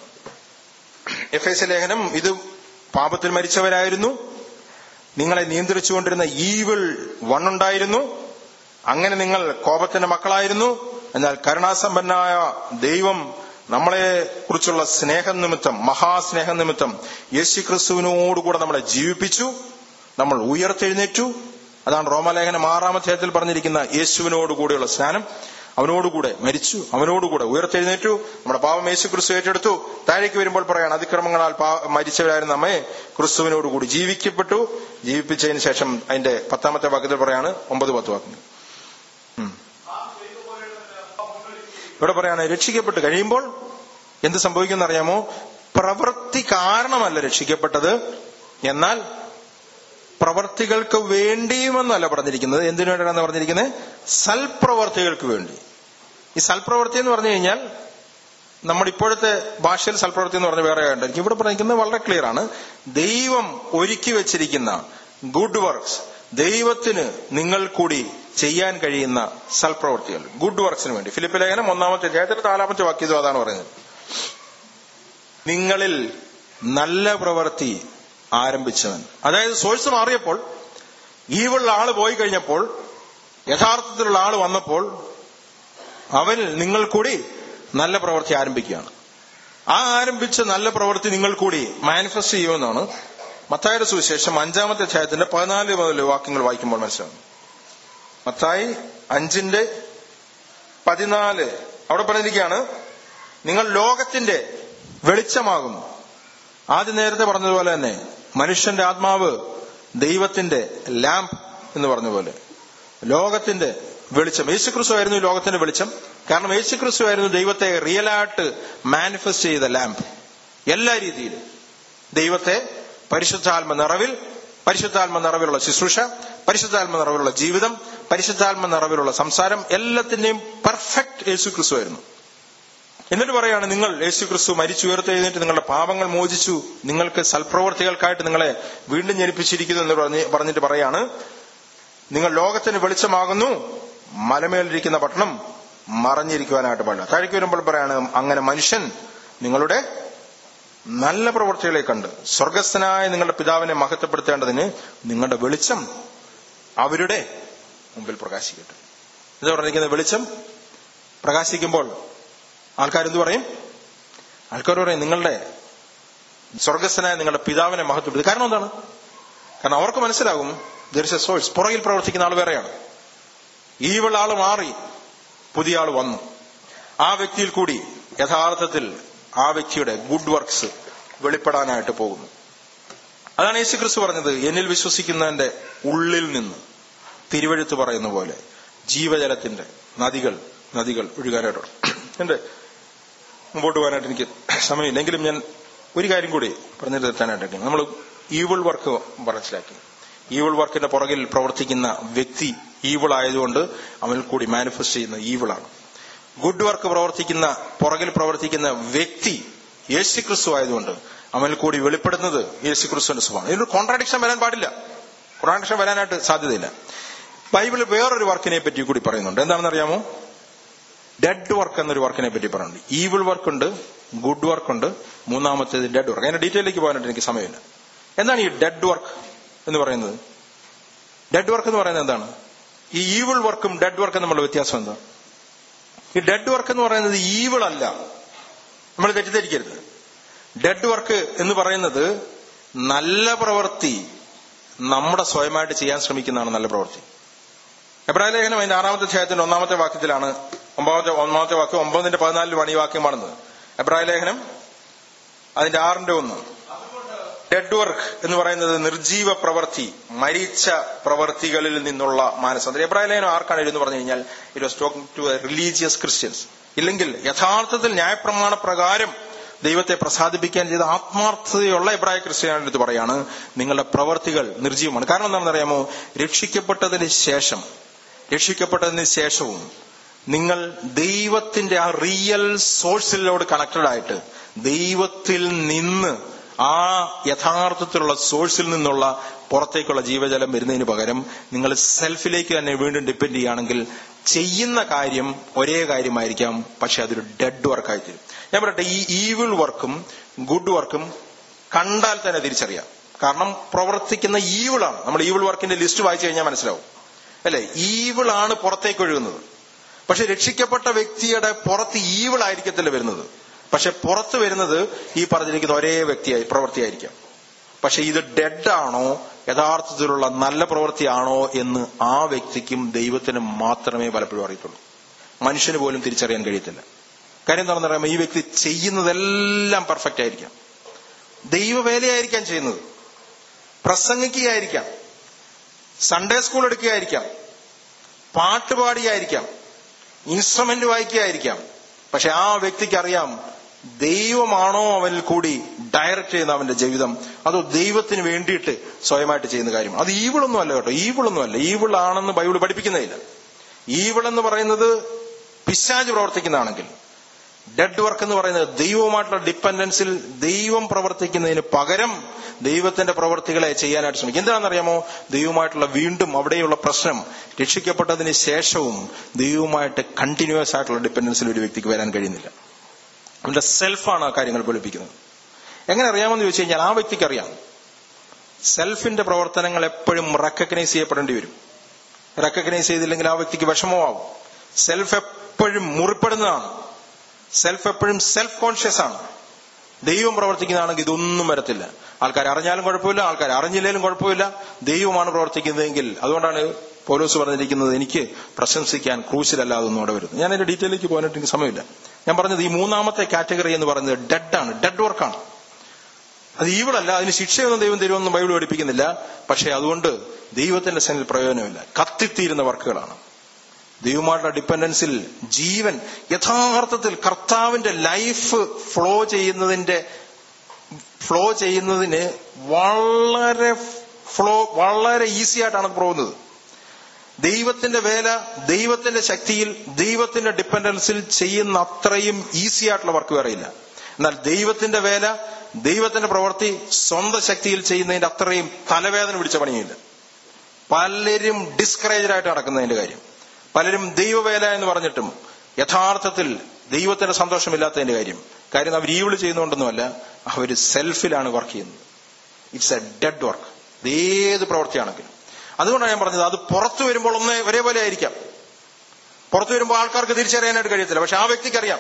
എഫ് എസ് ലേഖനം ഇത് പാപത്തിൽ മരിച്ചവരായിരുന്നു നിങ്ങളെ നിയന്ത്രിച്ചുകൊണ്ടിരുന്ന ഈവിൾ വണ്ണുണ്ടായിരുന്നു അങ്ങനെ നിങ്ങൾ കോപത്തിന്റെ മക്കളായിരുന്നു എന്നാൽ കരുണാസമ്പന്നായ ദൈവം നമ്മളെ കുറിച്ചുള്ള സ്നേഹം നിമിത്തം മഹാസ്നേഹം നിമിത്തം യേശു ക്രിസ്തുവിനോടുകൂടെ നമ്മളെ ജീവിപ്പിച്ചു നമ്മൾ ഉയർത്തെഴുന്നേറ്റു അതാണ് റോമലേഖനം ആറാം അധ്യായത്തിൽ പറഞ്ഞിരിക്കുന്ന യേശുവിനോടുകൂടെയുള്ള സ്നാനം അവനോടുകൂടെ മരിച്ചു അവനോടുകൂടെ ഉയർത്തെഴുന്നേറ്റു നമ്മുടെ പാപം യേശു ക്രിസ്തു ഏറ്റെടുത്തു താഴേക്ക് വരുമ്പോൾ പറയാണ് അതിക്രമങ്ങളാൽ പാ- മരിച്ചവരായിരുന്ന നമ്മെ ക്രിസ്തുവിനോടുകൂടി ജീവിക്കപ്പെട്ടു ജീവിപ്പിച്ചതിന് ശേഷം അതിന്റെ പത്താമത്തെ വാക്യത്തിൽ പറയാണ് ഒമ്പത് പത്ത് വാക്കുകൾ ഉം. ഇവിടെ പറയാണ് രക്ഷിക്കപ്പെട്ട് കഴിയുമ്പോൾ എന്ത് സംഭവിക്കുന്ന അറിയാമോ പ്രവൃത്തി കാരണമല്ല രക്ഷിക്കപ്പെട്ടത് എന്നാൽ പ്രവർത്തികൾക്ക് വേണ്ടിയുമെന്നല്ല പറഞ്ഞിരിക്കുന്നത് എന്തിനു വേണ്ടിയാണ് പറഞ്ഞിരിക്കുന്നത് സൽപ്രവർത്തികൾക്ക് വേണ്ടി ഈ സൽപ്രവർത്തി എന്ന് പറഞ്ഞു കഴിഞ്ഞാൽ നമ്മുടെ ഇപ്പോഴത്തെ ഭാഷയിൽ സൽപ്രവർത്തി എന്ന് പറഞ്ഞ വേറെ ഉണ്ടായിരിക്കും ഇവിടെ പറഞ്ഞിരിക്കുന്നത് വളരെ ക്ലിയർ ആണ് ദൈവം ഒരുക്കി വെച്ചിരിക്കുന്ന ഗുഡ് വർക്ക്സ് ദൈവത്തിന് നിങ്ങൾ കൂടി ചെയ്യാൻ കഴിയുന്ന സൽപ്രവർത്തികൾ ഗുഡ് വർക്ക്സിന് വേണ്ടി ഫിലിപ്പ് ലേഖനം ഒന്നാമത്തെ അധ്യായത്തിന്റെ നാലാമത്തെ വാക്യതും അതാണ് പറയുന്നത് നിങ്ങളിൽ നല്ല പ്രവൃത്തി ആരംഭിച്ചവൻ അതായത് സോഴ്സ് മാറിയപ്പോൾ ഈവുള്ള ആള് പോയി കഴിഞ്ഞപ്പോൾ യഥാർത്ഥത്തിലുള്ള ആള് വന്നപ്പോൾ അവൻ നിങ്ങൾ കൂടി നല്ല പ്രവൃത്തി ആരംഭിക്കുകയാണ് ആ ആരംഭിച്ച നല്ല പ്രവൃത്തി നിങ്ങൾ കൂടി മാനിഫെസ്റ്റ് ചെയ്യുമെന്നാണ് മത്തായുടെ സുവിശേഷം അഞ്ചാമത്തെ അധ്യായത്തിന്റെ പതിനാല് മുതൽ വാക്യങ്ങൾ വായിക്കുമ്പോൾ മനസ്സിലാവും മത്തായി അഞ്ചിന്റെ പതിനാല് അവിടെ പറഞ്ഞിരിക്കുകയാണ് നിങ്ങൾ ലോകത്തിന്റെ വെളിച്ചമാകുന്നു ആദ്യം നേരത്തെ പറഞ്ഞതുപോലെ തന്നെ മനുഷ്യന്റെ ആത്മാവ് ദൈവത്തിന്റെ ലാമ്പ് എന്ന് പറഞ്ഞ പോലെ ലോകത്തിന്റെ വെളിച്ചം യേശുക്രിസ്തു ആയിരുന്നു ഈ ലോകത്തിന്റെ വെളിച്ചം കാരണം യേശുക്രിസ്തു ആയിരുന്നു ദൈവത്തെ റിയലായിട്ട് മാനിഫെസ്റ്റ് ചെയ്ത ലാമ്പ് എല്ലാ രീതിയിലും ദൈവത്തെ പരിശുദ്ധാത്മ നിറവിൽ പരിശുദ്ധാത്മ നിറവിലുള്ള ശുശ്രൂഷ പരിശുദ്ധാത്മ നിറവിലുള്ള ജീവിതം പരിശുദ്ധാത്മ നിറവിലുള്ള സംസാരം എല്ലാത്തിന്റെയും പെർഫെക്റ്റ് യേശുക്രിസ്തു ആയിരുന്നു എന്നിട്ട് പറയാണ് നിങ്ങൾ യേശു ക്രിസ്തു മരിച്ചുയർത്തെഴുന്നേറ്റ് നിങ്ങളുടെ പാപങ്ങൾ മോചിച്ചു നിങ്ങൾക്ക് സൽപ്രവർത്തികൾക്കായിട്ട് നിങ്ങളെ വീണ്ടും ജനിപ്പിച്ചിരിക്കുന്നു എന്ന് പറഞ്ഞ് പറഞ്ഞിട്ട് പറയാണ് നിങ്ങൾ ലോകത്തിന് വെളിച്ചമാകുന്നു മലമേലിരിക്കുന്ന പട്ടണം മറഞ്ഞിരിക്കുവാനായിട്ട് പാടില്ല താഴേക്ക് വരുമ്പോൾ പറയാണ് അങ്ങനെ മനുഷ്യൻ നിങ്ങളുടെ നല്ല പ്രവൃത്തികളെ കണ്ട് സ്വർഗസ്ഥനായ നിങ്ങളുടെ പിതാവിനെ മഹത്വപ്പെടുത്തേണ്ടതിന് നിങ്ങളുടെ വെളിച്ചം അവരുടെ മുമ്പിൽ പ്രകാശിക്കട്ടെ ഇത് പറഞ്ഞിരിക്കുന്ന വെളിച്ചം പ്രകാശിക്കുമ്പോൾ ആൾക്കാരെന്ത് പറയും ആൾക്കാർ പറയും നിങ്ങളുടെ സ്വർഗസ്ഥനായ നിങ്ങളുടെ പിതാവിനെ മഹത്വപ്പെടുത്തുക കാരണം എന്താണ് കാരണം അവർക്ക് മനസ്സിലാകും ദർ ഇസ് എ സോഴ്സ് പുറകിൽ പ്രവർത്തിക്കുന്ന ആൾ വേറെയാണ് ഈവുള്ള ആള് മാറി പുതിയ ആൾ വന്നു ആ വ്യക്തിയിൽ കൂടി യഥാർത്ഥത്തിൽ ആ വ്യക്തിയുടെ ഗുഡ് വർക്ക്സ് വെളിപ്പെടാനായിട്ട് പോകുന്നു അതാണ് യേശു ക്രിസ്തു പറഞ്ഞത് എന്നിൽ വിശ്വസിക്കുന്നതിന്റെ ഉള്ളിൽ നിന്ന് തിരുവഴുത്ത് പറയുന്ന പോലെ ജീവജലത്തിന്റെ നദികൾ നദികൾ ഒഴുകാനായിട്ടുണ്ട് എന്റെ മുമ്പോട്ട് പോകാനായിട്ട് എനിക്ക് സമയമില്ല എങ്കിലും ഞാൻ ഒരു കാര്യം കൂടി പറഞ്ഞു തീർത്താനായിട്ട് നമ്മൾ ഈവിൾ വർക്ക് മനസ്സിലാക്കി ഈവിൾ വർക്കിന്റെ പുറകിൽ പ്രവർത്തിക്കുന്ന വ്യക്തി ഈവിൾ ആയതുകൊണ്ട് അവനിൽ കൂടി മാനിഫെസ്റ്റ് ചെയ്യുന്ന ഈവിളാണ് ഗുഡ് വർക്ക് പ്രവർത്തിക്കുന്ന പുറകിൽ പ്രവർത്തിക്കുന്ന വ്യക്തി യേശു ക്രിസ്തു ആയതുകൊണ്ട് അവനിൽ കൂടി വെളിപ്പെടുന്നത് യേശു ക്രിസ്തുവിന്റെ സ്വഭാവം ഇതിനൊരു കോൺട്രാഡിക്ഷൻ വരാൻ പാടില്ല കോൺട്രാഡിക്ഷൻ വരാനായിട്ട് സാധ്യതയില്ല ബൈബിളിൽ വേറൊരു വർക്കിനെ പറ്റി കൂടി പറയുന്നുണ്ട് എന്താണെന്ന് അറിയാമോ ഡെഡ് വർക്ക് എന്നൊരു വർക്കിനെ പറ്റി പറയുന്നുണ്ട് ഈവിൾ വർക്ക് ഉണ്ട് ഗുഡ് വർക്ക് ഉണ്ട് മൂന്നാമത്തേത് ഡെഡ് വർക്ക് അതിന്റെ ഡീറ്റെയിലേക്ക് പോകാനായിട്ട് എനിക്ക് സമയമില്ല എന്താണ് ഈ ഡെഡ് വർക്ക് എന്ന് പറയുന്നത് ഡെഡ് വർക്ക് എന്ന് പറയുന്നത് എന്താണ് ഈ ഈവിൾ വർക്കും ഡെഡ് വർക്കും തമ്മിലുള്ള വ്യത്യാസം എന്താ ഈ ഡെഡ് വർക്ക് എന്ന് പറയുന്നത് ഈവിൾ അല്ല നമ്മൾ തെറ്റിദ്ധരിക്കരുത് ഡെഡ് വർക്ക് എന്ന് പറയുന്നത് നല്ല പ്രവൃത്തി നമ്മുടെ സ്വയമായിട്ട് ചെയ്യാൻ ശ്രമിക്കുന്നതാണ് നല്ല പ്രവൃത്തി എബ്രാഹിം ലേഖനം അതിന്റെ ആറാമത്തെ അധ്യായത്തിന്റെ ഒന്നാമത്തെ വാക്യത്തിലാണ് ഒമ്പതാമത്തെ ഒന്നാമത്തെ വാക്യം ഒമ്പതിന്റെ പതിനാലിലാണ് ഈ വാക്യം കാണുന്നത് എബ്രാഹിം ലേഖനം അതിന്റെ ആറിന്റെ ഒന്ന് ഡെഡ് വർക്ക് എന്ന് പറയുന്നത് നിർജീവ പ്രവൃത്തി മരിച്ച പ്രവർത്തികളിൽ നിന്നുള്ള മാനസാന്തരം എബ്രാഹിം ലേഖനം ആർക്കാണ് എഴുതുന്നു പറഞ്ഞു കഴിഞ്ഞാൽ it was talking to religious Christians ഇല്ലെങ്കിൽ യഥാർത്ഥത്തിൽ ന്യായപ്രമാണ പ്രകാരം ദൈവത്തെ പ്രസാദിപ്പിക്കാൻ ചെയ്ത ആത്മാർത്ഥതയുള്ള എബ്രായ ക്രിസ്ത്യാനിയുടെ അടുത്ത് പറയാണ് നിങ്ങളുടെ പ്രവർത്തികൾ നിർജീവമാണ് കാരണം എന്താണെന്ന് അറിയാമോ രക്ഷിക്കപ്പെട്ടതിന് ശേഷം രക്ഷിക്കപ്പെട്ടതിന് ശേഷവും നിങ്ങൾ ദൈവത്തിന്റെ ആ റിയൽ സോഴ്സിലോട് കണക്റ്റഡ് ആയിട്ട് ദൈവത്തിൽ നിന്ന് ആ യഥാർത്ഥത്തിലുള്ള സോഴ്സിൽ നിന്നുള്ള പുറത്തേക്കുള്ള ജീവജലം വരുന്നതിന് പകരം നിങ്ങൾ സെൽഫിലേക്ക് തന്നെ വീണ്ടും ഡിപ്പെൻഡ് ചെയ്യുകയാണെങ്കിൽ ചെയ്യുന്ന കാര്യം ഒരേ കാര്യമായിരിക്കാം പക്ഷെ അതൊരു ഡെഡ് വർക്കായി തീരും ഞാൻ പറയട്ടെ ഈ ഈവിൾ വർക്കും ഗുഡ് വർക്കും കണ്ടാൽ തന്നെ തിരിച്ചറിയാം കാരണം പ്രവർത്തിക്കുന്ന ഈവിളാണ് നമ്മൾ ഈവിൾ വർക്കിന്റെ ലിസ്റ്റ് വായിച്ചു കഴിഞ്ഞാൽ മനസ്സിലാവും അല്ലെ ഈവിളാണ് പുറത്തേക്ക് ഒഴുകുന്നത് പക്ഷെ രക്ഷിക്കപ്പെട്ട വ്യക്തിയുടെ പുറത്ത് ഈവിളായിരിക്കത്തില്ല വരുന്നത് പക്ഷെ പുറത്തു വരുന്നത് ഈ പറഞ്ഞിരിക്കുന്ന ഒരേ വ്യക്തിയായി പ്രവൃത്തിയായിരിക്കാം പക്ഷെ ഇത് ഡെഡ് ആണോ യഥാർത്ഥത്തിലുള്ള നല്ല പ്രവൃത്തിയാണോ എന്ന് ആ വ്യക്തിക്കും ദൈവത്തിനും മാത്രമേ പലപ്പോഴും അറിയത്തുള്ളൂ മനുഷ്യന് പോലും തിരിച്ചറിയാൻ കഴിയത്തില്ല കാര്യം എന്താണെന്ന് പറയുമ്പോൾ ഈ വ്യക്തി ചെയ്യുന്നതെല്ലാം പെർഫെക്റ്റ് ആയിരിക്കാം ദൈവവേലയായിരിക്കാം ചെയ്യുന്നത് പ്രസംഗിക്കുകയായിരിക്കാം സൺഡേ സ്കൂൾ എടുക്കുകയായിരിക്കാം പാട്ട് പാടിയായിരിക്കാം ഇൻസ്ട്രുമെന്റ് വായിക്കുകയായിരിക്കാം പക്ഷെ ആ വ്യക്തിക്ക് അറിയാം ദൈവമാണോ അവനിൽ കൂടി ഡയറക്റ്റ് ചെയ്യുന്ന അവന്റെ ജീവിതം അതോ ദൈവത്തിന് വേണ്ടിയിട്ട് സ്വയമായിട്ട് ചെയ്യുന്ന കാര്യം അത് ഈവിളൊന്നും അല്ല കേട്ടോ ഈവിളൊന്നും അല്ല ഈവിൾ ആണെന്ന് ബൈബിൾ പഠിപ്പിക്കുന്നില്ല ഈവിൾ എന്ന് പറയുന്നത് പിശാജ് പ്രവർത്തിക്കുന്നതാണെങ്കിൽ ഡെഡ് വർക്ക് എന്ന് പറയുന്നത് ദൈവവുമായിട്ടുള്ള ഡിപ്പെൻഡൻസിൽ ദൈവം പ്രവർത്തിക്കുന്നതിന് പകരം ദൈവത്തിന്റെ പ്രവർത്തികളെ ചെയ്യാനായിട്ട് ശ്രമിക്കും എന്താണെന്നറിയാമോ ദൈവമായിട്ടുള്ള വീണ്ടും അവിടെയുള്ള പ്രശ്നം രക്ഷിക്കപ്പെട്ടതിന് ശേഷവും ദൈവവുമായിട്ട് കണ്ടിന്യൂസ് ആയിട്ടുള്ള ഡിപ്പെൻഡൻസിൽ ഒരു വ്യക്തിക്ക് വരാൻ കഴിയുന്നില്ല അവന്റെ സെൽഫാണ് ആ കാര്യങ്ങൾ വെളുപ്പിക്കുന്നത് എങ്ങനെ അറിയാമെന്ന് ചോദിച്ചു കഴിഞ്ഞാൽ ആ വ്യക്തിക്ക് അറിയാം സെൽഫിന്റെ പ്രവർത്തനങ്ങൾ എപ്പോഴും റെക്കഗ്നൈസ് ചെയ്യപ്പെടേണ്ടി വരും റെക്കഗ്നൈസ് ചെയ്തില്ലെങ്കിൽ ആ വ്യക്തിക്ക് വിഷമമാവും സെൽഫ് എപ്പോഴും മുറിപ്പെടുന്നതാണ് സെൽഫ് എപ്പോഴും സെൽഫ് കോൺഷ്യസ് ആണ് ദൈവം പ്രവർത്തിക്കുന്നതാണെങ്കിൽ ഇതൊന്നും വരത്തില്ല ആൾക്കാർ അറിഞ്ഞാലും കുഴപ്പമില്ല ആൾക്കാർ അറിഞ്ഞില്ലേലും കുഴപ്പമില്ല ദൈവമാണ് പ്രവർത്തിക്കുന്നതെങ്കിൽ അതുകൊണ്ടാണ് പോലീസ് പറഞ്ഞിരിക്കുന്നത് എനിക്ക് പ്രശംസിക്കാൻ ക്രൂശിലല്ലാതെ ഒന്നും അവിടെ വരുന്നത് ഞാൻ അതിന്റെ ഡീറ്റെയിലേക്ക് പോകാനായിട്ട് എനിക്ക് സമയമില്ല ഞാൻ പറഞ്ഞത് ഈ മൂന്നാമത്തെ കാറ്റഗറി എന്ന് പറയുന്നത് ഡെഡ് ആണ് ഡെഡ് വർക്കാണ് അത് ഈവിളല്ല അതിന് ശിക്ഷയൊന്നും ദൈവം തരുമെന്നും ബൈബിൾ പഠിപ്പിക്കുന്നില്ല പക്ഷെ അതുകൊണ്ട് ദൈവത്തിന്റെ സെനിൽ പ്രയോജനമില്ല കത്തിത്തീരുന്ന വർക്കുകളാണ് ദൈവമായിട്ടുള്ള ഡിപ്പെൻഡൻസിൽ ജീവൻ യഥാർത്ഥത്തിൽ കർത്താവിന്റെ ലൈഫ് ഫ്ലോ ചെയ്യുന്നതിന്റെ ഫ്ലോ ചെയ്യുന്നതിന് വളരെ ഫ്ലോ വളരെ ഈസി ആയിട്ടാണ് പോകുന്നത് ദൈവത്തിന്റെ വേല ദൈവത്തിന്റെ ശക്തിയിൽ ദൈവത്തിന്റെ ഡിപ്പെൻഡൻസിൽ ചെയ്യുന്ന അത്രയും ഈസി ആയിട്ടുള്ള വർക്ക് വേറെയില്ല എന്നാൽ ദൈവത്തിന്റെ വേല ദൈവത്തിന്റെ പ്രവൃത്തി സ്വന്തം ശക്തിയിൽ ചെയ്യുന്നതിന്റെ അത്രയും തലവേദന പിടിച്ച പണിയില്ല പലരും ഡിസ്കറേജഡ് ആയിട്ട് നടക്കുന്നതിന്റെ കാര്യം പലരും ദൈവവേല എന്ന് പറഞ്ഞിട്ടും യഥാർത്ഥത്തിൽ ദൈവത്തിന്റെ സന്തോഷമില്ലാത്തതിന്റെ കാര്യം കാര്യം അവർ ഈവിള് ചെയ്യുന്നുകൊണ്ടൊന്നുമല്ല അവർ സെൽഫിലാണ് വർക്ക് ചെയ്യുന്നത് ഇറ്റ്സ് എ ഡെഡ് വർക്ക് ഏത് പ്രവൃത്തിയാണെങ്കിലും അതുകൊണ്ടാണ് ഞാൻ പറഞ്ഞത് അത് പുറത്തു വരുമ്പോൾ ഒന്ന് ഒരേപോലെ ആയിരിക്കാം പുറത്തു വരുമ്പോൾ ആൾക്കാർക്ക് തിരിച്ചറിയാനായിട്ട് കഴിയത്തില്ല പക്ഷെ ആ വ്യക്തിക്ക് അറിയാം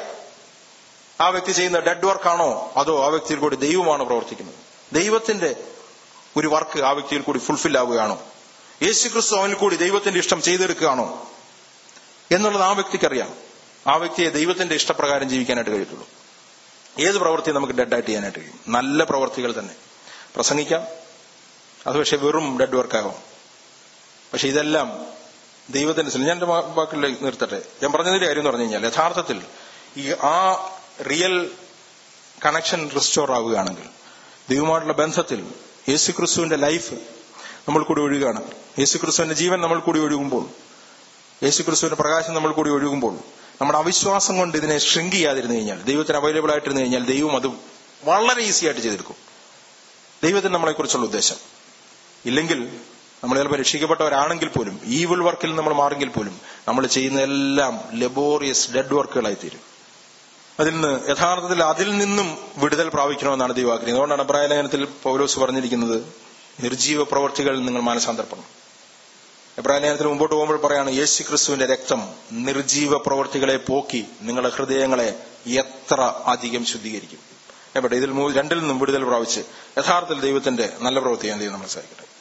ആ വ്യക്തി ചെയ്യുന്ന ഡെഡ് വർക്കാണോ അതോ ആ വ്യക്തിയിൽ കൂടി ദൈവമാണ് പ്രവർത്തിക്കുന്നത് ദൈവത്തിന്റെ ഒരു വർക്ക് ആ വ്യക്തിയിൽ കൂടി ഫുൾഫിൽ ആവുകയാണോ യേശു ക്രിസ്തു അവനിൽ കൂടി ദൈവത്തിന്റെ ഇഷ്ടം ചെയ്തെടുക്കുകയാണോ എന്നുള്ളത് ആ വ്യക്തിക്ക് അറിയാം ആ വ്യക്തിയെ ദൈവത്തിന്റെ ഇഷ്ടപ്രകാരം ജീവിക്കാനായിട്ട് കഴിയത്തുള്ളൂ ഏത് പ്രവൃത്തി നമുക്ക് ഡെഡായിട്ട് ചെയ്യാനായിട്ട് കഴിയും നല്ല പ്രവൃത്തികൾ തന്നെ പ്രസംഗിക്കാം അത് പക്ഷെ വെറും ഡെഡ് വർക്കാകും പക്ഷെ ഇതെല്ലാം ദൈവത്തിന്റെ സ്നേഹം. ഞാൻ എന്റെ വാ- വാക്കിലേക്ക് നിർത്തട്ടെ ഞാൻ പറഞ്ഞതിന്റെ കാര്യം എന്ന് പറഞ്ഞു കഴിഞ്ഞാൽ യഥാർത്ഥത്തിൽ ഈ ആ റിയൽ കണക്ഷൻ റിസ്റ്റോർ ആവുകയാണെങ്കിൽ ദൈവമായിട്ടുള്ള ബന്ധത്തിൽ യേശുക്രിസ്തുവിന്റെ ലൈഫ് നമ്മൾ കൂടി ഒഴുകുകയാണ് യേശുക്രിസ്തുവിന്റെ ജീവൻ നമ്മൾ കൂടി ഒഴുകുമ്പോൾ യേശുക്രിസ്തുവിന്റെ പ്രകാശം നമ്മൾ കൂടി ഒഴുകുമ്പോൾ നമ്മുടെ അവിശ്വാസം കൊണ്ട് ഇതിനെ ഷ്രിങ്ക് ചെയ്യാതിരുന്നു കഴിഞ്ഞാൽ ദൈവത്തിന് അവൈലബിൾ ആയിട്ടിരുന്നു കഴിഞ്ഞാൽ ദൈവം അത് വളരെ ഈസി ആയിട്ട് ചെയ്തെടുക്കും ദൈവത്തിന് നമ്മളെക്കുറിച്ചുള്ള ഉദ്ദേശം ഇല്ലെങ്കിൽ നമ്മൾ ചിലപ്പോൾ രക്ഷിക്കപ്പെട്ടവരാണെങ്കിൽ പോലും ഈവിൾ വർക്കിൽ നമ്മൾ മാറെങ്കിൽ പോലും നമ്മൾ ചെയ്യുന്നതെല്ലാം ലബോറിയസ് ഡെഡ് വർക്കുകളായി തീരും അതിൽ നിന്ന് യഥാർത്ഥത്തിൽ അതിൽ നിന്നും വിടുതൽ പ്രാപിക്കണമെന്നാണ് ദൈവാഗ്രഹം അതുകൊണ്ടാണ് അബ്രായ ലേഖനത്തിൽ പൗലോസ് പറഞ്ഞിരിക്കുന്നത് നിർജീവ പ്രവർത്തികൾ നിങ്ങൾ മാനസാന്തരപ്പെടണം എബ്രാഹിം ലേഖനത്തിന് മുമ്പോട്ട് പോകുമ്പോൾ പറയാണ് യേശു ക്രിസ്തുവിന്റെ രക്തം നിർജീവ പ്രവർത്തികളെ പോക്കി നിങ്ങളുടെ ഹൃദയങ്ങളെ എത്ര അധികം ശുദ്ധീകരിക്കും എവിടെ ഇതിൽ മൂ- രണ്ടിൽ നിന്നും വിടുതൽ പ്രാപിച്ച് യഥാർത്ഥത്തിൽ ദൈവത്തിന്റെ നല്ല പ്രവൃത്തി ചെയ്യാൻ ദൈവം നമ്മളെ സഹായിക്കട്ടെ